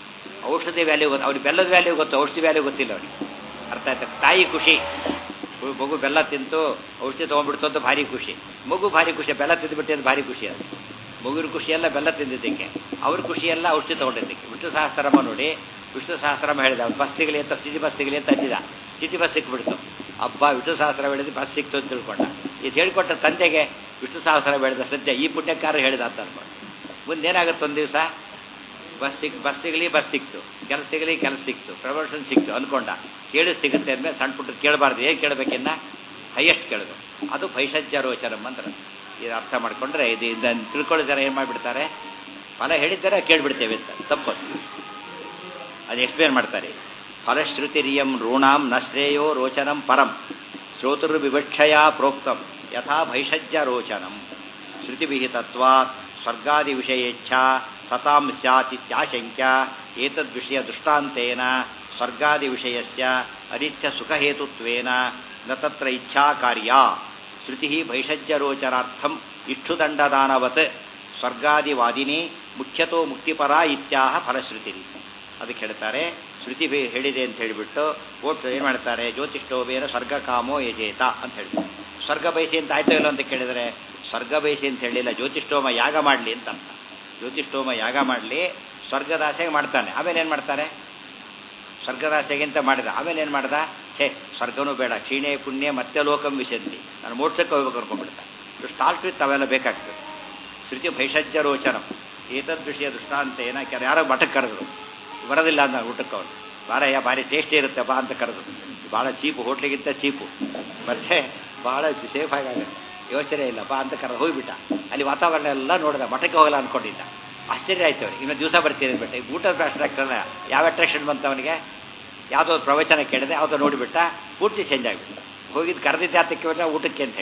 S1: ಔಷಧಿ ವ್ಯಾಲ್ಯೂ ಗೊತ್ತು ಅವ್ನಿಗೆ ಬೆಲ್ಲದ ವ್ಯಾಲ್ಯೂ ಗೊತ್ತು ಔಷಧಿ ವ್ಯಾಲ್ಯೂ ಗೊತ್ತಿಲ್ಲ ಅವನಿಗೆ ಅರ್ಥ ಆಯ್ತಾ ತಾಯಿ ಖುಷಿ ಮಗು ಬೆಲ್ಲ ತಿಂತು ಔಷಧಿ ತೊಗೊಂಡ್ಬಿಡ್ತು ಅಂತ ಭಾರಿ ಖುಷಿ ಮಗು ಭಾರಿ ಖುಷಿ ಬೆಲ್ಲ ತಿಂದುಬಿಟ್ಟು ಅಂತ ಭಾರಿ ಖುಷಿ ಅದು ಮಗುವಿನ ಖುಷಿ ಎಲ್ಲ ಬೆಲ್ಲ ತಿಂದಿದ್ದಕ್ಕೆ ಅವ್ರ ಖುಷಿ ಎಲ್ಲ ಔಷಧಿ ತೊಗೊಂಡಿದ್ದಕ್ಕೆ ವಿಷ್ಣು ಸಹಸ್ರಮ ನೋಡಿ ವಿಷ್ಣು ಸಹಸ್ರಮ ಹೇಳಿದ ಅವ್ನು ಬಸ್ ಸಿಗಲಿ ಅಂತ ಸಿಟಿ ಬಸ್ ಸಿಗಲಿ ಅಂತ ಅಂದಿದ ಸಿಟಿ ಬಸ್ ಸಿಕ್ಬಿಡ್ತು ಹಬ್ಬ ವಿಷ್ಣು ಸಹಸ್ರ ಹೇಳಿದ್ರೆ ಬಸ್ ಸಿಕ್ತು ಅಂತ ತಿಳ್ಕೊಂಡ ಇದು ಹೇಳಿಕೊಟ್ಟ ತಂದೆಗೆ ವಿಷ್ಣು ಸಹಸ್ರ ಹೇಳಿದ ಸದ್ಯ ಈ ಪುಣ್ಯಕಾರ ಹೇಳಿದ ಅಂತ ಅನ್ಕೊಂಡು ಮುಂದೇನಾಗುತ್ತೆ ಒಂದು ದಿವಸ ಬಸ್ ಸಿಕ್ ಬಸ್ ಸಿಗಲಿ ಬಸ್ ಸಿಕ್ತು ಕೆಲಸ ಸಿಗಲಿ ಕೆಲಸ ಸಿಕ್ತು ಪ್ರಮೋಷನ್ ಸಿಕ್ತು ಅನ್ಕೊಂಡ ಕೇಳಿ ಸಿಗುತ್ತೆ ಅಂದಮೇಲೆ ಸಣ್ಣ ಪುಟ್ಟ ಕೇಳಬಾರ್ದು ಏನು ಕೇಳಬೇಕಿನ್ನ ಹೈಯೆಸ್ಟ್ ಕೇಳಬೇಕು ಅದು ಭೈಷಜ್ಯ ರೋಚನಂ ಅಂತ ಇದು ಅರ್ಥ ಮಾಡ್ಕೊಂಡ್ರೆ ಇದು ಇದನ್ನು ತಿಳ್ಕೊಳ್ಳೋ ಜನ ಏನು ಮಾಡಿಬಿಡ್ತಾರೆ ಫಲ ಹೇಳಿದ್ದಾರೆ ಕೇಳಿಬಿಡ್ತೇವೆ ಅಂತ ತಪ್ಪದು ಅದು ಎಕ್ಸ್ಪ್ಲೇನ್ ಮಾಡ್ತಾರೆ ಫಲಶ್ರುತಿರಿಯಂ ಋಣಾಂ ನ ಶ್ರೇಯೋ ರೋಚನಂ ಪರಂ ಶ್ರೋತೃ ವಿವಕ್ಷಯ ಪ್ರೋಕ್ತಂ ಯಥಾ ಭೈಷಜ್ಯ ರೋಚನಂ ಶ್ರುತಿವಿಹಿತತ್ವಾ ಸ್ವರ್ಗಾದಿ ವಿಷಯೇಚ್ಛಾ ಸತಾಂ ಸ್ಯಾತ್ ಇತ್ಯಾಶಂಕ್ಯ ಏತದ್ವಿಷಯ ದೃಷ್ಟಾಂತೇನ ಸ್ವರ್ಗಾದಿ ವಿಷಯಸ್ಯ ಅನಿತ್ಯ ಸುಖಹೇತುತ್ವೇನ ನ ತತ್ರ ಇಚ್ಛಾ ಕಾರ್ಯ ಶ್ರುತಿ ಭೈಷಜ್ಯರೋಚನಾರ್ಥಂ ಇಕ್ಷುದಂಡದಾನವತ್ ಸ್ವರ್ಗಾದಿವಾದಿನಿ ಮುಖ್ಯತೋ ಮುಕ್ತಿಪರ ಇತ್ಯಾಹ ಫಲಶ್ರುತಿ ಅದಕ್ಕೆ ಹೇಳ್ತಾರೆ ಶ್ರುತಿ ಹೇಳಿದೆ ಅಂತ ಹೇಳಿಬಿಟ್ಟು ಓಟ್ ಏನು ಮಾಡ್ತಾರೆ ಜ್ಯೋತಿಷ್ಠೋಬೇನ ಸ್ವರ್ಗ ಕಾಮೋ ಯಜೇತ ಅಂತ ಹೇಳ್ತಾರೆ ಸ್ವರ್ಗ ಬಯಸಿ ಅಂತ ಆಯ್ತೋ ಇಲ್ಲ ಅಂತ ಕೇಳಿದರೆ ಸ್ವರ್ಗ ಬಯಸಿ ಅಂತ ಹೇಳಿಲ್ಲ ಜ್ಯೋತಿಷ್ಠೋಮ ಯಾಗ ಮಾಡಲಿ ಅಂತ ಅರ್ಥ ಜ್ಯೋತಿಷ್ಠೋಮ ಯಾಗ ಮಾಡಲಿ ಸ್ವರ್ಗದಾಸೆಗೆ ಮಾಡ್ತಾನೆ ಆಮೇಲೆ ಏನು ಮಾಡ್ತಾರೆ ಸ್ವರ್ಗದಾಸೆಗೆ ಅಂತ ಮಾಡಿದ ಆಮೇಲೆ ಏನು ಮಾಡ್ದ ಛೇ ಸ್ವರ್ಗನೂ ಬೇಡ ಕ್ಷೀಣೆ ಪುಣ್ಯ ಮತ್ತೆ ಲೋಕಂ ವಿಶಂತಿ ನಾನು ಮೋಕ್ಷಕ್ಕೆ ಹೋಗ್ಬೇಕು ಅನ್ಕೊಂಡ್ಬಿಡ್ತಾನೆ ಇಷ್ಟು ಸ್ಟಾರ್ಟ್ ವಿತ್ ಅವೆಲ್ಲ ಬೇಕಾಗ್ತದೆ ಶ್ರುತಿ ಭೈಷಜ್ಯ ರೋಚನಂ ಏತದ್ ವಿಷಯ ದೃಷ್ಟಾಂತ ಏನ ಕೆಲ ಯಾರೋ ಮಠಕ್ಕೆ ಕರೆದ್ರು ಬರೋದಿಲ್ಲ ಅಂದ ಊಟಕ್ಕೆ ಅವನು ಬಾರಯ್ಯ ಭಾರಿ ಟೇಸ್ಟಿ ಇರುತ್ತೆ ಬಾ ಅಂತ ಕರೆದು ಭಾಳ ಚೀಪು ಹೋಟ್ಲಿಗಿಂತ ಚೀಪು ಮತ್ತೆ ಭಾಳ ಸೇಫ್ ಆಗುತ್ತೆ ಯೋಚನೆ ಇಲ್ಲ ಬಾ ಅಂತ ಕರೆದು ಹೋಗಿಬಿಟ್ಟ ಅಲ್ಲಿ ವಾತಾವರಣ ಎಲ್ಲ ನೋಡಿದ ಮಠಕ್ಕೆ ಹೋಗಲ್ಲ ಅಂದ್ಕೊಂಡಿದ್ದ ಆಶ್ಚರ್ಯ ಆಯ್ತು ಅವ್ರಿಗೆ ಇನ್ನು ದಿವಸ ಬರ್ತೀನಿ ಅಂದ್ಬಿಟ್ಟು ಈಗ ಊಟದ ಅಟ್ರಾಕ್ಷನ್ ಯಾವ ಅಟ್ರಾಕ್ಷನ್ ಬಂತು ಅವನಿಗೆ ಯಾವುದೋ ಪ್ರವಚನ ಕೇಳಿದೆ ಯಾವುದೋ ನೋಡಿಬಿಟ್ಟ ಪೂರ್ತಿ ಚೇಂಜ್ ಆಗಿಬಿಟ್ಟ ಹೋಗಿದ್ದು ಕರೆದಿದ್ದೆ ಅದಕ್ಕೆ ಬಂದರೆ ಊಟಕ್ಕೆ ಅಂತ ಹೇಳಿ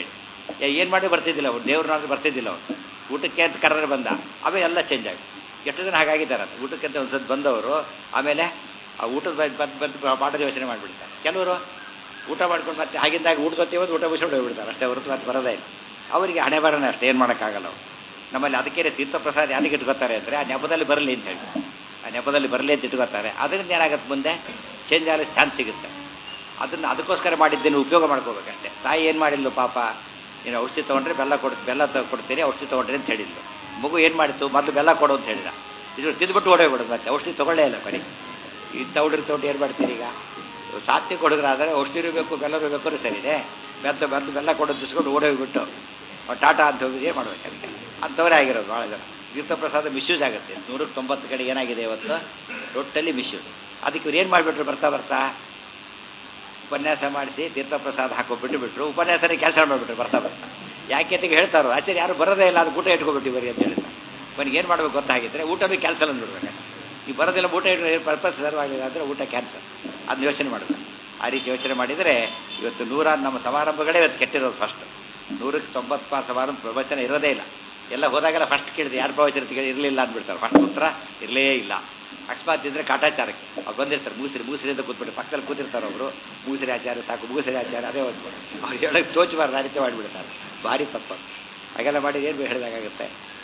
S1: ಏನು ಮಾಡಿ ಬರ್ತಿದ್ದಿಲ್ಲ ಅವ್ರು ದೇವ್ರನ್ನ ಬರ್ತಿದ್ದಿಲ್ಲ ಅವ್ರು ಊಟಕ್ಕೆ ಅಂತ ಕರೆದ್ರೆ ಬಂದ ಆಮೇಲೆ ಎಲ್ಲ ಚೇಂಜ್ ಆಗಿ ಎಷ್ಟು ಜನ ಹಾಗಾಗಿದ್ದಾರೆ ಅಂತ ಊಟಕ್ಕೆ ಅಂತ ಒಂದು ಸತಿ ಬಂದವರು ಆಮೇಲೆ ಆ ಊಟದ ಬಂದು ಬಂದು ಬಂದು ಪಾಠದ ಯೋಚನೆ ಮಾಡಿಬಿಡ್ತಾರೆ ಕೆಲವರು ಊಟ ಮಾಡ್ಕೊಂಡು ಮತ್ತೆ ಆಗಿಂದಾಗ ಊಟದ ಹೋದ್ ಊಟ ಬಿಸ್ಕೊಂಡು ಹೋಗ್ಬಿಡ್ತಾರೆ ಅಷ್ಟೇ ಹೊರತು ಮತ್ತೆ ಬರೋದೇ ಇಲ್ಲ ಅವರಿಗೆ ಹಣೆ ಬರೋಣ ಅಷ್ಟೇ ಏನು ಮಾಡೋಕ್ಕಾಗಲ್ಲ ಅವ್ರು ನಮ್ಮಲ್ಲಿ ಅದಕ್ಕೆ ತೀರ್ಥಪ್ರಸಾದ ಯಾರಿಗೆ ಇಟ್ಕೋತಾರೆ ಅಂದರೆ ಆ ನೆಪದಲ್ಲಿ ಬರಲಿ ಅಂತ ಹೇಳಿ ಆ ನೆಪದಲ್ಲಿ ಬರಲಿ ಅಂತ ಇಟ್ಕೋತಾರೆ ಅದರಿಂದ ಏನಾಗುತ್ತೆ ಮುಂದೆ ಚೇಂಜ್ ಆಗಲಿ ಚಾನ್ಸ್ ಸಿಗುತ್ತೆ ಅದನ್ನು ಅದಕ್ಕೋಸ್ಕರ ಮಾಡಿದ್ದೇನೆ ಉಪಯೋಗ ಮಾಡ್ಕೋಬೇಕಷ್ಟೇ ತಾಯಿ ಏನು ಮಾಡಿಲ್ಲ ಪಾಪ ನೀನು ಔಷಧಿ ತೊಗೊಂಡ್ರೆ ಬೆಲ್ಲ ಕೊಡ್ ಬೆಲ್ಲ ತ ಕೊಡ್ತೀರಿ ಔಷಧಿ ತೊಗೊಂಡ್ರಿ ಅಂತ ಹೇಳಿಲ್ಲ ಮಗು ಏನು ಮಾಡಿತ್ತು ಮೊದಲು ಬೆಲ್ಲ ಕೊಡು ಅಂತ ಹೇಳಿದ ಇದು ತಿಂದ್ಬಿಟ್ಟು ಓಡೋಗ್ಬಿಡೋದು ಮತ್ತೆ ಔಷಧಿ ತೊಗೊಳ್ಳೇ ಇಲ್ಲ ಬರೀ ಇಂಥ ಹುಡುಗ್ರು ತೊಗೊಂಡು ಏನು ಮಾಡ್ತೀರಿ ಈಗ ಸಾತ್ವಿಕ ಹುಡುಗರಾದರೆ ಔಷಧಿ ಇರಬೇಕು ಬೆಲ್ಲ ಇರಬೇಕು ಅಂದ್ರೆ ಸರಿದೆ ಬೆತ್ತ ಬೆಲ್ಲ ಬೆಲ್ಲ ಕೊಡೋದು ದಿಸ್ಕೊಂಡು ಓಡೋಗ್ಬಿಟ್ಟು ಟಾಟಾ ಅಂತ ಹೋಗಿ ಏನು ಮಾಡ್ಬೇಕು ಅದಕ್ಕೆ ಅಂಥವರೇ ಆಗಿರೋದು ಭಾಳ ಜನ ತೀರ್ಥಪ್ರಸಾದ ಮಿಸ್ಯೂಸ್ ಆಗುತ್ತೆ ನೂರಕ್ಕೆ ತೊಂಬತ್ತು ಕಡೆ ಏನಾಗಿದೆ ಇವತ್ತು ಟೋಟಲಿ ಮಿಸ್ಯೂಸ್ ಅದಕ್ಕೆ ಇವ್ರು ಏನು ಮಾಡಿಬಿಟ್ರು ಬರ್ತಾ ಬರ್ತಾ ಉಪನ್ಯಾಸ ಮಾಡಿಸಿ ತೀರ್ಥಪ್ರಸಾದ ಹಾಕೋಬಿಟ್ಟು ಬಿಟ್ರು ಉಪನ್ಯಾಸನೇ ಕೆಲಸ ಮಾಡಿಬಿಟ್ರು ಬರ್ತಾ ಬರ್ತಾ ಯಾಕೆ ಅಂತ ಹೇಳ್ತಾರೋ ಆಚಾರ್ಯ ಯಾರು ಬರೋದೇ ಇಲ್ಲ ಅದು ಊಟ ಇಟ್ಕೊಬಿಟ್ಟು ಬರೀ ಅಂತ ಹೇಳ್ತಾರೆ ಕೊನೆಗೆ ಏನು ಮಾಡ್ಬೇಕು ಗೊತ್ತಾಗಿದ್ರೆ ಊಟನೂ ಕ್ಯಾನ್ಸಲ್ ಅಂದ್ಬಿಡ್ಬೇಕು ನೀವು ಬರೋದಿಲ್ಲ ಊಟ ಇಟ್ಟು ಪರ್ಪಸ್ ಸರ್ವ್ ಆಗಿದೆ ಅಂದರೆ ಊಟ ಕ್ಯಾನ್ಸಲ್ ಅದನ್ನ ಯೋಚನೆ ಮಾಡಬೇಕು ಆ ರೀತಿ ಯೋಚನೆ ಮಾಡಿದರೆ ಇವತ್ತು ನೂರಾರು ನಮ್ಮ ಸಮಾರಂಭಗಳೇ ಇವತ್ತು ಕೆಟ್ಟಿರೋದು ಫಸ್ಟ್ ನೂರಕ್ಕೆ ತೊಂಬತ್ತು ಪಾಸ್ ಸಮಾರಂಭ ಪ್ರವಚನ ಇರೋದೇ ಇಲ್ಲ ಎಲ್ಲ ಹೋದಾಗೆಲ್ಲ ಫಸ್ಟ್ ಕೇಳಿದೆ ಯಾರು ಪ್ರವಚನ ಇರಲಿಲ್ಲ ಅಂದ್ಬಿಡ್ತಾರೆ ಫಸ್ಟ್ ಉತ್ತರ ಇರಲೇ ಇಲ್ಲ ಅಕಸ್ಮಾತ್ ಇದ್ರೆ ಕಾಟಾಚಾರಕ್ಕೆ ಅವ್ರು ಬಂದಿರ್ತಾರೆ ಮೂಸರಿ ಮೂಸರಿ ಅಂತ ಕೂತ್ಬಿಟ್ಟು ಪಕ್ಕದಲ್ಲಿ ಕೂತಿರ್ತಾರೆ ಅವರು ಮೂಸರಿ ಆಚಾರ ಸಾಕು ಮೂಸರಿ ಆಚಾರ ಅದೇ ಒಂದು ಅವ್ರು ಹೇಳೋಕ್ಕೆ ತೋಚಬಾರ್ದು ಆ ರೀತಿ ಮಾಡಿಬಿಡ್ತಾರೆ ಭಾರಿ ತಪ್ಪು ಹಾಗೆಲ್ಲ ಮಾಡಿ ಏನು ಹೇಳಿದಾಗುತ್ತೆ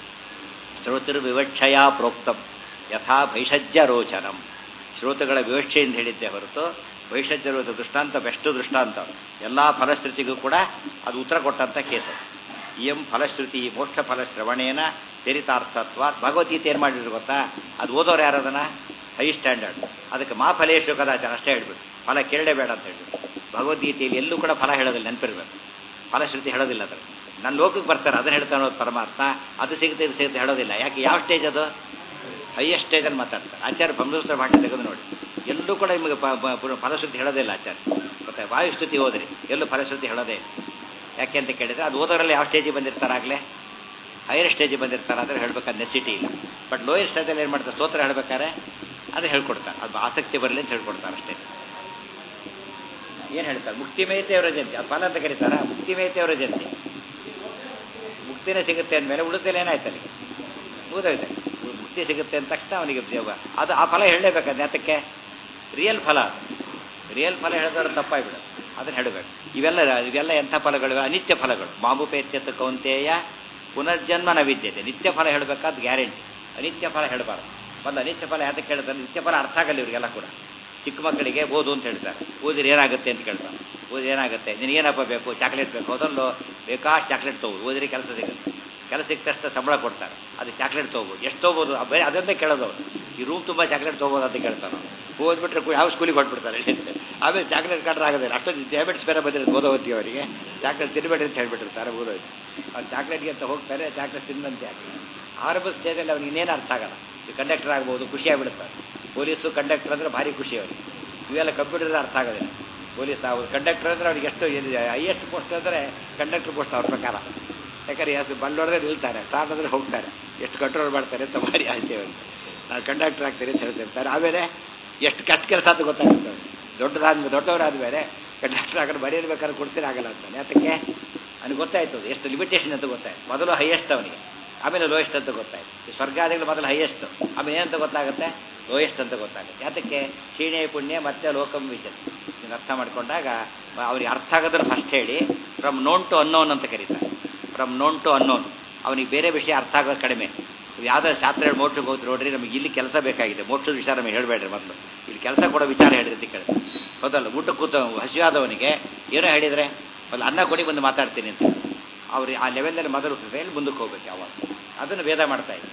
S1: ಶ್ರೋತೃ ವಿವಕ್ಷಯ ಪ್ರೋಕ್ತಂ ಯಥಾ ಭೈಷಜ್ಯ ರೋಚನಂ ಶ್ರೋತಗಳ ವಿವಕ್ಷೆಯಿಂದ ಹೇಳಿದ್ದೆ ಹೊರತು ಭೈಷಜ್ಯ ರೋಚ ದೃಷ್ಟಾಂತ ಬೆಸ್ಟ್ ದೃಷ್ಟಾಂತ ಎಲ್ಲ ಫಲಶ್ರುತಿಗೂ ಕೂಡ ಅದು ಉತ್ತರ ಕೊಟ್ಟಂಥ ಕೇಸು ಇಯಂ ಫಲಶ್ರುತಿ ಮೋಕ್ಷ ಫಲ ಶ್ರವಣೇನ ಚರಿತಾರ್ಥತ್ವ ಭಗವದ್ಗೀತೆ ಏನು ಮಾಡಿದ್ರು ಗೊತ್ತಾ ಅದು ಓದೋರು ಯಾರದನ್ನ ಹೈ ಸ್ಟ್ಯಾಂಡರ್ಡ್ ಅದಕ್ಕೆ ಮಾ ಫಲೇಶು ಕದಾಚಾರ ಅಷ್ಟೇ ಹೇಳ್ಬಿಟ್ಟು ಫಲ ಕೇಳಲೇಬೇಡ ಅಂತ ಹೇಳ್ಬಿಟ್ಟು ಭಗವದ್ಗೀತೆಯಲ್ಲಿ ಎಲ್ಲೂ ಕೂಡ ಫಲ ಹೇಳೋದಿಲ್ಲ ನೆನಪಿರ್ಬೇಕು ಫಲಶ್ರುತಿ ಹೇಳೋದಿಲ್ಲ ಅದ್ರ ನನ್ನ ಲೋಕಕ್ಕೆ ಬರ್ತಾರೆ ಅದನ್ನ ಹೇಳ್ತಾ ಅನ್ನೋದು ಪರಮಾತ್ಮ ಅದು ಸಿಗುತ್ತೆ ಇದು ಸಿಗುತ್ತೆ ಹೇಳೋದಿಲ್ಲ ಯಾಕೆ ಯಾವ ಸ್ಟೇಜ್ ಅದು ಹೈಯೆಸ್ಟ್ ಸ್ಟೇಜಲ್ಲಿ ಮಾತಾಡ್ತಾರೆ ಆಚಾರ್ಯ ಬ್ರಹ್ಮಸೂತ್ರ ಭಾಷೆ ತೆಗೆದು ನೋಡಿ ಎಲ್ಲೂ ಕೂಡ ನಿಮಗೆ ಫಲಶ್ರುತಿ ಹೇಳೋದಿಲ್ಲ ಆಚಾರ್ಯ ಮತ್ತೆ ವಾಯುಸ್ತುತಿ ಹೋದ್ರಿ ಎಲ್ಲೂ ಫಲಶ್ರುತಿ ಹೇಳೋದೇ ಇಲ್ಲ ಯಾಕೆ ಅಂತ ಕೇಳಿದ್ರೆ ಅದು ಓದೋರಲ್ಲಿ ಯಾವ ಸ್ಟೇಜಿಗೆ ಬಂದಿರ್ತಾರಾಗಲೇ ಹೈಯರ್ ಸ್ಟೇಜಿಗೆ ಬಂದಿರ್ತಾರೆ ಅಂದರೆ ಹೇಳ್ಬೇಕಾದ ನೆಸಿಟಿ ಇಲ್ಲ ಬಟ್ ಲೋಯರ್ ಸ್ಟೇಜಲ್ಲಿ ಏನು ಮಾಡ್ತಾರೆ ಸ್ತೋತ್ರ ಹೇಳ್ಬೇಕಾದ್ರೆ ಅದು ಹೇಳ್ಕೊಡ್ತಾರೆ ಅದು ಆಸಕ್ತಿ ಬರಲಿ ಅಂತ ಹೇಳ್ಕೊಡ್ತಾರೆ ಅಷ್ಟೇ ಏನು ಹೇಳ್ತಾರೆ ಮುಕ್ತಿ ಮೇತೆಯವರ ಜಯಂತಿ ಅದು ಫಲ ಅಂತ ಕರೀತಾರ ಮುಕ್ತಿ ಮೇತೆಯವರ ಜಯಂತಿ ಮುಕ್ತಿನೇ ಸಿಗುತ್ತೆ ಅಂದಮೇಲೆ ಉಳಿದಲ್ಲಿ ಏನಾಯ್ತು ಅಲ್ಲಿಗೆ ಮುಗಿದೋಯ್ತು ಮುಕ್ತಿ ಸಿಗುತ್ತೆ ಅಂದ ತಕ್ಷಣ ಅವನಿಗೆ ಜೀವ ಅದು ಆ ಫಲ ಹೇಳಲೇಬೇಕಾದ್ರೆ ಅದಕ್ಕೆ ರಿಯಲ್ ಫಲ ಅದು ರಿಯಲ್ ಫಲ ಹೇಳಿದ್ರೆ ತಪ್ಪಾಗ್ಬಿಡು ಅದನ್ನು ಹೇಳಬೇಕು ಇವೆಲ್ಲ ಇವೆಲ್ಲ ಎಂಥ ಫಲಗಳು ಅನಿತ್ಯ ಫಲಗಳು ಮಾಮುಪೇತ್ಯತ ಕೌಂತೆಯ ಪುನರ್ಜನ್ಮನ ವಿದ್ಯತೆ ನಿತ್ಯ ಫಲ ಹೇಳಬೇಕಾದ ಗ್ಯಾರಂಟಿ ಅನಿತ್ಯ ಫಲ ಹೇಳಬಾರ್ದು ಒಂದು ಅನಿತ್ಯ ಫಲ ಯಾತಕ್ಕೆ ಹೇಳ್ತಾರೆ ನಿತ್ಯ ಫಲ ಅರ್ಥ ಆಗಲ್ಲ ಇವರಿಗೆಲ್ಲ ಕೂಡ ಚಿಕ್ಕ ಮಕ್ಕಳಿಗೆ ಓದು ಅಂತ ಹೇಳ್ತಾರೆ ಓದಿದ್ರೆ ಏನಾಗುತ್ತೆ ಅಂತ ಕೇಳ್ತಾರೆ ಓದಿ ಏನಾಗುತ್ತೆ ನಿನಗೇನಪ್ಪ ಬೇಕು ಚಾಕ್ಲೇಟ್ ಬೇಕು ಅದರಲ್ಲೂ ಬೇಕಾಷ್ಟು ಚಾಕ್ಲೇಟ್ ತೊಗೋದು ಓದಿದ್ರೆ ಕೆಲಸ ಸಿಗುತ್ತೆ ಕೆಲಸ ಸಿಕ್ಕ ತಕ್ಷಣ ಸಂಬಳ ಕೊಡ್ತಾರೆ ಅದು ಚಾಕ್ಲೇಟ್ ತೊಗೋಬೋದು ಎಷ್ಟು ತೊಗೋಬೋದು ಬರೀ ಅದನ್ನೇ ಕೇಳೋದು ಅವರು ಈ ರೂಮ್ ತುಂಬ ಚಾಕ್ಲೇಟ್ ತೊಗೋಬೋದು ಅಂತ ಕೇಳ್ತಾರೆ ಓದ್ಬಿಟ್ರೆ ಯಾವ ಸ್ಕೂಲಿಗೆ ಹೊಟ್ಬಿಡ್ತಾರೆ ಆಮೇಲೆ ಚಾಕ್ಲೇಟ್ ಕಾಡ್ರೆ ಆಗೋದಿಲ್ಲ ಅಷ್ಟೊಂದು ಡಯಾಬಿಟ್ಸ್ ಬೇರೆ ಬಂದಿರೋದು ಓದೋವತ್ತಿ ಅವರಿಗೆ ಚಾಕ್ಲೇಟ್ ತಿನ್ನಬೇಡಿ ಅಂತ ಹೇಳ್ಬಿಟ್ಟಿರ್ತಾರೆ ಓದೋದು ಅವ್ರು ಚಾಕ್ಲೇಟ್ಗೆ ಅಂತ ಹೋಗ್ತಾರೆ ಚಾಕ್ಲೇಟ್ ತಿನ್ನಂತೆ ಆರಂಭ ಸ್ಟೇಜಲ್ಲಿ ಅವ್ನಿಗೆ ಇನ್ನೇನು ಅರ್ಥ ಆಗಲ್ಲ ಈ ಕಂಡಕ್ಟರ್ ಆಗ್ಬೋದು ಖುಷಿ ಆಗಿಬಿಡುತ್ತಾರೆ ಪೊಲೀಸು ಕಂಡಕ್ಟರ್ ಅಂದರೆ ಭಾರಿ ಖುಷಿ ಅವರಿಗೆ ಇವೆಲ್ಲ ಕಂಪ್ಯೂಟರ್ ಅರ್ಥ ಆಗೋದಿಲ್ಲ ಪೊಲೀಸ್ ಅವ್ರು ಕಂಡಕ್ಟರ್ ಅಂದರೆ ಅವ್ರಿಗೆ ಎಷ್ಟು ಹೈಯೆಸ್ಟ್ ಪೋಸ್ಟ್ ಅಂದರೆ ಕಂಡಕ್ಟರ್ ಪೋಸ್ಟ್ ಅವ್ರ ಪ್ರಕಾರ ಯಾಕಂದ್ರೆ ಯಾಕೆ ಬಂಡೋದ್ರೆ ನಿಲ್ತಾರೆ ಸ್ಟಾರ್ಟ್ ಅಂದರೆ ಹೋಗ್ತಾರೆ ಎಷ್ಟು ಕಂಟ್ರೋಲ್ ಮಾಡ್ತಾರೆ ಅಂತ ಭಾರಿ ಆಸೆ ಅವ್ರಿಗೆ ನಾನು ಕಂಡಕ್ಟರ್ ಆಗ್ತಾರೆ ಅಂತ ಹೇಳ್ತಿರ್ತಾರೆ ಆಮೇಲೆ ಎಷ್ಟು ಕೆಟ್ಟ ಕೆಲಸ ಅಂತ ಗೊತ್ತಾಗುತ್ತೆ ದೊಡ್ಡದಾದ ದೊಡ್ಡವರಾದ್ಮೇಲೆ ಕಂಡಕ್ಟರ್ ಆಗಲು ಬರೆಯಬೇಕಾದ್ರೆ ಕೊಡ್ತೀರ ಆಗಲ್ಲ ಅಂತ ಯಾತಕ್ಕೆ ಅವ್ನಿಗೆ ಗೊತ್ತಾಯ್ತು ಅದು ಎಷ್ಟು ಲಿಮಿಟೇಷನ್ ಅಂತ ಗೊತ್ತಾಯ್ತು ಮೊದಲು ಹೈಯೆಸ್ಟ್ ಅವನಿಗೆ ಆಮೇಲೆ ಲೋಯೆಸ್ಟ್ ಅಂತ ಗೊತ್ತಾಯ್ತು ಈ ಸ್ವರ್ಗಾದಿಗಳು ಮೊದಲು ಹೈಯೆಸ್ಟ್ ಆಮೇಲೆ ಏನಂತ ಗೊತ್ತಾಗುತ್ತೆ ಲೋಯೆಸ್ಟ್ ಅಂತ ಗೊತ್ತಾಗುತ್ತೆ ಯಾತಕ್ಕೆ ಕ್ಷೀಣೆ ಪುಣ್ಯ ಮತ್ತೆ ಲೋಕಂ ವಿಷಯ ಇದನ್ನು ಅರ್ಥ ಮಾಡ್ಕೊಂಡಾಗ ಅವ್ರಿಗೆ ಅರ್ಥ ಆಗೋದನ್ನು ಫಸ್ಟ್ ಹೇಳಿ ಫ್ರಮ್ ನೋನ್ ಟು ಅನ್ನೋನ್ ಅಂತ ಕರೀತಾರೆ ಫ್ರಮ್ ನೋನ್ ಟು ಅನ್ನೋನ್ ಅವನಿಗೆ ಬೇರೆ ವಿಷಯ ಅರ್ಥ ಆಗೋದು ಕಡಿಮೆ ಯಾವುದಾದ್ರು ಶಾಸ್ತ್ರ ಹೇಳಿ ಮೋಕ್ಷಕ್ಕೆ ಹೋಗಿ ನೋಡ್ರಿ ನಮಗೆ ಇಲ್ಲಿ ಕೆಲಸ ಬೇಕಾಗಿದೆ ಮೋಕ್ಷದ ವಿಚಾರ ನಮಗೆ ಹೇಳಬೇಡ್ರಿ ಮೊದಲು ಇಲ್ಲಿ ಕೆಲಸ ಕೊಡೋ ವಿಚಾರ ಹೇಳಿರಿ ಅಂತ ಕೇಳಿ ಹೌದಲ್ಲ ಊಟ ಕೂತ ಹಸಿವಾದವನಿಗೆ ಏನೋ ಹೇಳಿದರೆ ಅಲ್ಲಿ ಅನ್ನ ಕೊಡಿ ಬಂದು ಮಾತಾಡ್ತೀನಿ ಅಂತ ಅವ್ರು ಆ ಲೆವೆಲ್ನಲ್ಲಿ ಮೊದಲು ಮೇಲೆ ಮುಂದಕ್ಕೆ ಹೋಗ್ಬೇಕು ಯಾವಾಗ ಅದನ್ನು ವೇದ ಮಾಡ್ತಾ ಇದ್ದೆ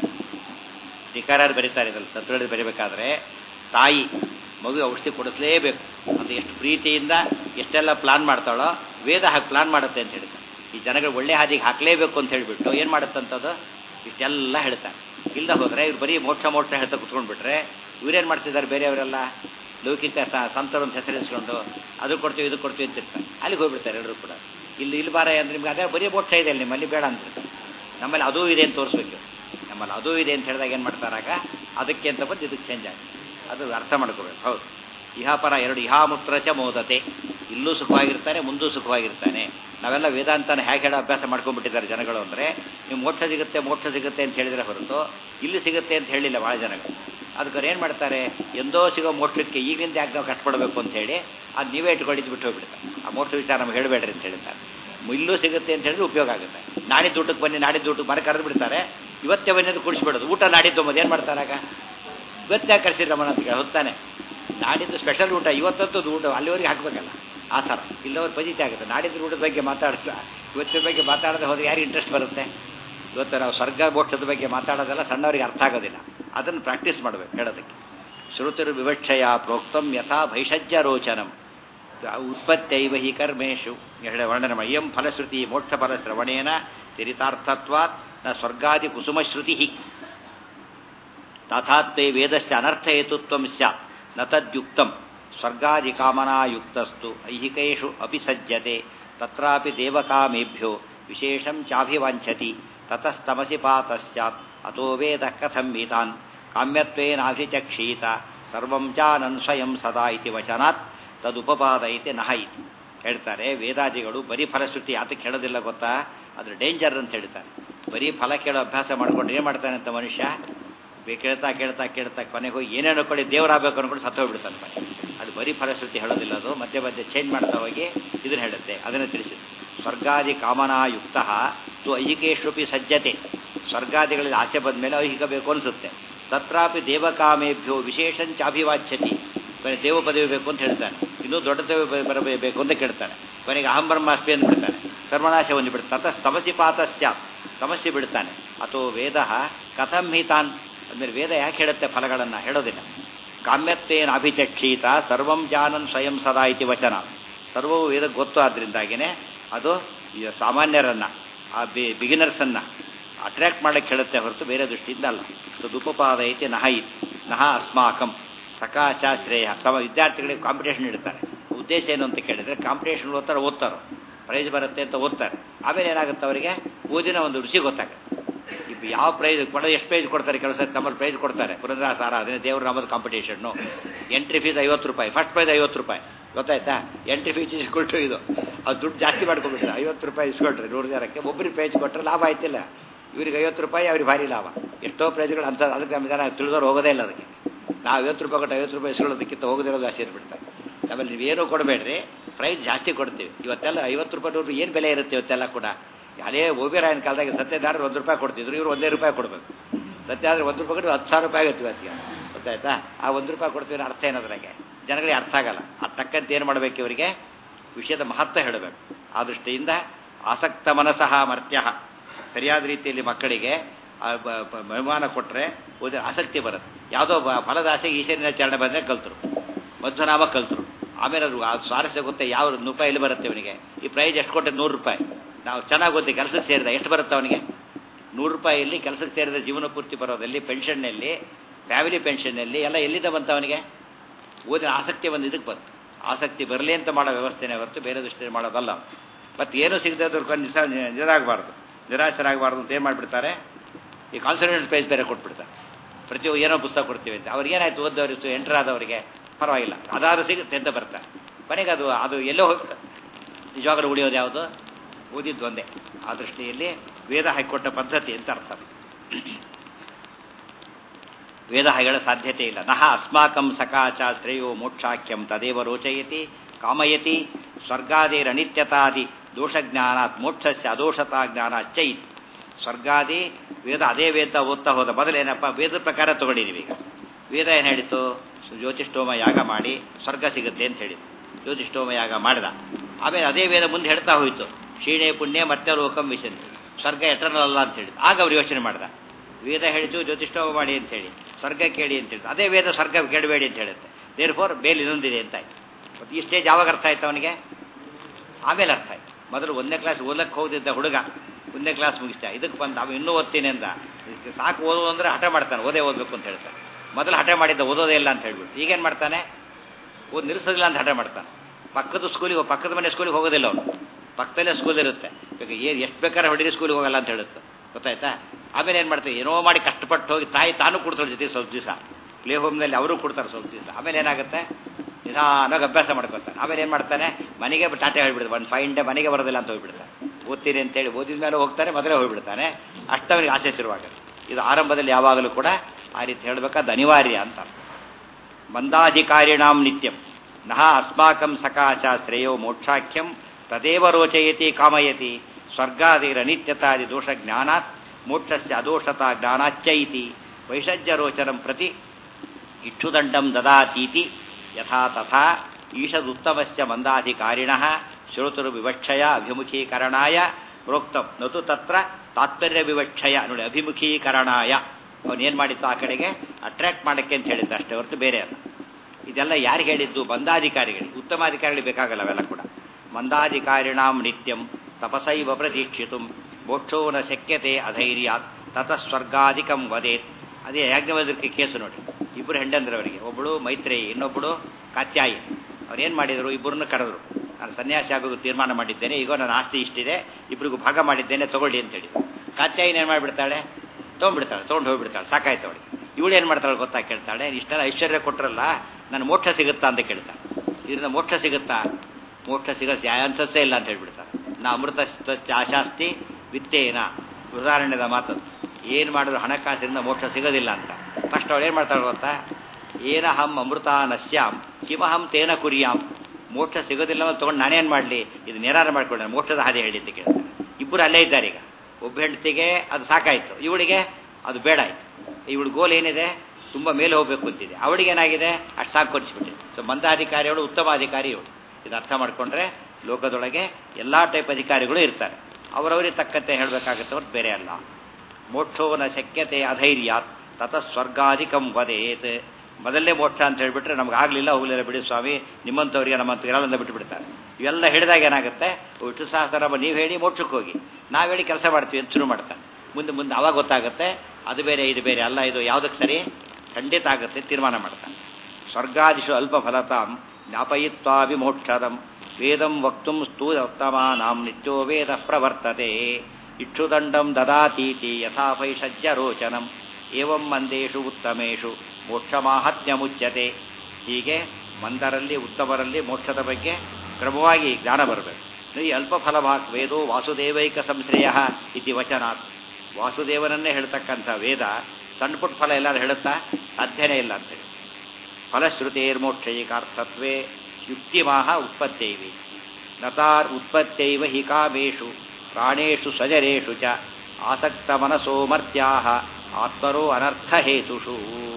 S1: ಧಿಕಾರಾರು ಬರೀತಾರೆ ಇದ್ರಲ್ಲಿ ತತ್ವದಲ್ಲಿ ಬರೀಬೇಕಾದ್ರೆ ತಾಯಿ ಮಗು ಔಷಧಿ ಕೊಡಿಸ್ಲೇಬೇಕು ಅದು ಎಷ್ಟು ಪ್ರೀತಿಯಿಂದ ಎಷ್ಟೆಲ್ಲ ಪ್ಲಾನ್ ಮಾಡ್ತಾಳೋ ವೇದ ಹಾಗೆ ಪ್ಲಾನ್ ಮಾಡುತ್ತೆ ಅಂತ ಹೇಳ್ತಾರೆ ಈ ಜನಗಳು ಒಳ್ಳೆ ಹಾದಿಗೆ ಹಾಕಲೇಬೇಕು ಅಂತ ಹೇಳಿಬಿಟ್ಟು ಏನು ಮಾಡುತ್ತಂಥದ್ದು ಇಷ್ಟೆಲ್ಲ ಹೇಳ್ತಾರೆ ಇಲ್ಲದ ಹೋದರೆ ಇವ್ರು ಬರೀ ಮೋಕ್ಷ ಮೋಕ್ಷ ಹೇಳ್ತಾ ಕುತ್ಕೊಂಡ್ಬಿಟ್ರೆ ಇವ್ರೇನು ಮಾಡ್ತಿದ್ದಾರೆ ಬೇರೆಯವರೆಲ್ಲ ಲೌಕಿಕ ಸಂತರು ಅಂತ ಹೆಸರಿಸ್ಕೊಂಡು ಅದು ಕೊಡ್ತೀವಿ ಇದು ಕೊಡ್ತೀವಿ ಅಂತ ಇರ್ತಾರೆ ಅಲ್ಲಿಗೆ ಹೋಗ್ಬಿಡ್ತಾರೆ ಎಲ್ಲರೂ ಕೂಡ ಇಲ್ಲಿ ಇಲ್ಲಿ ಬಾರ ಅಂದ್ರೆ ನಿಮ್ಗೆ ಅದೇ ಬರೀ ಮೋಕ್ಷ ಇದೆ ಅಲ್ಲಿ ನಿಮ್ಮಲ್ಲಿ ಬೇಡ ಅಂತ ನಮ್ಮಲ್ಲಿ ಅದೂ ಇದೆ ಅಂತ ತೋರಿಸ್ಬೇಕು ನಮ್ಮಲ್ಲಿ ಅದೂ ಇದೆ ಅಂತ ಹೇಳಿದಾಗ ಏನು ಮಾಡ್ತಾರಾಗ ಅದಕ್ಕೆ ಅಂತ ಬಂದು ಇದಕ್ಕೆ ಚೇಂಜ್ ಆಗಿ ಅದು ಅರ್ಥ ಮಾಡ್ಕೋಬೇಕು ಹೌದು ಇಹಾಪರ ಎರಡು ಇಹಾಮೂತ್ರ ಚ ಮೋದತೆ ಇಲ್ಲೂ ಸುಖವಾಗಿರ್ತಾನೆ ಮುಂದೂ ಸುಖವಾಗಿರ್ತಾನೆ ನಾವೆಲ್ಲ ವೇದಾಂತನ ಹೇಗೆ ಹೇಳೋ ಅಭ್ಯಾಸ ಮಾಡ್ಕೊಂಡ್ಬಿಟ್ಟಿದ್ದಾರೆ ಜನಗಳು ಅಂದರೆ ನೀವು ಮೋಕ್ಷ ಸಿಗುತ್ತೆ ಮೋಕ್ಷ ಸಿಗುತ್ತೆ ಅಂತ ಹೇಳಿದರೆ ಹೊರತು ಇಲ್ಲಿ ಸಿಗುತ್ತೆ ಅಂತ ಹೇಳಿಲ್ಲ ಭಾಳ ಜನಗಳು ಅದಕ್ಕೆ ಏನು ಮಾಡ್ತಾರೆ ಎಂದೋ ಸಿಗೋ ಮೋಕ್ಷಕ್ಕೆ ಈಗಲಿಂದ ಯಾಕೆ ನಾವು ಕಷ್ಟಪಡಬೇಕು ಅಂತ ಹೇಳಿ ಅದು ನೀವೇ ಇಟ್ಕೊಂಡಿದ್ದು ಬಿಟ್ಟು ಹೋಗ್ಬಿಡ್ತಾರೆ ಆ ಮೋಕ್ಷ ವಿಚಾರ ನಮ್ಗೆ ಹೇಳಬೇಡ್ರಿ ಅಂತ ಹೇಳ್ತಾರೆ ಇಲ್ಲೂ ಸಿಗುತ್ತೆ ಅಂತ ಹೇಳಿದ್ರೆ ಉಪಯೋಗ ಆಗುತ್ತೆ ನಾಡಿದ್ದು ಊಟಕ್ಕೆ ಬನ್ನಿ ನಾಡಿದ್ದು ಊಟಕ್ಕೆ ಬರ ಕರೆದು ಬಿಡ್ತಾರೆ ಇವತ್ತೇ ಬನ್ನಿ ಅಂತ ಕುಡಿಸ್ಬಿಡೋದು ಊಟ ನಾಡಿದ್ದು ಮೊದಲು ಏನು ಮಾಡ್ತಾರಾಗ ಇವತ್ತೇ ಕರೆಸಿದ್ರಮ್ಮನ ಅಂತ ಕೇಳಿ ಹೊತ್ತಾನೆ ನಾಡಿದ್ದು ಸ್ಪೆಷಲ್ ಊಟ ಇವತ್ತದ್ದು ಊಟ ಅಲ್ಲಿವರೆಗೆ ಹಾಕಬೇಕಲ್ಲ ಆ ಥರ ಇಲ್ಲವ್ರು ಪಜಿತಿ ಆಗುತ್ತೆ ನಾಡಿದ್ದು ಊಟದ ಬಗ್ಗೆ ಮಾತಾಡ್ತಾ ಇವತ್ತಿನ ಬಗ್ಗೆ ಮಾತಾಡದೆ ಹೋದ್ರೆ ಯಾರಿಗೆ ಇಂಟ್ರೆಸ್ಟ್ ಬರುತ್ತೆ ಇವತ್ತು ನಾವು ಸ್ವರ್ಗ ಮೋಕ್ಷದ ಬಗ್ಗೆ ಮಾತಾಡೋದೆಲ್ಲ ಸಣ್ಣವರಿಗೆ ಅರ್ಥ ಆಗೋದಿಲ್ಲ ಅದನ್ನು ಪ್ರಾಕ್ಟೀಸ್ ಮಾಡಬೇಕು ಹೇಳೋದಕ್ಕೆ ಶ್ರುತಿರು ವಿವಕ್ಷಯ ಪ್ರೋಕ್ತಂ ಯಥಾ ಭೈಷಜ್ಯ ರೋಚನಂ ಉತ್ಪತ್ತೈವ ಹಿ ಕರ್ಮೇಶು ಹೇಳ ವರ್ಣನೆ ಮಾಡಿ ಎಂ ಫಲಶ್ರುತಿ ಮೋಕ್ಷ ಫಲ ಶ್ರವಣೇನ ಚರಿತಾರ್ಥತ್ವಾತ್ ನ ಸ್ವರ್ಗಾದಿ ಕುಸುಮಶ್ರುತಿ ತಥಾತ್ವೇ ವೇದಸ್ಯ ಅನರ್ಥಹೇತುತ್ವಂ ಸ್ಯಾತ್ ನ ತದ್ಯುಕ್ತಂ ಸ್ವರ್ಗಾದಿ ಕಾಮನಾಯುಕ್ತಸ್ತು ಐಹಿಕೇಷು ಅಪಿ ಸಜ್ಜತೆ ತತ್ರಾಪಿ ದೇವಕಾಮೇಭ್ಯೋ ವಿಶೇಷಂ ಚಾಭಿವಾಂಛತಿ ತತಸ್ತಮಸಿ ಪಾತ ಸ್ಯಾತ್ ಅತೋ ವೇದ ಕಥಂ ವಿತಾನ್ ಕಾಮ್ಯತ್ವೇನಾಭಿಚಕ್ಷೀತ ಸರ್ವಂ ಚಾನನ್ ಸ್ವಯಂ ಸದಾ ಇತಿ ವಚನಾತ್ ತದುಪಪಾದೈತೆ ನಹ ಇತಿ ಹೇಳ್ತಾರೆ ವೇದಾದಿಗಳು ಬರೀ ಫಲಶ್ರುತಿ ಯಾತಕ್ಕೆ ಹೇಳೋದಿಲ್ಲ ಗೊತ್ತಾ ಅದ್ರ ಡೇಂಜರ್ ಅಂತ ಹೇಳ್ತಾರೆ ಬರೀ ಫಲ ಕೇಳೋ ಅಭ್ಯಾಸ ಮಾಡ್ಕೊಂಡು ಏನು ಮಾಡ್ತಾನೆ ಅಂತ ಮನುಷ್ಯ ಬೇ- ಕೇಳ್ತಾ ಕೇಳ್ತಾ ಕೇಳ್ತಾ ಕೊನೆಗೆ ಹೋಗಿ ಏನೇನು ಕೊಡಿ ದೇವರಾಗಬೇಕು ಅನ್ಕೊಂಡು ಸತ್ತೋಗ್ಬಿಡ್ತಾನೆ ಮನೆ ಅದು ಬರೀ ಫಲಶ್ರುತಿ ಹೇಳೋದಿಲ್ಲ ಅದು ಮಧ್ಯೆ ಮಧ್ಯೆ ಚೇಂಜ್ ಮಾಡ್ತಾ ಹೋಗಿ ಇದನ್ನು ಹೇಳುತ್ತೆ ಅದನ್ನು ತಿಳಿಸಿದೆ ಸ್ವರ್ಗಾದಿ ಕಾಮನಾಯುಕ್ತ ತು ಐಹಿಕೇಶ್ವಪಿ ಸಜ್ಜತೆ ಸ್ವರ್ಗಾದಿಗಳಲ್ಲಿ ಆಸೆ ಬಂದ ಮೇಲೆ ಐಹಿಕ ಬೇಕು ಅನಿಸುತ್ತೆ ತತ್ರಾಪಿ ದೇವಕಾಮೇಭ್ಯೋ ವಿಶೇಷಂಚಾಭಿವಾಚ್ಯತಿ ಕೊನೆ ದೇವ ಪದವಿ ಬೇಕು ಅಂತ ಹೇಳ್ತಾನೆ ಇನ್ನೂ ದೊಡ್ಡ ದೇವ ಪದವಿ ಬರಬೇಕು ಅಂತ ಕೇಳ್ತಾನೆ ಕೊನೆಗೆ ಅಹಂ ಬ್ರಹ್ಮಾಸ್ಮಿ ಅಂತ ಬಿಡ್ತಾನೆ ಸರ್ವನಾಶ ಹೊಂದಿ ಬಿಡ್ತಾನೆ ತತ ತಮಸಿ ಪಾತಸ್ಯ ತಮಸ್ಸಿ ಬಿಡ್ತಾನೆ ಅಥವಾ ವೇದ ಕಥಂ ಹಿತಾನ್ ಅಂದರೆ ವೇದ ಯಾಕೆ ಹೇಳುತ್ತೆ ಫಲಗಳನ್ನು ಹೇಳೋದಿಲ್ಲ ಕಾಮ್ಯತ್ವೇನ ಅಭಿಚಕ್ಷೀತ ಸರ್ವಂ ಜಾನನ್ ಸ್ವಯಂ ಸದಾ ಇತಿ ವಚನ ಸರ್ವವು ವೇದ ಗೊತ್ತು ಆದ್ದರಿಂದಾಗಿನೇ ಅದು ಈ ಸಾಮಾನ್ಯರನ್ನು ಆ ಬಿ ಬಿಗಿನರ್ಸನ್ನು ಅಟ್ರ್ಯಾಕ್ಟ್ ಮಾಡಕ್ಕೆ ಹೇಳುತ್ತೆ ಹೊರತು ಬೇರೆ ದೃಷ್ಟಿಯಿಂದ ಅಲ್ಲ ತದುಪಪಾದ ಐತಿ ನಹ ಇತಿ ನಹ ಅಸ್ಮಾಕಂ ಸಕಾಶ ಶ್ರೇಯ ತಮ್ಮ ವಿದ್ಯಾರ್ಥಿಗಳಿಗೆ ಕಾಂಪಿಟೇಷನ್ ಇಡ್ತಾರೆ ಉದ್ದೇಶ ಏನು ಅಂತ ಕೇಳಿದ್ರೆ ಕಾಂಪಿಟೇಷನ್ ಓದ್ತಾರೆ ಓದ್ತಾರೆ ಪ್ರೈಸ್ ಬರುತ್ತೆ ಅಂತ ಓದ್ತಾರೆ ಆಮೇಲೆ ಏನಾಗುತ್ತೆ ಅವರಿಗೆ ಓದಿನ ಒಂದು ರುಚಿ ಗೊತ್ತಾಗುತ್ತೆ ಈಗ ಯಾವ ಪ್ರೈಸ್ ಕೊಡ ಎಷ್ಟು ಪ್ರೈಸ್ ಕೊಡ್ತಾರೆ ಕೆಲವು ಸರಿ ನಮ್ಮಲ್ಲಿ ಪ್ರೈಸ್ ಕೊಡ್ತಾರೆ ಪುರಂದರ ಸಾರ ಅದೇ ದೇವ್ರ ನಾಮದ ಕಾಂಪಿಟೇಷನ್ನು ಎಂಟ್ರಿ ಫೀಸ್ ಐವತ್ತು ರೂಪಾಯಿ ಫಸ್ಟ್ ಪ್ರೈಸ್ ಐವತ್ತು ರೂಪಾಯಿ ಗೊತ್ತಾಯ್ತಾ ಎಂಟ್ರಿ ಫೀಸ್ ಇಸ್ಕೊಟ್ಟು ಇದು ಅದು ದುಡ್ಡು ಜಾಸ್ತಿ ಮಾಡ್ಕೊಂಡ್ಬಿಟ್ರೆ ಐವತ್ತು ರೂಪಾಯಿ ಇಸ್ಕೊಟ್ರೆ ನೂರು ಜನಕ್ಕೆ ಒಬ್ಬರಿಗೆ ಪ್ರೈಸ್ ಕೊಟ್ಟರೆ ಲಾಭ ಆಯ್ತಿಲ್ಲ ಇವ್ರಿಗೆ ಐವತ್ತು ರೂಪಾಯಿ ಅವ್ರಿಗೆ ಭಾರಿ ಲಾಭ ಎಷ್ಟೋ ಪ್ರೈಸ್ಗಳು ಅಂತ ಅದಕ್ಕೆ ನಮ್ಮ ಜನ ತಿಳಿದವ್ರು ಹೋಗೋದೇ ಇಲ್ಲ ಅದಕ್ಕೆ ನಾವು ಐವತ್ತು ರೂಪಾಯಿ ಕೊಟ್ಟು ಐವತ್ತು ರೂಪಾಯಿ ಇಸ್ಕೊಳ್ಳೋದಕ್ಕಿಂತ ಹೋಗೋದಿರೋದು ಜಾಸ್ತಿ ಇರ್ಬಿಡ್ತಾರೆ ಆಮೇಲೆ ನೀವೇನು ಕೊಡಬೇಡ್ರಿ ಪ್ರೈಸ್ ಜಾಸ್ತಿ ಕೊಡ್ತೀವಿ ಇವತ್ತೆಲ್ಲ ಐವತ್ತು ರೂಪಾಯಿ ನೋಡ್ರಿ ಏನು ಬೆಲೆ ಇರುತ್ತೆ ಇವತ್ತೆಲ್ಲ ಕೂಡ ಅದೇ ಓಬಿರಾಯನ ಕಾಲದಾಗ ಸತ್ಯದಾರರು ಒಂದು ರೂಪಾಯಿ ಕೊಡ್ತಿದ್ರು ಇವರು ಒಂದೇ ರೂಪಾಯಿ ಕೊಡಬೇಕು ಸತ್ಯ ಆದರೆ ಒಂದು ರೂಪಾಯಿ ಕೊಟ್ಟು ಹತ್ತು ಸಾವಿರ ರೂಪಾಯಿ ಆಗುತ್ತೆ ಇವತ್ತಿಗೆ ಗೊತ್ತಾಯ್ತಾ ಆ ಒಂದು ರೂಪಾಯಿ ಕೊಡ್ತೀವಿ ಅನ್ನೋ ಅರ್ಥ ಏನದ್ರಾಗೆ ಜನಗಳಿಗೆ ಅರ್ಥ ಆಗಲ್ಲ ಅದು ತಕ್ಕಂತೆ ಏನು ಮಾಡಬೇಕು ಇವರಿಗೆ ವಿಷಯದ ಮಹತ್ವ ಹೇಳಬೇಕು ಆ ದೃಷ್ಟಿಯಿಂದ ಆಸಕ್ತ ಮನಸಃ ಮರ್ತ್ಯ ಸರಿಯಾದ ರೀತಿಯಲ್ಲಿ ಮಕ್ಕಳಿಗೆ ಆ ಬ- ಬ- ಬಹುಮಾನ ಕೊಟ್ಟರೆ ಓದಿ ಆಸಕ್ತಿ ಬರುತ್ತೆ ಯಾವುದೋ ಬ- ಫಲದ ಆಸೆಗೆ ಈಶ್ವರನಾಚರಣೆ ಬಂದರೆ ಕಲ್ತರು ಮಧ್ವನಾಮ ಕಲ್ತರು ಆಮೇಲೆ ಅದು ಆ ಸ್ವಾರಸ್ಯ ಗೊತ್ತೆ ಯಾವ ರೂಪಾಯಿ ಎಲ್ಲಿ ಬರುತ್ತೆ ಅವನಿಗೆ ಈ ಪ್ರೈಸ್ ಎಷ್ಟು ಕೊಟ್ಟೆ ನೂರು ರೂಪಾಯಿ ನಾವು ಚೆನ್ನಾಗಿ ಗೊತ್ತಿ ಕೆಲಸಕ್ಕೆ ಸೇರಿದ ಎಷ್ಟು ಬರುತ್ತೆ ಅವನಿಗೆ ನೂರು ರೂಪಾಯಿಯಲ್ಲಿ ಕೆಲಸಕ್ಕೆ ಸೇರಿದ ಜೀವನ ಪೂರ್ತಿ ಬರೋದಲ್ಲಿ ಪೆನ್ಷನ್ನಲ್ಲಿ ಫ್ಯಾಮಿಲಿ ಪೆನ್ಷನ್ನಲ್ಲಿ ಎಲ್ಲ ಎಲ್ಲಿಂದ ಬಂತ ಅವನಿಗೆ ಓದಿನ ಆಸಕ್ತಿ ಒಂದು ಇದಕ್ಕೆ ಬಂತು ಆಸಕ್ತಿ ಬರಲಿ ಅಂತ ಮಾಡೋ ವ್ಯವಸ್ಥೆನೇ ಹೊರತು ಬೇರೆ ದೃಷ್ಟಿಯಲ್ಲಿ ಮಾಡೋದಲ್ಲ ಮತ್ತು ಏನೂ ಸಿಗದೆ ದುರ್ಕೊಂಡು ನಿಸ ನಿರಾಗಬಾರ್ದು ನಿರಾಶರಾಗಬಾರ್ದು ಅಂತ ಏನು ಮಾಡಿಬಿಡ್ತಾರೆ ಈ ಕಾನ್ಸಂಟ್ರೇಷನ್ ಪ್ರೈಸ್ ಬೇರೆ ಕೊಟ್ಬಿಡ್ತಾರೆ ಪ್ರತಿ ಏನೋ ಪುಸ್ತಕ ಕೊಡ್ತೀವಿ ಅಂತ ಅವ್ರಿಗೆ ಏನಾಯ್ತು ಓದೋರಿತ್ತು ಎಂಟರ್ ಆದವರಿಗೆ ಪರವಾಗಿಲ್ಲ ಅದಾದ್ರೂ ಸಿಗುತ್ತೆ ಅಂತ ಬರ್ತಾರೆ ಕೊನೆಗೆ ಅದು ಅದು ಎಲ್ಲೋ ಹೋಗ್ತದೆ ನಿಜವಾಗಲೂ ಉಳಿಯೋದು ಯಾವುದು ಓದಿದ್ದು ಒಂದೇ ಆ ದೃಷ್ಟಿಯಲ್ಲಿ ವೇದ ಹಾಕಿಕೊಟ್ಟ ಪದ್ಧತಿ ಅಂತ ಅರ್ಥ ವೇದ ಹೇಳ ಸಾಧ್ಯತೆ ಇಲ್ಲ ನಹ ಅಸ್ಮಾಕಂ ಸಕಾಚ ಶ್ರೇಯೋ ಮೋಕ್ಷಾಖ್ಯಂ ತದೇವ ರೋಚಯತಿ ಕಾಮಯತಿ ಸ್ವರ್ಗಾದಿರನಿತ್ಯತಾದಿ ದೋಷಜ್ಞಾನಾತ್ ಮೋಕ್ಷಸ್ಯ ಅದೋಷತಾ ಜ್ಞಾನ ಚೈತ್ ಸ್ವರ್ಗಾದಿ ವೇದ ಅದೇ ವೇದ ಓದ್ತಾ ಹೋದ ಮೊದಲೇನಪ್ಪ ವೇದ ಪ್ರಕಾರ ತಗೊಂಡಿದ್ದೀವಿ ಈಗ ವೇದ ಏನು ಹೇಳಿತು ಜ್ಯೋತಿಷ್ಠೋಮ ಯಾಗ ಮಾಡಿ ಸ್ವರ್ಗ ಸಿಗುತ್ತೆ ಅಂತ ಹೇಳಿತು ಜ್ಯೋತಿಷ್ಠೋಮ ಯಾಗ ಮಾಡಿದ ಆಮೇಲೆ ಅದೇ ವೇದ ಮುಂದೆ ಹೇಳ್ತಾ ಹೋಯಿತು ಕ್ಷೀಣೆ ಪುಣ್ಯ ಮತ್ತೆ ಲೋಕಂ ವಿಶಂತಿ ಸ್ವರ್ಗ ಎಟರ್ನಲ್ ಅಲ್ಲ ಅಂತ ಹೇಳಿದ್ರು ಆಗ ಅವ್ರು ಯೋಚನೆ ಮಾಡ್ದ ವೇದ ಹೇಳಿತು ಜ್ಯೋತಿಷ್ಠೋಮ ಮಾಡಿ ಅಂತ ಹೇಳಿ ಸ್ವರ್ಗ ಕೇಳಿ ಅಂತ ಹೇಳಿದ್ರು ಅದೇ ವೇದ ಸ್ವರ್ಗ ಕೇಳಬೇಡಿ ಅಂತ ಹೇಳುತ್ತೆ ದೇರ್ ಫೋರ್ ಬೇಲ್ ಇನ್ನೊಂದಿದೆ ಅಂತ ಆಯ್ತು ಮತ್ತು ಈ ಸ್ಟೇಜ್ ಯಾವಾಗ ಅರ್ಥ ಆಯ್ತು ಅವನಿಗೆ ಆಮೇಲೆ ಅರ್ಥ ಆಯ್ತು ಮೊದಲು ಒಂದನೇ ಕ್ಲಾಸ್ ಓದಕ್ಕೆ ಹೋಗಿದ್ದ ಹುಡುಗ ಒಂದನೇ ಕ್ಲಾಸ್ ಮುಗಿಸ್ತಾ ಇದಕ್ಕೆ ಬಂದ ಅವ ಇನ್ನೂ ಓದ್ತೀನಿ ಅಂದ ಇದಕ್ಕೆ ಸಾಕು ಓದು ಅಂದರೆ ಹಠ ಮಾಡ್ತಾನೆ ಓದೇ ಓದಬೇಕು ಅಂತ ಹೇಳ್ತಾನೆ ಮೊದಲು ಹಠ ಮಾಡಿದ್ದ ಓದೋದೇ ಇಲ್ಲ ಅಂತ ಹೇಳ್ಬಿಟ್ಟು ಈಗೇನು ಮಾಡ್ತಾನೆ ಓದ್ ನಿಲ್ಲಿಸೋದಿಲ್ಲ ಅಂತ ಹಠ ಮಾಡ್ತಾನೆ ಪಕ್ಕದ ಸ್ಕೂಲಿಗೆ ಪಕ್ಕದ ಮನೆ ಸ್ಕೂಲಿಗೆ ಹೋಗೋದಿಲ್ಲ ಅವನು ಪಕ್ಕದಲ್ಲೇ ಸ್ಕೂಲ್ ಇರುತ್ತೆ ಈಗ ಏನು ಎಷ್ಟು ಬೇಕಾದ್ರೆ ಹೊಡಿರಿ ಸ್ಕೂಲಿಗೆ ಹೋಗಲ್ಲ ಅಂತ ಹೇಳುತ್ತೆ ಗೊತ್ತಾಯ್ತಾ ಆಮೇಲೆ ಏನು ಮಾಡ್ತಾರೆ ಏನೋ ಮಾಡಿ ಕಷ್ಟಪಟ್ಟು ಹೋಗಿ ತಾಯಿ ತಾನು ಕೊಡ್ತಾಳೆ ಜೊತೆ ಸ್ವಲ್ಪ ದಿವಸ ಪ್ಲೇ ಹೋಮ್ನಲ್ಲಿ ಅವರು ಕೊಡ್ತಾರೆ ಸ್ವಲ್ಪ ದಿವಸ ಆಮೇಲೆ ಏನಾಗುತ್ತೆ ನಿಧಾನವಾಗಿ ಅಭ್ಯಾಸ ಮಾಡ್ಕೊತಾನೆ ಆಮೇಲೆ ಏನು ಮಾಡ್ತಾನೆ ಮನೆಗೆ ಟಾಟಾ ಹೇಳ್ಬಿಡ್ತಾನೆ ಒಂದು ಫೈವ್ ಡೇ ಮನೆಗೆ ಬರೋದಿಲ್ಲ ಅಂತ ಹೋಗ್ಬಿಡ್ತಾನೆ ಓದ್ತೀನಿ ಅಂತೇಳಿ ಓದಿದ ಮೇಲೆ ಹೋಗ್ತಾನೆ ಮೊದಲೇ ಹೋಗ್ಬಿಡ್ತಾನೆ ಅಷ್ಟವನಿಗೆ ಆಸೆ ಶುರುವಾಗುತ್ತೆ ಇದು ಆರಂಭದಲ್ಲಿ ಯಾವಾಗಲೂ ಕೂಡ ಆ ರೀತಿ ಹೇಳಬೇಕಾದ ಅನಿವಾರ್ಯ ಅಂತ ಮಂದಾಧಿಕಾರಿಣಾಂ ನಿತ್ಯಂ ನಹ ಅಸ್ಮಾಕಂ ಸಕಾಶ ಶ್ರೇಯೋ ಮೋಕ್ಷಾಖ್ಯಂ ತದೇವ ರೋಚಯತಿ ಕಾಮಯತಿ ಸ್ವರ್ಗಾದಿರನಿತ್ಯತಾದಿ ದೋಷ ಜ್ಞಾನಾತ್ ಮೋಕ್ಷಸ್ಯ ಅದೋಷತಾ ಜ್ಞಾನಾಚ್ಚೈತಿ ವೈಷಜ್ಯರೋಚನಂ ಪ್ರತಿ ಇಕ್ಷುದಂಡಂ ದದಾತೀತಿ ಯಥಾ ತಥಾ ಈಷದುತ್ತಮಸ್ಯ ಮಂದಾಧಿಕಾರಿಣಃ ಶ್ರೋತೃ ವಿವಕ್ಷಯ ಅಭಿಮುಖೀಕರಣಾಯ ಪ್ರೋಕ್ತಂ ನತು ತತ್ರ ತಾತ್ಪರ್ಯ ವಿವಕ್ಷಯ ನೋಡಿ ಅಭಿಮುಖೀಕರಣಾಯ ಅವನೇನು ಮಾಡಿತ್ತು ಆ ಕಡೆಗೆ ಅಟ್ರಾಕ್ಟ್ ಮಾಡಕ್ಕೆ ಅಂತ ಹೇಳಿದ್ದ ಅಷ್ಟೇ ಹೊರತು ಬೇರೆ ಅಲ್ಲ ಇದೆಲ್ಲ ಯಾರು ಹೇಳಿದ್ದು ಮಂದಾಧಿಕಾರಿಗಳಿಗೆ ಉತ್ತಮಾಧಿಕಾರಿಗಳಿಗೆ ಬೇಕಾಗಲ್ಲ ಅವೆಲ್ಲ ಕೂಡ ಮಂದಾಧಿಕಾರಿಣಾಂ ನಿತ್ಯಂ ತಪಸೈವ ಪ್ರತೀಕ್ಷಿತು ಮೋಕ್ಷೋ ನ ಶಕ್ಯತೆ ಅಧೈರ್ಯಾತ್ ತತಃ ಸ್ವರ್ಗಾಧಿಕಂ ವದೇತ್ ಅದೇ ಯಾಜ್ಞವಲ್ಕ್ಯ ಕೇಸು ನೋಡಿ ಇಬ್ಬರು ಹೆಂಡಂದ್ರವರಿಗೆ ಒಬ್ಬಳು ಮೈತ್ರೇಯಿ ಇನ್ನೊಬ್ಬಳು ಕಾತ್ಯಾಯಿ ಅವ್ರೇನು ಮಾಡಿದರು ಇಬ್ಬರನ್ನು ಕರೆದ್ರು ನಾನು ಸನ್ಯಾಸಿ ಆಗೋದು ತೀರ್ಮಾನ ಮಾಡಿದ್ದೇನೆ ಈಗ ನನ್ನ ಆಸ್ತಿ ಇಷ್ಟಿದೆ ಇಬ್ಬರಿಗೂ ಭಾಗ ಮಾಡಿದ್ದೇನೆ ತಗೊಳ್ಳಿ ಅಂತೇಳಿ ಕಾತ್ಯಾಯಿನ ಏನು ಮಾಡಿಬಿಡ್ತಾಳೆ ತೊಗೊಂಡ್ಬಿಡ್ತಾಳೆ ತೊಗೊಂಡು ಹೋಗ್ಬಿಡ್ತಾಳೆ ಸಾಕಾಯ್ತು ಅವಳಿಗೆ ಇವಳು ಏನು ಮಾಡ್ತಾಳೆ ಗೊತ್ತಾ ಕೇಳ್ತಾಳೆ ಇಷ್ಟೆಲ್ಲ ಐಶ್ವರ್ಯ ಕೊಟ್ಟರಲ್ಲ ನನ್ನ ಮೋಕ್ಷ ಸಿಗುತ್ತಾ ಅಂತ ಕೇಳ್ತಾಳೆ ಇದರಿಂದ ಮೋಕ್ಷ ಸಿಗುತ್ತಾ ಮೋಕ್ಷ ಸಿಗೋದು ಅನ್ಸಸ್ಸೇ ಇಲ್ಲ ಅಂತ ಹೇಳ್ಬಿಡ್ತಾರೆ ನಾ ಅಮೃತ ಆಶಾಸ್ತಿ ವಿತ್ತೇನ ಉದಾಹರಣೆದ ಮಾತು ಏನು ಮಾಡಿದ್ರು ಹಣಕಾಸಿನಿಂದ ಮೋಕ್ಷ ಸಿಗೋದಿಲ್ಲ ಅಂತ ಫಸ್ಟ್ ಅವಳು ಏನು ಮಾಡ್ತಾಳೆ ಗೊತ್ತಾ ಏನಹಂ ಅಮೃತ ನಶ್ಯಾಂ ಕಿಮಹಂ ತೇನ ಕುರಿಯಾಂ ಮೋಕ್ಷ ಸಿಗೋದಿಲ್ಲ ಅಂತ ತೊಗೊಂಡು ನಾನೇನು ಮಾಡಲಿ ಇದು ನಿರಾರ ಮಾಡ್ಕೊಂಡೆ ಮೋಕ್ಷದ ಹಾದಿ ಹೇಳಿದ್ದು ಕೇಳ್ತಾರೆ ಇಬ್ಬರು ಅಲ್ಲೇ ಇದ್ದಾರೆ ಈಗ ಒಬ್ಬ ಹೆಂಡತಿಗೆ ಅದು ಸಾಕಾಯಿತು ಇವಳಿಗೆ ಅದು ಬೇಡ ಆಯಿತು ಇವಳು ಗೋಲ್ ಏನಿದೆ ತುಂಬ ಮೇಲೆ ಹೋಗಬೇಕು ಅಂತಿದೆ ಅವಳಿಗೆ ಏನಾಗಿದೆ ಅಷ್ಟು ಸಾಕು ಕೊಡಿಸ್ಬಿಟ್ಟಿದೆ ಸೊ ಮಂದಾಧಿಕಾರಿ ಅವಳು ಉತ್ತಮ ಅಧಿಕಾರಿ ಇವಳು ಇದು ಅರ್ಥ ಮಾಡಿಕೊಂಡ್ರೆ ಲೋಕದೊಳಗೆ ಎಲ್ಲ ಟೈಪ್ ಅಧಿಕಾರಿಗಳು ಇರ್ತಾರೆ ಅವರವರಿಗೆ ತಕ್ಕಂತೆ ಹೇಳಬೇಕಾಗುತ್ತೆ ಹೊರತು ಬೇರೆ ಅಲ್ಲ ಮೋಕ್ಷೋನ ಶಕ್ಯತೆ ಅಧೈರ್ಯಾತ್ ತತ ಸ್ವರ್ಗಾಧಿಕಂ ವದೇತ್ ಮೊದಲನೇ ಮೋಕ್ಷ ಅಂತ ಹೇಳಿಬಿಟ್ರೆ ನಮ್ಗೆ ಆಗಲಿಲ್ಲ ಹೋಗಲಿಲ್ಲ ಬಿಡಿ ಸ್ವಾಮಿ ನಿಮ್ಮಂಥವ್ರಿಗೆ ನಮ್ಮಂತ ಇರಲ್ಲ ಬಿಟ್ಟು ಬಿಡ್ತಾರೆ ಇವೆಲ್ಲ ಹೇಳಿದಾಗ ಏನಾಗುತ್ತೆ ವಿಷ್ಣು ಸಹಸ್ರನಾಮ ನೀವು ಹೇಳಿ ಮೋಕ್ಷಕ್ಕೆ ಹೋಗಿ ನಾವು ಹೇಳಿ ಕೆಲಸ ಮಾಡ್ತೀವಿ ಅಂತ ಶುರು ಮಾಡ್ತಾನೆ ಮುಂದೆ ಮುಂದೆ ಅವಾಗ ಗೊತ್ತಾಗುತ್ತೆ ಅದು ಬೇರೆ ಇದು ಬೇರೆ ಅಲ್ಲ ಇದು ಯಾವುದಕ್ಕೆ ಸರಿ ಖಂಡಿತ ಆಗುತ್ತೆ ತೀರ್ಮಾನ ಮಾಡ್ತಾನೆ ಸ್ವರ್ಗಾದಿಷು ಅಲ್ಪ ಫಲತಾಂ ಜ್ಞಾಪಯಿತ್ವಾ ವಿಮೋಕ್ಷದಂ ವೇದಂ ವಕ್ತುಂ ಸ್ತೂತಮಾನಾಂ ನಿತ್ಯೋ ವೇದ ಪ್ರವರ್ತತೆ ಇಕ್ಷುದಂಡಂ ದದಾತೀತಿ ಯಥಾ ಪೈಷಜ್ಯ ರೋಚನಂ ಏವಂ ಮಂದೇಶು ಉತ್ತಮೇಶು ಮೋಕ್ಷಮಾಹತ್ಯಮುಚ್ಯತೆ ಹೀಗೆ ಮಂದರಲ್ಲಿ ಉತ್ತಮರಲ್ಲಿ ಮೋಕ್ಷದ ಬಗ್ಗೆ ಕ್ರಮವಾಗಿ ಜ್ಞಾನ ಬರಬೇಕು ಈ ಅಲ್ಪ ಫಲಭಾಕ್ ವೇದೋ ವಾಸುದೇವೈಕ ಸಂಶ್ರಯ ಇತಿ ವಚನಾತ್ ವಾಸುದೇವನನ್ನೇ ಹೇಳ್ತಕ್ಕಂಥ ವೇದ ಸಣ್ಣ ಪುಟ್ಟ ಫಲ ಎಲ್ಲರೂ ಹೇಳುತ್ತಾ ಸಾಧ್ಯನೇ ಇಲ್ಲ ಅಂತೇಳಿ ಫಲಶ್ರುತೇರ್ಮೋಕ್ಷೈಕಾರ್ಥತ್ವೇ ಯುಕ್ತಿಮಾಹ ಉತ್ಪತ್ತೈವಿ ನತಾರ್ ಉತ್ಪತ್ತೈವ ಹಿ ಕಾಮೇಶು ಪ್ರಾಣೇಶು ಸ್ವಜರೇಶು ಚ ಆಸಕ್ತ ಮನಸೋ ಮರ್ತ್ಯಾ ಆತ್ಮರೋ ಅನರ್ಥ ಹೇತುಷು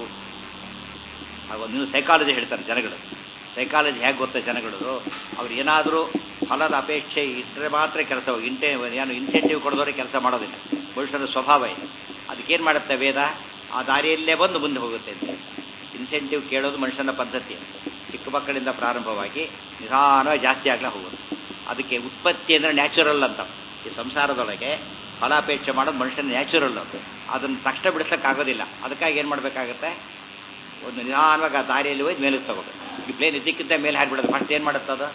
S1: ನೀವು ಸೈಕಾಲಜಿ ಹೇಳ್ತಾರೆ ಜನಗಳು ಸೈಕಾಲಜಿ ಹೇಗೆ ಗೊತ್ತ ಜನಗಳು ಅವ್ರು ಏನಾದರೂ ಫಲದ ಅಪೇಕ್ಷೆ ಇಟ್ಟರೆ ಮಾತ್ರ ಕೆಲಸ ಇಂಟೆ ಏನು ಇನ್ಸೆಂಟಿವ್ ಕೊಡೋದವ್ರಿಗೆ ಕೆಲಸ ಮಾಡೋದಿಲ್ಲ ಮನುಷ್ಯನ ಸ್ವಭಾವ ಇದೆ ಅದಕ್ಕೇನು ಮಾಡುತ್ತೆ ವೇದ ಆ ದಾರಿಯಲ್ಲೇ ಬಂದು ಮುಂದೆ ಹೋಗುತ್ತೆ ಅಂತ ಇನ್ಸೆಂಟಿವ್ ಕೇಳೋದು ಮನುಷ್ಯನ ಪದ್ಧತಿ ಚಿಕ್ಕ ಮಕ್ಕಳಿಂದ ಪ್ರಾರಂಭವಾಗಿ ನಿಧಾನವಾಗಿ ಜಾಸ್ತಿ ಆಗಲೇ ಹೋಗೋದು ಅದಕ್ಕೆ ಉತ್ಪತ್ತಿ ಅಂದರೆ ನ್ಯಾಚುರಲ್ ಅಂತ ಈ ಸಂಸಾರದೊಳಗೆ ಫಲಾಪೇಕ್ಷೆ ಮಾಡೋದು ಮನುಷ್ಯನ ನ್ಯಾಚುರಲ್ ಅದು ಅದನ್ನು ತಕ್ಷಣ ಬಿಡಿಸೋಕ್ಕಾಗೋದಿಲ್ಲ ಅದಕ್ಕಾಗಿ ಏನು ಮಾಡಬೇಕಾಗತ್ತೆ ಒಂದು ನಿಧಾನವಾಗಿ ಆ ದಾರಿಯಲ್ಲಿ ಹೋಗಿ ಮೇಲಕ್ಕೆ ತಗೋಬೇಕು ಈ ಪ್ಲೇನ್ ಇದಕ್ಕಿಂತ ಮೇಲೆ ಹಾರಿಬಿಡೋದು ಫಸ್ಟ್ ಏನು ಮಾಡುತ್ತೆ ಅದು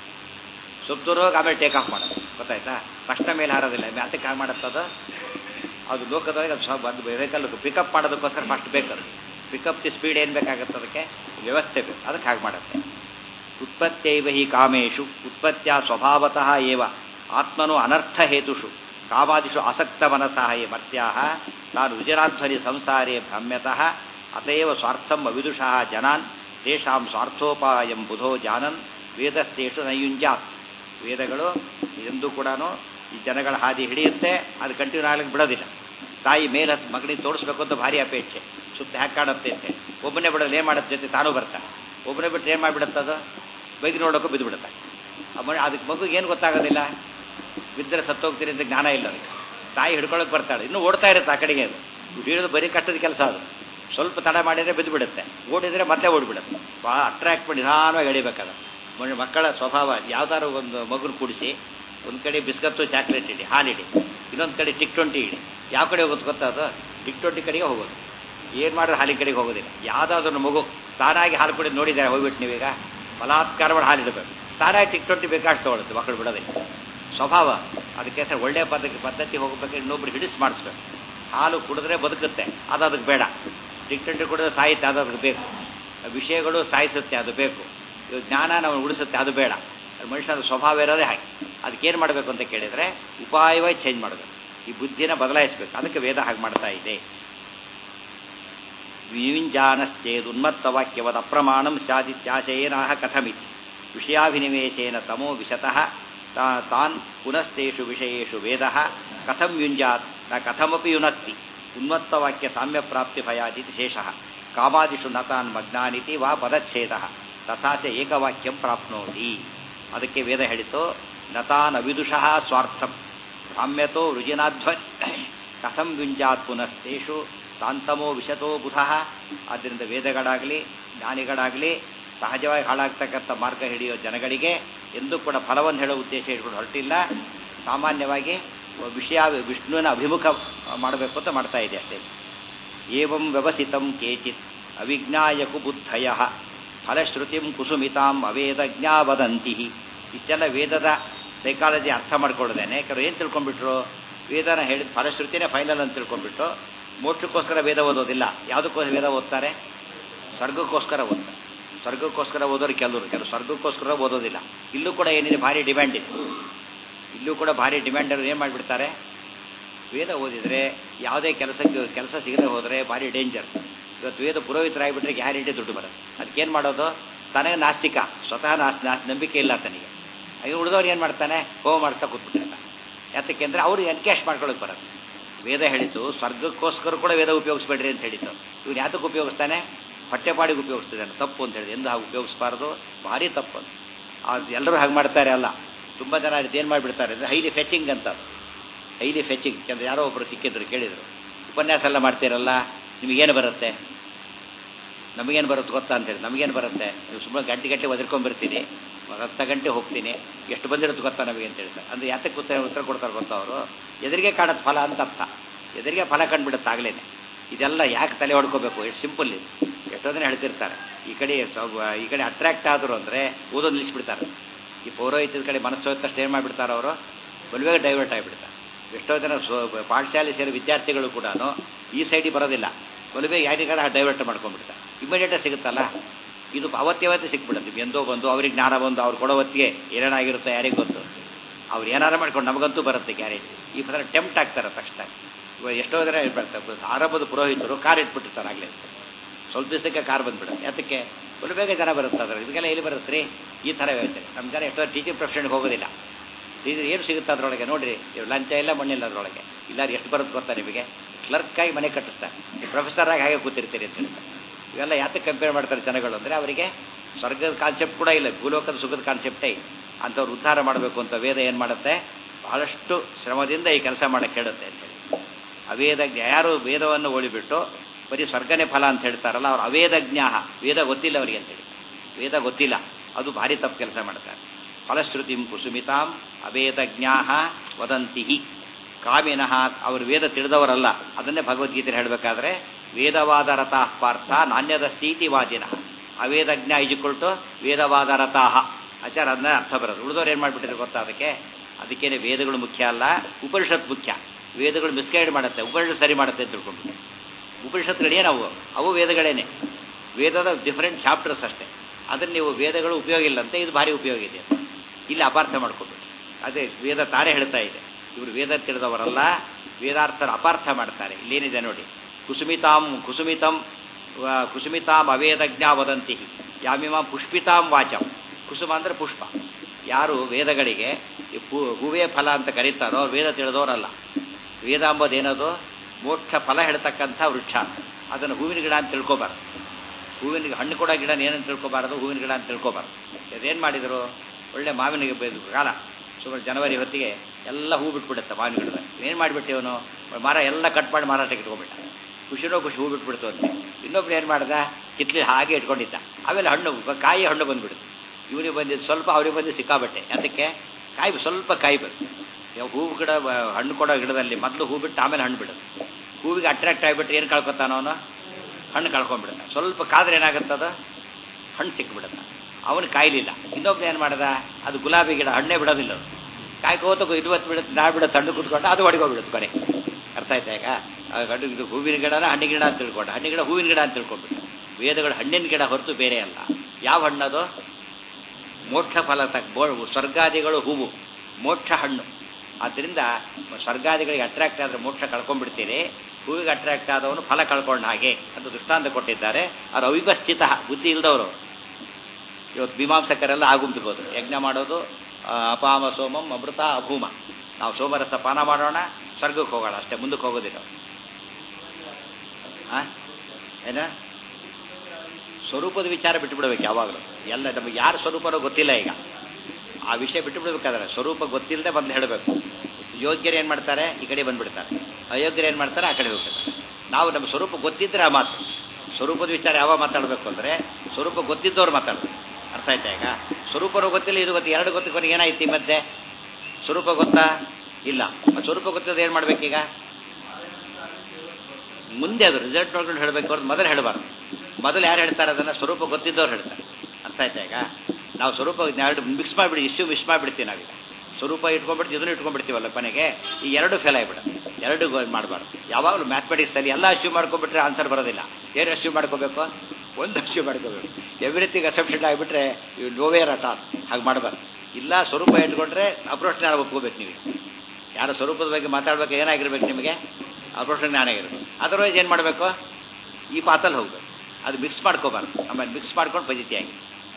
S1: ಸುತ್ತೂರೋಗಿ ಆಮೇಲೆ ಟೇಕ್ ಆಫ್ ಮಾಡೋದು ಗೊತ್ತಾಯ್ತಾ ತಕ್ಷಣ ಮೇಲೆ ಹಾರೋದಿಲ್ಲ ಅದಕ್ಕೆ ಹಾಗೆ ಮಾಡುತ್ತದು ಅದು ಲೋಕದೊಳಗೆ ಅದು ಸ್ವಲ್ಪ ಅದು ವೆಹಿಕಲ್ ಪಿಕಪ್ ಮಾಡೋದಕ್ಕೋಸ್ಕರ ಫಸ್ಟ್ ಬೇಕದು ಪಿಕಪ್ ದಿ ಸ್ಪೀಡ್ ಏನು ಬೇಕಾಗುತ್ತೆ ಅದಕ್ಕೆ ವ್ಯವಸ್ಥೆ ಬೇಕು ಅದಕ್ಕೆ ಹಾಗೆ ಮಾಡುತ್ತೆ ಉತ್ಪತ್ತೈವ ಹಿ ಕಾಮೇಶು ಉತ್ಪತ್ತಿಯ ಸ್ವಭಾವತಃ ಏವ ಆತ್ಮನು ಅನರ್ಥ ಹೇತುಷು ಕಾಮಾದಿಷು ಆಸಕ್ತ ಮನಸಃ ಯೇ ಮರ್ತ್ಯಾಹ ತಾನು ವಿಜರಾಧ್ವನಿ ಸಂಸಾರೇ ಭ್ರಮ್ಯತಃ ಅತಯವ ಸ್ವಾರ್ಥಂ ಅವಿದುಷಃ ಜನಾನ್ ತೇಷಾಂ ಸ್ವಾರ್ಥೋಪಾಯಂ ಬುಧೋ ಜಾನನ್ ವೇದಸ್ಥೇಷು ನಯುಂಜಾತ್ ವೇದಗಳು ಎಂದೂ ಕೂಡ ಈ ಜನಗಳ ಹಾದಿ ಹಿಡಿಯುತ್ತೆ ಅದು ಕಂಟಿನ್ಯೂ ಆಗ್ಲಿಕ್ಕೆ ಬಿಡೋದಿಲ್ಲ ತಾಯಿ ಮೇಲೆ ಹತ್ತು ಮಗನಿಗೆ ತೋರಿಸ್ಬೇಕು ಅಂತ ಭಾರಿ ಅಪೇಕ್ಷೆ ಸುತ್ತ ಹ್ಯಾಕ್ ಕಾಣುತ್ತೆ ಅಂತ ಒಬ್ಬನೇ ಬಿಡೋದು ಏನು ಮಾಡುತ್ತೆ ಜೊತೆ ತಾನೂ ಬರ್ತಾನೆ ಒಬ್ಬನೇ ಬಿಟ್ಟು ಏನು ಮಾಡಿಬಿಡುತ್ತೆ ಅದು ಬೈದು ನೋಡೋಕ್ಕೂ ಬಿದ್ದು ಬಿಡುತ್ತೆ ಅದಕ್ಕೆ ಮಗುಗೆ ಏನು ಗೊತ್ತಾಗೋದಿಲ್ಲ ಬಿದ್ದರೆ ಸತ್ತೋಗ್ತೀರಿ ಅಂತ ಜ್ಞಾನ ಇಲ್ಲ ಅದಕ್ಕೆ ತಾಯಿ ಹಿಡ್ಕೊಳ್ಳೋಕೆ ಬರ್ತಾಳೆ ಇನ್ನೂ ಓಡ್ತಾ ಇರುತ್ತೆ ಆ ಕಡೆಗೆ ಅದು ಬೀಳೋದು ಬರೀ ಕಟ್ಟದ ಕೆಲಸ ಅದು ಸ್ವಲ್ಪ ತಡ ಮಾಡಿದರೆ ಬಿದ್ದು ಬಿಡುತ್ತೆ ಓಡಿದರೆ ಮತ್ತೆ ಓಡಿಬಿಡುತ್ತೆ ಭಾಳ ಅಟ್ರಾಕ್ಟ್ ಮಾಡಿ ನಿಧಾನವಾಗಿ ಎಳಿಬೇಕಾದ ಮಕ್ಕಳ ಸ್ವಭಾವ ಯಾವ್ದಾದ್ರು ಒಂದು ಮಗುನ ಕೂಡಿಸಿ ಒಂದು ಕಡೆ ಬಿಸ್ಕತ್ತು ಚಾಕ್ಲೇಟ್ ಇಡಿ ಹಾಲಿಡಿ ಇನ್ನೊಂದು ಕಡೆ ಟಿಕ್ ಟ್ವೆಂಟಿ ಇಡಿ ಯಾವ ಕಡೆ ಹೋಗೋದು ಗೊತ್ತಾ ಅದು ಟಿಕ್ ಟ್ವೆಂಟಿ ಕಡೆಗೆ ಹೋಗೋದು ಏನು ಮಾಡಿದ್ರೆ ಹಾಲಿನ ಕಡೆಗೆ ಹೋಗೋದಿಲ್ಲ ಯಾವುದಾದ್ರೂ ಮಗು ತಾನಾಗಿ ಹಾಲು ಕುಡಿದು ನೋಡಿದ್ದಾರೆ ಹೋಗ್ಬಿಟ್ಟು ನೀವೀಗ ಬಲಾತ್ಕಾರ ಮಾಡಿ ಹಾಲಿಡಬೇಕು ತಾನಾಗಿ ಟಿಕ್ ಟ್ವೆಂಟಿ ಬೇಕಾಷ್ಟು ತೊಗೊಳುತ್ತೆ ಮಕ್ಕಳು ಬಿಡೋದಿಲ್ಲ ಸ್ವಭಾವ ಅದಕ್ಕೆ ಸರ್ ಒಳ್ಳೆಯ ಪದ್ಧತಿ ಪದ್ಧತಿ ಹೋಗಬೇಕು ಇನ್ನೊಬ್ರು ಹಿಡಿಸಿ ಮಾಡಿಸ್ಬೇಕು ಹಾಲು ಕುಡಿದ್ರೆ ಬದುಕುತ್ತೆ ಅದು ಅದಕ್ಕೆ ಬೇಡ ಟಿಕ್ ಟ್ವೆಂಟಿ ಕುಡಿದ್ರೆ ಸಾಯುತ್ತೆ ಅದು ಅದಕ್ಕೆ ಬೇಕು ವಿಷಯಗಳು ಸಾಯಿಸುತ್ತೆ ಅದು ಬೇಕು ಇವಾಗ ಜ್ಞಾನ ನಾವು ಉಳಿಸುತ್ತೆ ಅದು ಬೇಡ ಅದು ಮನುಷ್ಯನ ಸ್ವಭಾವ ಇರೋದೇ ಹಾಗೆ ಅದಕ್ಕೇನು ಮಾಡಬೇಕು ಅಂತ ಕೇಳಿದರೆ ಉಪಾಯವಾಗಿ ಚೇಂಜ್ ಮಾಡಬೇಕು ಈ ಬುದ್ಧಿನ ಬದಲಾಯಿಸಬೇಕು ಅದಕ್ಕೆ ವೇದ ಹಾಗೆ ಮಾಡ್ತಾ ಇದೆ ವಿವಿಂಜಾನಶ್ಚೇದ್ ಉನ್ಮತ್ತವಾಕ್ಯವದ ಅಪ್ರಮಾಣಂ ಸ್ಯಾದಿತ್ಯಾಶಯೇನಾಹ ಕಥಮಿತಿ ವಿಷಯಾಭಿನಿವೇಶೇನ ತಮೋ ವಿಶತಃ ತಾ- ತಾನ್ ಪುನಸ್ತೇಷು ವಿಷಯೇಷು ವೇದ ಕಥಂ ಯುಂಜಾತ್ ನ ಕಥಮಪಿ ಯುನಕ್ತಿ ಉನ್ಮತ್ತವಾಕ್ಯ ಸಾಮ್ಯ ಪ್ರಾಪ್ತಿ ಭಯಾದಿತಿ ಶೇಷಃ ಕಾಮಾದಿಷು ನ ತಾನ್ ಮಗ್ನಾನಿತಿ ವಾ ಪದಚ್ಛೇದ ತಥಾ ಚ ಏಕವಾಕ್ಯಂ ಪ್ರಾಪ್ನೋತಿ ಅದಕ್ಕೆ ವೇದ ಹೇಳಿತು ನತಾನ್ ಅವಿದುಷಃ ಸ್ವಾರ್ಥಂ ಭ್ರಾಮ್ಯತೋ ರುಜಿನಾಧ್ವನಿ ಕಥಂ ಯುಂಜಾತ್ ಪುನಸ್ತೇಷು ತಾಂತಮೋ ವಿಶತೋ ಬುಧಃ ಆದ್ದರಿಂದ ವೇದಗಳಾಗಲಿ ಜ್ಞಾನಿಗಳಾಗಲಿ ಸಹಜವಾಗಿ ಹಾಳಾಗ್ತಕ್ಕಂಥ ಮಾರ್ಗ ಹಿಡಿಯೋ ಜನಗಳಿಗೆ ಎಂದೂ ಕೂಡ ಫಲವನ್ನು ಹೇಳೋ ಉದ್ದೇಶ ಇಟ್ಕೊಂಡು ಹೊರಟಿಲ್ಲ ಸಾಮಾನ್ಯವಾಗಿ ವಿಷಯ ವಿಷ್ಣುವಿನ ಅಭಿಮುಖ ಮಾಡಬೇಕು ಅಂತ ಮಾಡ್ತಾ ಇದೆ ಅಷ್ಟೇ ಏವಂ ವ್ಯವಸಿತಂ ಕೇಚಿತ್ ಅವಿಜ್ಞಾಯಕು ಬುದ್ಧಯ ಫಲಶ್ರುತಿಂ ಕುಸುಮಿತಾಂ ಅವೇದಜ್ಞಾ ವದಂತಿ ಇಷ್ಟೆಲ್ಲ ವೇದದ ಸೈಕಾಲಜಿ ಅರ್ಥ ಮಾಡ್ಕೊಳ್ಳೋದೇನೆ ಕೆಲವರು ಏನು ತಿಳ್ಕೊಂಡ್ಬಿಟ್ರು ವೇದನ ಹೇಳಿದ ಫಲಶ್ರುತಿನೇ ಫೈನಲ್ ಅಂತ ತಿಳ್ಕೊಂಡ್ಬಿಟ್ಟು ಮೋಕ್ಷಕ್ಕೋಸ್ಕರ ವೇದ ಓದೋದಿಲ್ಲ ಯಾವುದಕ್ಕೋಸ್ಕರ ವೇದ ಓದ್ತಾರೆ ಸ್ವರ್ಗಕ್ಕೋಸ್ಕರ ಓದ್ತಾರೆ ಸ್ವರ್ಗಕ್ಕೋಸ್ಕರ ಓದೋರು ಕೆಲವರು ಕೆಲವರು ಸ್ವರ್ಗಕ್ಕೋಸ್ಕರ ಓದೋದಿಲ್ಲ ಇಲ್ಲೂ ಕೂಡ ಏನಿದೆ ಭಾರಿ ಡಿಮ್ಯಾಂಡ್ ಇದೆ ಇಲ್ಲೂ ಕೂಡ ಭಾರಿ ಡಿಮ್ಯಾಂಡ್ ಏನು ಮಾಡಿಬಿಡ್ತಾರೆ ವೇದ ಓದಿದರೆ ಯಾವುದೇ ಕೆಲಸಕ್ಕೆ ಕೆಲಸ ಸಿಗದೆ ಹೋದರೆ ಭಾರಿ ಡೇಂಜರ್ ಇವತ್ತು ವೇದ ಪುರೋಹಿತರಾಗಿಬಿಟ್ರೆ ಗ್ಯಾರಂಟಿ ದುಡ್ಡು ಬರುತ್ತೆ ಅದಕ್ಕೇನು ಮಾಡೋದು ತನಗೆ ನಾಸ್ತಿಕ ಸ್ವತಃ ನಾಸ್ ನಾಸ್ ನಂಬಿಕೆ ಇಲ್ಲ ತನಗೆ ಈಗ ಉಳಿದವ್ರು ಏನು ಮಾಡ್ತಾನೆ ಹೋಮ ಮಾಡಿಸ್ತಾ ಕೂತ್ಬಿಟ್ಟಿರ್ತಾನೆ ಯಾತಕ್ಕೆ ಅಂದರೆ ಅವರು ಎನ್ಕ್ಯಾಶ್ ಮಾಡ್ಕೊಳ್ಳೋಕೆ ಬರುತ್ತೆ ವೇದ ಹೇಳಿತು ಸ್ವರ್ಗಕ್ಕೋಸ್ಕರ ಕೂಡ ವೇದ ಉಪಯೋಗಿಸ್ಬೇಡ್ರಿ ಅಂತ ಹೇಳಿತು ಇವ್ನು ಯಾತಕ್ಕೆ ಉಪಯೋಗಿಸ್ತಾನೆ ಹೊಟ್ಟೆಪಾಡಿಗೆ ಉಪಯೋಗಿಸ್ತಿದ್ದಾನೆ ತಪ್ಪು ಅಂತ ಹೇಳಿದೆ ಎಂದು ಹಾಗೆ ಉಪಯೋಗಿಸಬಾರ್ದು ಭಾರಿ ತಪ್ಪು ಅಂತ ಅದು ಎಲ್ಲರೂ ಹಾಗೆ ಮಾಡ್ತಾರೆ ಅಲ್ಲ ತುಂಬ ಜನ ಏನು ಮಾಡಿಬಿಡ್ತಾರೆ ಅಂದರೆ ಹೈಲಿ ಫೆಚಿಂಗ್ ಅಂತ ಅದು. ಹೈಲಿ ಫೆಚಿಂಗ್ ಯಾಕಂದ್ರೆ ಯಾರೋ ಒಬ್ಬರು ಸಿಕ್ಕಿದ್ರು ಕೇಳಿದರು ಉಪನ್ಯಾಸ ಎಲ್ಲ ಮಾಡ್ತೀರಲ್ಲ ನಿಮಗೇನು ಬರುತ್ತೆ ನಮಗೇನು ಬರುತ್ತೆ ಗೊತ್ತಾ ಅಂತೇಳಿ ನಮಗೇನು ಬರುತ್ತೆ ನೀವು ಸುಮ್ಮನೆ ಗಂಟೆ ಗಂಟೆ ಒದರ್ಕೊಂಡ್ಬರ್ತೀನಿ ಹತ್ತು ಗಂಟೆ ಹೋಗ್ತೀನಿ ಎಷ್ಟು ಬಂದಿರುತ್ತೆ ಗೊತ್ತಾ ನಮಗೆ ಅಂತ ಹೇಳ್ತಾರೆ ಅಂದರೆ ಯಾತಕ್ಕೆ ಉತ್ತರ ಉತ್ತರ ಕೊಡ್ತಾರೆ ಗೊತ್ತಾ ಅವರು ಎದುರಿಗೆ ಕಾಣುತ್ತೆ ಫಲ ಅಂತ ಅರ್ಥ ಎದುರಿಗೆ ಫಲ ಕಂಡುಬಿಡುತ್ತೆ ಆಗಲೇ ಇದೆಲ್ಲ ಯಾಕೆ ತಲೆ ಹೊಡ್ಕೋಬೇಕು ಎಷ್ಟು ಸಿಂಪಲ್ ಇದು ಎಷ್ಟೋ ಜನ ಹೇಳ್ತಿರ್ತಾರೆ ಈ ಕಡೆ ಸ್ವಲ್ಪ- ಈ ಕಡೆ ಅಟ್ರಾಕ್ಟ್ ಆದರು ಅಂದರೆ ಓದೋದು ನಿಲ್ಲಿಸ್ಬಿಡ್ತಾರೆ ಈ ಪೌರೋಹಿತ್ಯದ ಕಡೆ ಮನಸ್ಸು ಹೋದ ತಕ್ಷಣ ಏನು ಮಾಡಿಬಿಡ್ತಾರೆ ಅವರು ಬಲುವೇಗ ಡೈವರ್ಟ್ ಆಗಿಬಿಡ್ತಾರೆ ಎಷ್ಟೋ ಜನ ಸ್ವ ಪಾಠಶಾಲೆ ಸೇರಿ ವಿದ್ಯಾರ್ಥಿಗಳು ಕೂಡ ಈ ಸೈಡಿಗೆ ಬರೋದಿಲ್ಲ ಬಲುವೇಗ ಯಾರಿಗೆ ಕಡೆ ಡೈವರ್ಟ್ ಮಾಡ್ಕೊಂಡ್ಬಿಡ್ತಾರೆ ಇಮಿಡಿಯೇಟಾಗಿ ಸಿಗುತ್ತಲ್ಲ ಇದು ಅವತ್ತೇ ಸಿಕ್ಬಿಡುತ್ತೆ ನಿಮ್ಗೆ ಎಂದೋ ಬಂದು ಅವ್ರಿಗೆ ಜ್ಞಾನ ಬಂದು ಅವ್ರು ಕೊಡೋ ಹೊತ್ತಿಗೆ ಏನೇನಾಗಿರುತ್ತೋ ಯಾರಿಗೆ ಗೊತ್ತು ಅವ್ರು ಏನಾರು ಮಾಡ್ಕೊಂಡು ನಮಗಂತೂ ಬರುತ್ತೆ ಗ್ಯಾರೇಜ್ ಈ ಥರ ಟೆಂಪ್ಟ್ ಆಗ್ತಾರೆ ತಕ್ಷಣ ಇವಾಗ ಎಷ್ಟೋ ಜನ ಇರ್ಬೇಕು ಆರಂಭದ ಪುರೋಹಿತರು ಕಾರ್ ಇಟ್ಬಿಟ್ಟಿರ್ತಾರೆ ಆಗಲೇ ಸ್ವಲ್ಪ ದಿವಸಕ್ಕೆ ಕಾರ್ ಬಂದ್ಬಿಡುತ್ತೆ ಯಾತಕ್ಕೆ ಒಂದು ಬೇಗ ಜನ ಬರುತ್ತೆ ಅದ್ರ ಇದಕ್ಕೆಲ್ಲ ಎಲ್ಲಿ ಬರುತ್ತೆ ರೀ ಈ ಥರ ವ್ಯವಸ್ಥೆ ನಮ್ಮ ಜನ ಎಷ್ಟೋ ಟೀಚಿಂಗ್ ಪ್ರೊಫೆಷನ್ಗೆ ಹೋಗೋದಿಲ್ಲ ಟೀಚರ್ ಏನು ಸಿಗುತ್ತೆ ಅದರೊಳಗೆ ನೋಡಿರಿ ಇವ್ರು ಲಂಚ ಇಲ್ಲ ಮಣ್ಣಿಲ್ಲ ಅದರೊಳಗೆ ಇಲ್ಲ ಎಷ್ಟು ಬರುತ್ತೆ ಗೊತ್ತಾ ನಿಮಗೆ ಕ್ಲರ್ಕಾಗಿ ಮನೆ ಕಟ್ಟಿಸ್ತಾರೆ ನೀವು ಪ್ರೊಫೆಸರ್ ಆಗಿ ಹಾಗೆ ಕೂತಿರ್ತೀರಿ ಅಂತ ಹೇಳ್ತಾರೆ ಇವೆಲ್ಲ ಯಾತಕ್ಕೆ ಕಂಪೇರ್ ಮಾಡ್ತಾರೆ ಜನಗಳು ಅಂದರೆ ಅವರಿಗೆ ಸ್ವರ್ಗದ ಕಾನ್ಸೆಪ್ಟ್ ಕೂಡ ಇಲ್ಲ ಭೂಲೋಕದ ಸುಖದ ಕಾನ್ಸೆಪ್ಟೇ ಇಲ್ಲ ಅಂಥವ್ರು ಉದ್ಧಾರ ಮಾಡಬೇಕು ಅಂತ ವೇದ ಏನು ಮಾಡುತ್ತೆ ಬಹಳಷ್ಟು ಶ್ರಮದಿಂದ ಈ ಕೆಲಸ ಮಾಡಕ್ಕೆ ಹೇಳುತ್ತೆ ಅಂತೇಳಿ ಅವೇದಜ್ಞ ಯಾರು ವೇದವನ್ನು ಓಡಿಬಿಟ್ಟು ಬರೀ ಸ್ವರ್ಗನೇ ಫಲ ಅಂತ ಹೇಳ್ತಾರಲ್ಲ ಅವ್ರು ಅವೇದಜ್ಞ ವೇದ ಗೊತ್ತಿಲ್ಲ ಅವರಿಗೆ ಅಂತೇಳಿ ವೇದ ಗೊತ್ತಿಲ್ಲ ಅದು ಭಾರಿ ತಪ್ಪು ಕೆಲಸ ಮಾಡ್ತಾರೆ ಫಲಶ್ರುತಿಂ ಕುಸುಮಿತಾಂ ಅವೇದಜ್ಞಾ ವದಂತಿ ಕಾಮಿನಃ ಅವರು ವೇದ ತಿಳಿದವರಲ್ಲ ಅದನ್ನೇ ಭಗವದ್ಗೀತೆ ಹೇಳಬೇಕಾದ್ರೆ ವೇದವಾದ ರಥಾಃ ಪಾರ್ಥ ನಾಣ್ಯದ ಸ್ಥಿತಿ ವಾದಿನ ಅವೇದಜ್ಞ ಇಜುಕೊಳ್ತು ವೇದವಾದ ರಥಾಹ ಆಚಾರ ಅದನ್ನ ಅರ್ಥ ಬರೋದು ಉಳಿದವ್ರು ಏನು ಮಾಡಿಬಿಟ್ಟಿದ್ರು ಗೊತ್ತಾ ಅದಕ್ಕೆ ಅದಕ್ಕೇನೆ ವೇದಗಳು ಮುಖ್ಯ ಅಲ್ಲ ಉಪನಿಷತ್ ಮುಖ್ಯ ವೇದಗಳು ಮಿಸ್ಗೈಡ್ ಮಾಡುತ್ತೆ ಉಪನಿಷತ್ ಸರಿ ಮಾಡುತ್ತೆ ಅಂತ ತಿಳ್ಕೊಂಡ್ಬಿಟ್ಟು ಉಪನಿಷತ್ಗಳೇನು ಅವು ಅವು ವೇದಗಳೇನೆ ವೇದದ ಡಿಫರೆಂಟ್ ಚಾಪ್ಟರ್ಸ್ ಅಷ್ಟೇ ಅದನ್ನು ನೀವು ವೇದಗಳು ಉಪಯೋಗ ಇಲ್ಲ ಅಂತ ಇದು ಭಾರಿ ಉಪಯೋಗ ಇದೆ ಇಲ್ಲಿ ಅಪಾರ್ಥ ಮಾಡ್ಕೊಬೇಕು ಅದೇ ವೇದ ತಾರೆ ಹೇಳ್ತಾ ಇದೆ ಇವರು ವೇದ ತಿಳಿದವರಲ್ಲ ವೇದಾರ್ಥರ ಅಪಾರ್ಥ ಮಾಡ್ತಾರೆ ಇಲ್ಲೇನಿದೆ ನೋಡಿ ಕುಸುಮಿತಾಂ ಕುಸುಮಿತಂ ವ- ಕುಸುಮಿತಾಂ ಅವೇದಜ್ಞ ವದಂತಿ ಯಾಮಿಮಾಂ ಪುಷ್ಪಿತಾಂ ವಾಚಂ ಕುಸುಮ ಅಂದರೆ ಪುಷ್ಪ ಯಾರು ವೇದಗಳಿಗೆ ಈ ಪು- ಹೂವೇ ಫಲ ಅಂತ ಕರೀತಾರೋ ಅವ್ರು ವೇದ ತಿಳಿದವರಲ್ಲ ವೇದ ಅಂಬೋದೇನದು ಮೋಕ್ಷ ಫಲ ಹೇಳ್ತಕ್ಕಂಥ ವೃಕ್ಷ ಅದನ್ನು ಹೂವಿನ ಗಿಡ ಅಂತ ತಿಳ್ಕೊಬಾರ್ದು ಹೂವಿನ ಹಣ್ಣು ಕೊಡೋ ಗಿಡ ಏನಂತ ತಿಳ್ಕೊಬಾರ್ದು ಹೂವಿನ ಗಿಡ ಅಂತ ತಿಳ್ಕೊಬಾರ್ದು ಅದೇನು ಮಾಡಿದರು ಒಳ್ಳೆ ಮಾವಿನ ಗಿ- ಬೆ- ಕಾಲ ಸುಮಾರು ಜನವರಿ ಹೊತ್ತಿಗೆ ಎಲ್ಲ ಹೂ ಬಿಟ್ಬಿಡುತ್ತೆ ಮಾವಿನ ಗಿಡದ ಏನು ಮಾಡಿಬಿಟ್ಟಿವನು ಮರ ಎಲ್ಲ ಕಟ್ ಮಾಡಿ ಮಾರಾಟಕ್ಕೆ ಇಟ್ಕೊಂಡ್ಬಿಟ್ಟ ಖುಷಿನೋ ಖುಷಿ ಹೂ ಬಿಟ್ಬಿಡ್ತು ಅಂತ ಇನ್ನೊಬ್ರು ಏನು ಮಾಡ್ದ ಕಿತ್ಲಿ ಹಾಗೆ ಇಟ್ಕೊಂಡಿದ್ದ ಆಮೇಲೆ ಹಣ್ಣು ಕಾಯಿ ಹಣ್ಣು ಬಂದ್ಬಿಡ್ತು ಇವನಿಗೆ ಬಂದಿದ್ದು ಸ್ವಲ್ಪ ಅವ್ರಿಗೆ ಬಂದಿದ್ದು ಸಿಕ್ಕಾಬಟ್ಟೆ ಅದಕ್ಕೆ ಕಾಯಿ ಸ್ವಲ್ಪ ಕಾಯಿ ಬಂತು ಇವಾಗ ಹೂವು ಗಿಡ ಬ- ಹಣ್ಣು ಕೊಡೋ ಗಿಡದಲ್ಲಿ ಮೊದಲು ಹೂ ಬಿಟ್ಟು ಆಮೇಲೆ ಹಣ್ಣು ಬಿಡೋದು ಹೂವಿಗೆ ಅಟ್ರಾಕ್ಟ್ ಆಗಿಬಿಟ್ಟು ಏನು ಕಳ್ಕೊತಾನ ಅವನು ಹಣ್ಣು ಕಳ್ಕೊಂಡ್ಬಿಡುತ್ತೆ ಸ್ವಲ್ಪ ಕಾದ್ರೆ ಏನಾಗುತ್ತದ ಹಣ್ಣು ಸಿಕ್ಬಿಡುತ್ತೆ ಅವನು ಕಾಯ್ಲಿಲ್ಲ ಇನ್ನೊಬ್ರು ಏನು ಮಾಡ್ದ ಅದು ಗುಲಾಬಿ ಗಿಡ ಹಣ್ಣೇ ಬಿಡೋದಿಲ್ಲ ಅದು ಕಾಯ್ಕೋತ ಇರುವತ್ತು ಬಿಡುತ್ತೆ ನಾ ಬಿಡುತ್ತೆ ಹಣ್ಣು ಕುತ್ಕೊಂಡು ಅದು ಹೊಡಿಗೋಗ್ಬಿಡುತ್ತೆ ಕೊನೆ ಅರ್ಥ ಆಯ್ತಾ ಈಗ ಆ ಗಂಡು ಇದು ಹೂವಿನ ಗಿಡನ ಹಣ್ಣಿನ ಗಿಡ ಅಂತ ತಿಳ್ಕೊಂಡು ಹಣ್ಣಿನ ಗಿಡ ಹೂವಿನ ಗಿಡ ಅಂತ ತಿಳ್ಕೊಂಡ್ಬಿಟ್ಟು ವೇದಗಳು ಹಣ್ಣಿನ ಗಿಡ ಹೊರತು ಬೇರೆ ಅಲ್ಲ ಯಾವ ಹಣ್ಣದು ಮೋಕ್ಷ ಫಲ ತಕ್ಕ ಬೋ- ಸ್ವರ್ಗಾದಿಗಳು ಹೂವು ಮೋಕ್ಷ ಹಣ್ಣು ಆದ್ದರಿಂದ ಸ್ವರ್ಗಾದಿಗಳಿಗೆ ಅಟ್ರಾಕ್ಟ್ ಆದರೆ ಮೋಕ್ಷ ಕಳ್ಕೊಂಡ್ಬಿಡ್ತೀರಿ ಹೂವಿಗೆ ಅಟ್ರಾಕ್ಟ್ ಆದವನು ಫಲ ಕಳ್ಕೊಂಡ ಹಾಗೆ ಅಂತ ದೃಷ್ಟಾಂತ ಕೊಟ್ಟಿದ್ದಾರೆ ಅವ್ರು ಅವಿಭಸ್ಥಿತ ಬುದ್ಧಿ ಇಲ್ದವರು ಇವತ್ತು ಮೀಮಾಂಸಕರೆಲ್ಲ ಆಗುಂಬಿರ್ಬೋದು ಯಜ್ಞ ಮಾಡೋದು ಆ, ಅಪಾಮ ಸೋಮಂ ಅಮೃತ ಅಭೂಮ ನಾವು ಸೋಮರಸ ಪಾನ ಮಾಡೋಣ ಸ್ವರ್ಗಕ್ಕೆ ಹೋಗೋಣ ಅಷ್ಟೇ ಮುಂದಕ್ಕೆ ಹೋಗೋದಿಲ್ಲ ಆ? ಏನ ಸ್ವರೂಪದ ವಿಚಾರ ಬಿಟ್ಟುಬಿಡ್ಬೇಕು ಯಾವಾಗಲೂ ಎಲ್ಲ ನಮಗೆ ಯಾರ ಸ್ವರೂಪನೋ ಗೊತ್ತಿಲ್ಲ ಈಗ ಆ ವಿಷಯ ಬಿಟ್ಟು ಬಿಡ್ಬೇಕಾದ್ರೆ ಸ್ವರೂಪ ಗೊತ್ತಿಲ್ಲದೆ ಬಂದು ಹೇಳಬೇಕು ಯೋಗ್ಯರು ಏನು ಮಾಡ್ತಾರೆ ಈ ಕಡೆ ಬಂದ್ಬಿಡ್ತಾರೆ ಅಯೋಗ್ಯರು ಏನು ಮಾಡ್ತಾರೆ ಆ ಕಡೆ ಹೋಗ್ತಾರೆ ನಾವು ನಮ್ಮ ಸ್ವರೂಪ ಗೊತ್ತಿದ್ರೆ ಆ ಮಾತು ಸ್ವರೂಪದ ವಿಚಾರ ಯಾವಾಗ ಮಾತಾಡಬೇಕು ಅಂದರೆ ಸ್ವರೂಪ ಗೊತ್ತಿದ್ದವ್ರು ಮಾತಾಡಬೇಕು ಅರ್ಥ ಆಯ್ತಾ ಈಗ ಸ್ವರೂಪನೂ ಗೊತ್ತಿಲ್ಲ ಇದು ಗೊತ್ತು ಎರಡು ಗೊತ್ತು ಕೊನೆಗೆ ಏನಾಯ್ತು ಈ ಮಧ್ಯೆ ಸ್ವರೂಪ ಗೊತ್ತಾ ಇಲ್ಲ ಆ ಸ್ವರೂಪ ಗೊತ್ತಿದ್ದು ಏನು ಮಾಡ್ಬೇಕೀಗ ಮುಂದೆ ಅದು ರಿಸಲ್ಟ್ ನೋಡ್ಕೊಂಡು ಹೇಳಬೇಕು ಅವ್ರು ಮೊದಲು ಹೇಳಬಾರ್ದು ಮೊದಲು ಯಾರು ಹೇಳ್ತಾರೆ ಅದನ್ನು ಸ್ವರೂಪ ಗೊತ್ತಿದ್ದವ್ರು ಹೇಳ್ತಾರೆ ಅರ್ಥ ಆಯ್ತಾ ಈಗ ನಾವು ಸ್ವರೂಪ ಎರಡು ಮಿಕ್ಸ್ ಮಾಡಿಬಿಡಿ ಇಶ್ಯೂ ಮಿಸ್ ಮಾಡಿಬಿಡ್ತೀವಿ ನಾವೀಗ ಸ್ವರೂಪ ಇಟ್ಕೊಂಡ್ಬಿಡ್ತೀವಿ ಇದನ್ನು ಇಟ್ಕೊಂಡ್ಬಿಡ್ತೀವಲ್ಲ ಕೊನೆಗೆ ಈ ಎರಡು ಫೇಲ್ ಆಗಿಬಿಡ ಎರಡು ಮಾಡಬಾರ್ದು ಯಾವಾಗಲೂ ಮ್ಯಾಥಮೆಟಿಕ್ಸಲ್ಲಿ ಎಲ್ಲ ಅಶ್ಯೂ ಮಾಡ್ಕೊಂಡ್ಬಿಟ್ರೆ ಆನ್ಸರ್ ಬರೋದಿಲ್ಲ ಏನು ಅಶ್ಯೂ ಮಾಡ್ಕೋಬೇಕು ಒಂದು ಅಶ್ಯೂ ಮಾಡ್ಕೋಬೇಕು ಎವ್ರಿಥಿಂಗ್ ಅಸೆಪ್ಷನ್ ಆಗಿಬಿಟ್ರೆ ಇವು ನೋವೇರ್ ಅಟ್ ಆಲ್ ಹಾಗೆ ಮಾಡಬಾರ್ದು ಇಲ್ಲ ಸ್ವರೂಪ ಇಟ್ಕೊಂಡ್ರೆ ಅಪ್ರೋಚ್ ಜ್ಞಾನ ಒಪ್ಕೋಬೇಕು ನೀವು ಯಾರ ಸ್ವರೂಪದ ಬಗ್ಗೆ ಮಾತಾಡ್ಬೇಕು ಏನಾಗಿರ್ಬೇಕು ನಿಮಗೆ ಅಪ್ರೋಚ್ ಜ್ಞಾನ ಆಗಿರ್ಬೇಕು ಅದರ್ವೈಸ್ ಏನು ಮಾಡಬೇಕು ಈ ಪಾತಲ್ಲಿ ಹೋಗ್ಬೇಕು ಅದು ಮಿಕ್ಸ್ ಮಾಡ್ಕೋಬಾರ್ದು ಆಮೇಲೆ ಮಿಕ್ಸ್ ಮಾಡ್ಕೊಂಡು ಪಜಿತಿಯಾಗಿ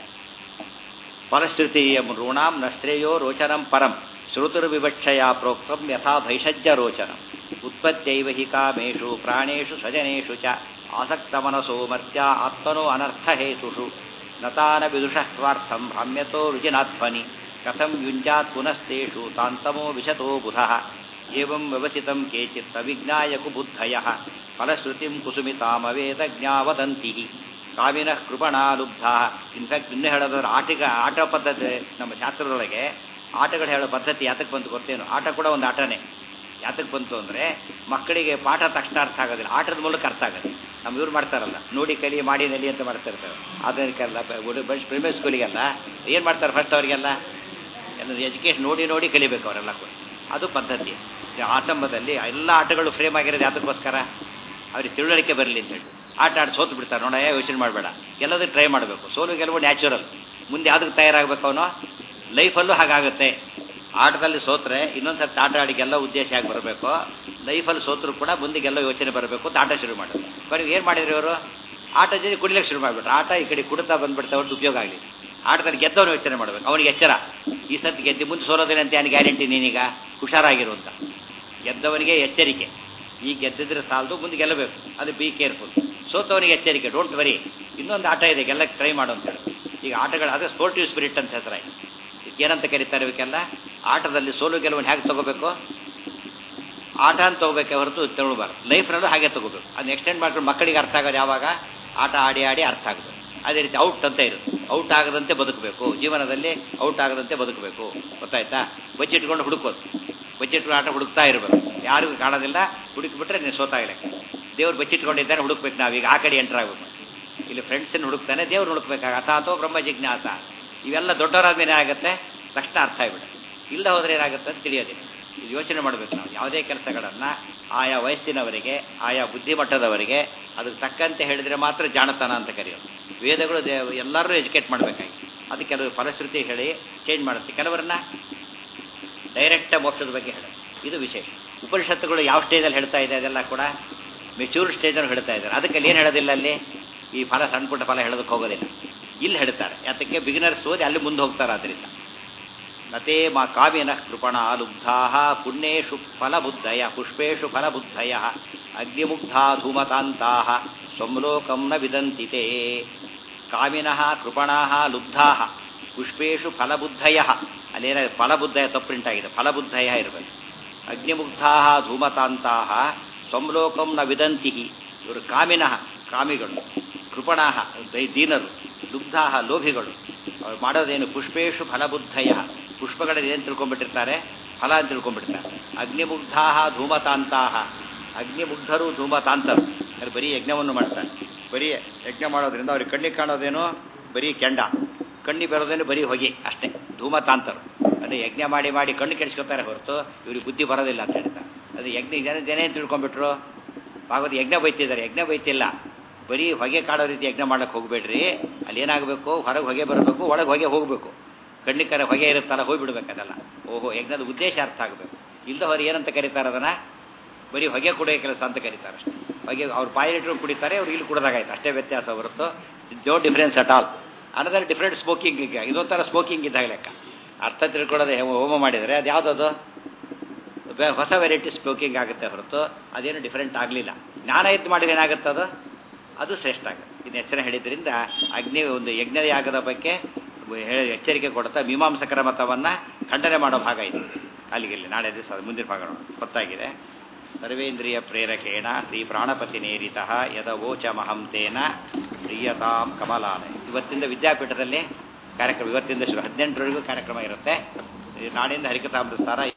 S1: ಫಲಶ್ರುತೀಯಂ ಋಣಾಂ ನಶ್ರೇಯೋ ರೋಚನಂ ಪರಂ ಶ್ರುತುರ್ವಿವಕ್ಷಯ ಪ್ರೋಕ್ತಂ ಯಥಾ ಭೈಷಜ್ಯ ರೋಚನಂ ಉತ್ಪತ್ತೈವ ಹಿ ಕಾಮೇಷು ಪ್ರಾಣೇಷು ಸ್ವಜನೇಷು ಚ ಆಸಕ್ತಮನಸೋ ಮರ್ತ್ಯ ಆತ್ಮನೋ ಅನರ್ಥಹೇತುಷು ನತಾನ ವಿದುಷಃ ಸ್ವಾರ್ಥಂ ಭ್ರಾಮ್ಯತೋ ರುಜಿನಾತ್ಮನಿ ಕಥಂ ಯುಂಜಾತ್ ಪುನಸ್ತೇಷು ತಾಂತಮೋ ವಿಶತೋ ಬುಧಃ ಏವಂ ವ್ಯವಸಿತಂ ಕೇಚಿತ್ ಅವಿಜ್ಞಾಯ ಕುಬುದ್ಧಯಃ ಫಲಶ್ರುತಿಂ ಕುಸುಮಿತಾಮವೇದ ಜ್ಞಾವದಂತಿ ಕಾವಿನ ಕೃಪಣಾಲುಬ್ಧ ಇನ್ಫ್ಯಾಕ್ಟ್ ಇನ್ನೂ ಹೇಳೋದಾದ್ರೆ ಆಟಿಗ ಆಟ ಪದ್ಧತಿ ನಮ್ಮ ಶಾಸ್ತ್ರದೊಳಗೆ ಆಟಗಳು ಹೇಳೋ ಪದ್ಧತಿ ಯಾತಕ್ಕೆ ಬಂತು ಗೊತ್ತೇನು ಆಟ ಕೂಡ ಒಂದು ಆಟನೇ ಯಾತಕ್ಕೆ ಬಂತು ಅಂದರೆ ಮಕ್ಕಳಿಗೆ ಪಾಠ ತಕ್ಷಣ ಅರ್ಥ ಆಗೋದಿಲ್ಲ ಆಟದ ಮೂಲಕ ಅರ್ಥ ಆಗೋದು ನಮ್ಮ ಇವ್ರು ಮಾಡ್ತಾರಲ್ಲ ನೋಡಿ ಕಲಿ ಮಾಡಿ ನಲಿ ಅಂತ ಮಾಡ್ತಾ ಇರ್ತಾರೆ ಅದಕ್ಕೆಲ್ಲ ಪ್ರಿಮಿಯರ್ ಸ್ಕೂಲಿಗೆಲ್ಲ ಏನು ಮಾಡ್ತಾರೆ ಫಸ್ಟ್ ಅವರಿಗೆಲ್ಲ ಎಲ್ಲ ಎಜುಕೇಶನ್ ನೋಡಿ ನೋಡಿ ಕಲಿಬೇಕು ಅವರೆಲ್ಲ ಕೂಡ ಅದು ಪದ್ಧತಿ ಈ ಆರಂಭದಲ್ಲಿ ಎಲ್ಲ ಆಟಗಳು ಫ್ರೇಮ್ ಆಗಿರೋದು ಯಾತಕ್ಕೋಸ್ಕರ ಅವ್ರಿಗೆ ತಿಳುವಳಿಕೆ ಬರಲಿ ಅಂತ ಹೇಳಿ ಆಟ ಆಡಿ ಸೋತು ಬಿಡ್ತಾರೆ ನೋಡ ಯೋಚನೆ ಮಾಡಬೇಡ ಎಲ್ಲದಕ್ಕೆ ಟ್ರೈ ಮಾಡಬೇಕು ಸೋಲು ಗೆಲುವು ನ್ಯಾಚುರಲ್ ಮುಂದೆ ಯಾವುದಕ್ಕೆ ತಯಾರಾಗಬೇಕು ಅವನು ಲೈಫಲ್ಲೂ ಹಾಗಾಗುತ್ತೆ ಆಟದಲ್ಲಿ ಸೋತ್ರೆ ಇನ್ನೊಂದು ಸರ್ತಿ ಆಟ ಆಡಿಗೆಲ್ಲ ಉದ್ದೇಶ ಆಗಿ ಬರಬೇಕು ಲೈಫಲ್ಲಿ ಸೋತ್ರು ಕೂಡ ಮುಂದೆಗೆಲ್ಲ ಯೋಚನೆ ಬರಬೇಕು ಅಂತ ಆಟ ಶುರು ಮಾಡೋದು ಕೊನೆಗೆ ಏನು ಮಾಡಿದ್ರು ಇವರು ಆಟ ಜೊತೆ ಕುಡಿಲಿಕ್ಕೆ ಶುರು ಮಾಡಿಬಿಟ್ರು ಆಟ ಈ ಕಡೆ ಕುಡ್ತಾ ಬಂದ್ಬಿಡ್ತಾ ಅವ್ರದ್ದು ಉಪಯೋಗ ಆಗಲಿ ಆಟದಲ್ಲಿ ಗೆದ್ದವನು ಯೋಚನೆ ಮಾಡಬೇಕು ಅವನಿಗೆ ಎಚ್ಚರ ಈ ಸರ್ತಿ ಗೆದ್ದು ಮುಂದೆ ಸೋಲೋದಿಲ್ಲ ಅಂತ ಏನು ಗ್ಯಾರಂಟಿ ನೀನೀಗ ಹುಷಾರಾಗಿರು ಅಂತ ಗೆದ್ದವನಿಗೆ ಎಚ್ಚರಿಕೆ ಈ ಗೆದ್ದಿದ್ರೆ ಸಾಲದು ಮುಂದೆ ಗೆಲ್ಲಬೇಕು ಅದು ಬಿ ಕೇರ್ಫುಲ್ ಸೋತವನಿಗೆ ಎಚ್ಚರಿಕೆ ಡೋಂಟ್ ವರಿ ಇನ್ನೊಂದು ಆಟ ಇದೆ ಗೆಲ್ಲಕ್ಕೆ ಟ್ರೈ ಮಾಡು ಅಂತ ಹೇಳಿ ಈಗ ಆಟಗಳು ಅದೇ ಸ್ಪೋರ್ಟಿವ್ ಸ್ಪಿರಿಟ್ ಅಂತ ಹೆಸರಾಗಿ ಏನಂತ ಕರೀತಾರೆ ಇವಕ್ಕೆಲ್ಲ ಆಟದಲ್ಲಿ ಸೋಲು ಗೆಲುವನ್ನು ಹೇಗೆ ತಗೋಬೇಕು ಆಟ ಅಂತ ತಗೋಬೇಕೆ ಹೊರತು ತಗೊಳ್ಬಾರ್ದು ಲೈಫ್ನಲ್ಲೂ ಹಾಗೆ ತಗೋಬೇಕು ಅದನ್ನ ಎಕ್ಸ್ಟೆಂಡ್ ಮಾಡ್ಕೊಂಡು ಮಕ್ಕಳಿಗೆ ಅರ್ಥ ಆಗೋದು ಯಾವಾಗ ಆಟ ಆಡಿ ಆಡಿ ಅರ್ಥ ಆಗುತ್ತೆ ಅದೇ ರೀತಿ ಔಟ್ ಅಂತ ಇರುತ್ತೆ ಔಟ್ ಆಗದಂತೆ ಬದುಕಬೇಕು ಜೀವನದಲ್ಲಿ ಔಟ್ ಆಗದಂತೆ ಬದುಕಬೇಕು ಗೊತ್ತಾಯ್ತಾ ಬಚ್ಚಿಟ್ಕೊಂಡು ಹುಡುಕೋದು ಬಚ್ಚಿಟ್ಕೊಂಡು ಆಟ ಹುಡುಕ್ತಾ ಇರಬೇಕು ಯಾರಿಗೂ ಕಾಣೋದಿಲ್ಲ ಹುಡುಕಿಬಿಟ್ರೆ ನೀನು ಸೋತಾಗಲ್ಲ ದೇವ್ರು ಬಚ್ಚಿಟ್ಕೊಂಡಿದ್ದಾನೆ ಹುಡುಕ್ಬೇಕು ನಾವೀಗ ಆ ಕಡೆ ಎಂಟರ್ ಆಗಬೇಕು ಇಲ್ಲಿ ಫ್ರೆಂಡ್ಸನ್ನು ಹುಡುಕ್ತಾನೆ ದೇವ್ರು ಹುಡುಕ್ಬೇಕಾಗ ಅಥಾತೋ ಬ್ರಹ್ಮ ಜಿಜ್ಞಾಸ ಇವೆಲ್ಲ ದೊಡ್ಡವರಾದ್ಮೇಲೆ ಏನಾಗುತ್ತೆ ತಕ್ಷಣ ಅರ್ಥ ಆಗಿಬಿಡುತ್ತೆ ಇಲ್ಲ ಹೋದ್ರೆ ಏನಾಗುತ್ತೆ ಅಂತ ತಿಳಿಯೋದಿಲ್ಲ ಇದು ಯೋಚನೆ ಮಾಡಬೇಕು ನಾವು ಯಾವುದೇ ಕೆಲಸಗಳನ್ನು ಆಯಾ ವಯಸ್ಸಿನವರಿಗೆ ಆಯಾ ಬುದ್ಧಿಮಟ್ಟದವರಿಗೆ ಅದಕ್ಕೆ ತಕ್ಕಂತೆ ಹೇಳಿದರೆ ಮಾತ್ರ ಜಾಣತನ ಅಂತ ಕರೆಯೋದು ವೇದಗಳು ದೇ ಎಲ್ಲರೂ ಎಜುಕೇಟ್ ಮಾಡಬೇಕಾಗಿ ಅದು ಕೆಲವು ಫಲಶ್ರುತಿ ಹೇಳಿ ಚೇಂಜ್ ಮಾಡುತ್ತೆ ಕೆಲವರನ್ನ ಡೈರೆಕ್ಟ್ ಮೋಕ್ಷದ ಬಗ್ಗೆ ಹೇಳಿ ಇದು ವಿಶೇಷ ಉಪನಿಷತ್ತುಗಳು ಯಾವ ಸ್ಟೇಜಲ್ಲಿ ಹೇಳ್ತಾ ಇದೆ ಅದೆಲ್ಲ ಕೂಡ ಮೆಚೂರ್ ಸ್ಟೇಜಲ್ಲಿ ಹೇಳ್ತಾ ಇದ್ದಾರೆ ಅದಕ್ಕೆ ಅಲ್ಲಿ ಏನು ಹೇಳೋದಿಲ್ಲ ಅಲ್ಲಿ ಈ ಫಲ ಸಣ್ಣ ಪುಟ್ಟ ಫಲ ಹೇಳೋದಕ್ಕೆ ಹೋಗೋದಿಲ್ಲ ಇಲ್ಲಿ ಹೇಳ್ತಾರೆ ಯಾತಕ್ಕೆ ಬಿಗಿನರ್ಸ್ ಓದಿ ಅಲ್ಲಿ ಮುಂದೆ ಹೋಗ್ತಾರೆ ಅದರಿಂದ ನತೇ ಮಾ ಕಾವ್ಯನ ಕೃಪಣ ಲುಬ್ಧಾ ಪುಣ್ಯೇಶು ಫಲಬುದ್ಧಯ ಪುಷ್ಪೇಶು ಫಲಬುದ್ಧಯ ಅಗ್ನಿಮುಗ್ಧಾ ಧೂಮತಾಂತಾ ಸ್ವಮ್ಲೋಕಂ ನ ವಿದಂತಿತೆ ಕಾಮಿನಃ ಕೃಪಣಾಃ ಲುಬ್ಧಾಃ ಪುಷ್ಪೇಶು ಫಲಬುದ್ಧಯ ಅಲ್ಲೇನ ಫಲಬುದ್ಧಯ ತಪ್ಪುಂಟಾಗಿದೆ ಫಲಬುದ್ಧಯ ಇರಬೇಕು ಅಗ್ನಿಮುಗ್ಧಾ ಧೂಮತಾಂತಾ ಸ್ವಮ್ಲೋಕಂ ನ ವಿದಂತಿ ಇವರು ಕಾಮಿನಃ ಕಾಮಿಗಳು ಕೃಪಣಾಃ ದೈ- ದೀನರು ಲುಬ್ಧಾಃ ಲೋಭಿಗಳು ಅವ್ರು ಮಾಡೋದೇನು ಪುಷ್ಪೇಶು ಫಲಬುದ್ಧಯ ಪುಷ್ಪಗಳಲ್ಲಿ ಏನು ತಿಳ್ಕೊಂಡ್ಬಿಟ್ಟಿರ್ತಾರೆ ಫಲ ಅಂತ ತಿಳ್ಕೊಂಡ್ಬಿಡ್ತಾರೆ ಅಗ್ನಿಮುಗ್ಧಾ ಧೂಮತಾಂತಾಹ ಅಗ್ನಿಮುಗ್ಧರು ಧೂಮತಾಂತರು ಅವ್ರು ಬರೀ ಯಜ್ಞವನ್ನು ಮಾಡ್ತಾರೆ ಬರೀ ಯಜ್ಞ ಮಾಡೋದ್ರಿಂದ ಅವ್ರಿಗೆ ಕಣ್ಣಿಗೆ ಕಾಣೋದೇನೋ ಬರೀ ಕೆಂಡ ಕಣ್ಣಿಗೆ ಬರೋದೇನು ಬರೀ ಹೊಗೆ ಅಷ್ಟೇ ಧೂಮತಾಂತರು ಅದೇ ಯಜ್ಞ ಮಾಡಿ ಮಾಡಿ ಕಣ್ಣು ಕೆಡಿಸ್ಕೊತಾರೆ ಹೊರತು ಇವ್ರಿಗೆ ಬುದ್ಧಿ ಬರೋದಿಲ್ಲ ಅಂತ ಹೇಳ್ತಾರೆ ಅದು ಯಜ್ಞ ಜನ ಜನ ಏನು ತಿಳ್ಕೊಂಡ್ಬಿಟ್ರು ಭಾಗವತ ಯಜ್ಞ ಬೈತಿದ್ದಾರೆ ಯಜ್ಞ ಬೈತಿಲ್ಲ ಬರೀ ಹೊಗೆ ಕಾಡೋ ರೀತಿ ಯಜ್ಞ ಮಾಡಕ್ಕೆ ಹೋಗಬೇಡ್ರಿ ಅಲ್ಲಿ ಏನಾಗಬೇಕು ಹೊರಗೆ ಹೊಗೆ ಬರಬೇಕು ಒಳಗೆ ಹೊಗೆ ಹೋಗಬೇಕು ಕಣ್ಣಿಕರ ಹೊಗೆ ಇರುತ್ತಲ್ಲ ಹೋಗ್ಬಿಡ್ಬೇಕು ಅದೆಲ್ಲ ಓಹೋ ಯಜ್ಞದ ಉದ್ದೇಶ ಅರ್ಥ ಆಗಬೇಕು ಇಲ್ದವರು ಏನಂತ ಕರೀತಾರೆ ಅದನ್ನ ಬರೀ ಹೊಗೆ ಕುಡಿಯೋ ಕೆಲಸ ಅಂತ ಕರೀತಾರೆ ಅಷ್ಟೇ ಹೊಗೆ ಅವ್ರು ಪಾಯಿಲಿಟ್ರು ಕುಡಿತಾರೆ ಅವ್ರು ಇಲ್ಲಿ ಕುಡ್ದಾಗಾಯ್ತು ಅಷ್ಟೇ ವ್ಯತ್ಯಾಸ ಹೊರತು no difference at all another different smoking ಈಗ ಇದೊಂಥರ ಸ್ಮೋಕಿಂಗ್ ಇದ್ದಾಗ ಲೆಕ್ಕ ಅರ್ಥ ತಿಳ್ಕೊಳ್ಳೋದೇ ಹೋಮ ಮಾಡಿದರೆ ಅದು ಯಾವುದದು ಬೆ- ಹೊಸ ವೆರೈಟಿ ಸ್ಮೋಕಿಂಗ್ ಆಗುತ್ತೆ ಹೊರತು ಅದೇನು ಡಿಫ್ರೆಂಟ್ ಆಗಲಿಲ್ಲ ಜ್ಞಾನ ಇದ್ದು ಮಾಡಿದ್ರೆ ಏನಾಗುತ್ತೆ ಅದು ಅದು ಶ್ರೇಷ್ಠ ಆಗುತ್ತೆ ಇದು ಎಚ್ಚರ ಹೇಳಿದ್ರಿಂದ ಅಗ್ನಿ ಒಂದು ಯಜ್ಞ ಯಾಗದ ಬಗ್ಗೆ ಹೇಳಿ ಎಚ್ಚರಿಕೆ ಕೊಡ್ತಾ ಮೀಮಾಂಸಕರ ಮತವನ್ನು ಖಂಡನೆ ಮಾಡೋ ಭಾಗ ಇದೆ ಅಲ್ಲಿಗೆ ಇಲ್ಲಿ ನಾಳೆ ದಿವಸ ಅದು ಮುಂದಿನ ಭಾಗ ನೋಡೋಣ ಗೊತ್ತಾಗಿದೆ ಸರ್ವೇಂದ್ರಿಯ ಪ್ರೇರಕೇಣ ಶ್ರೀ ಪ್ರಾಣಪತಿ ನೇರಿತ ಯದವೋಚ ಮಹಂತೇನ ಪ್ರಿಯತಾಂ ಕಮಲಾನ ಇವತ್ತಿಂದ ವಿದ್ಯಾಪೀಠದಲ್ಲಿ ಕಾರ್ಯಕ್ರಮ ಇವತ್ತಿಂದ ಶುರು ಹದಿನೆಂಟರವರೆಗೂ ಕಾರ್ಯಕ್ರಮ ಇರುತ್ತೆ ಈ ನಾಡಿಂದ ಹರಿಕತಾಮೃತ ಸಾರ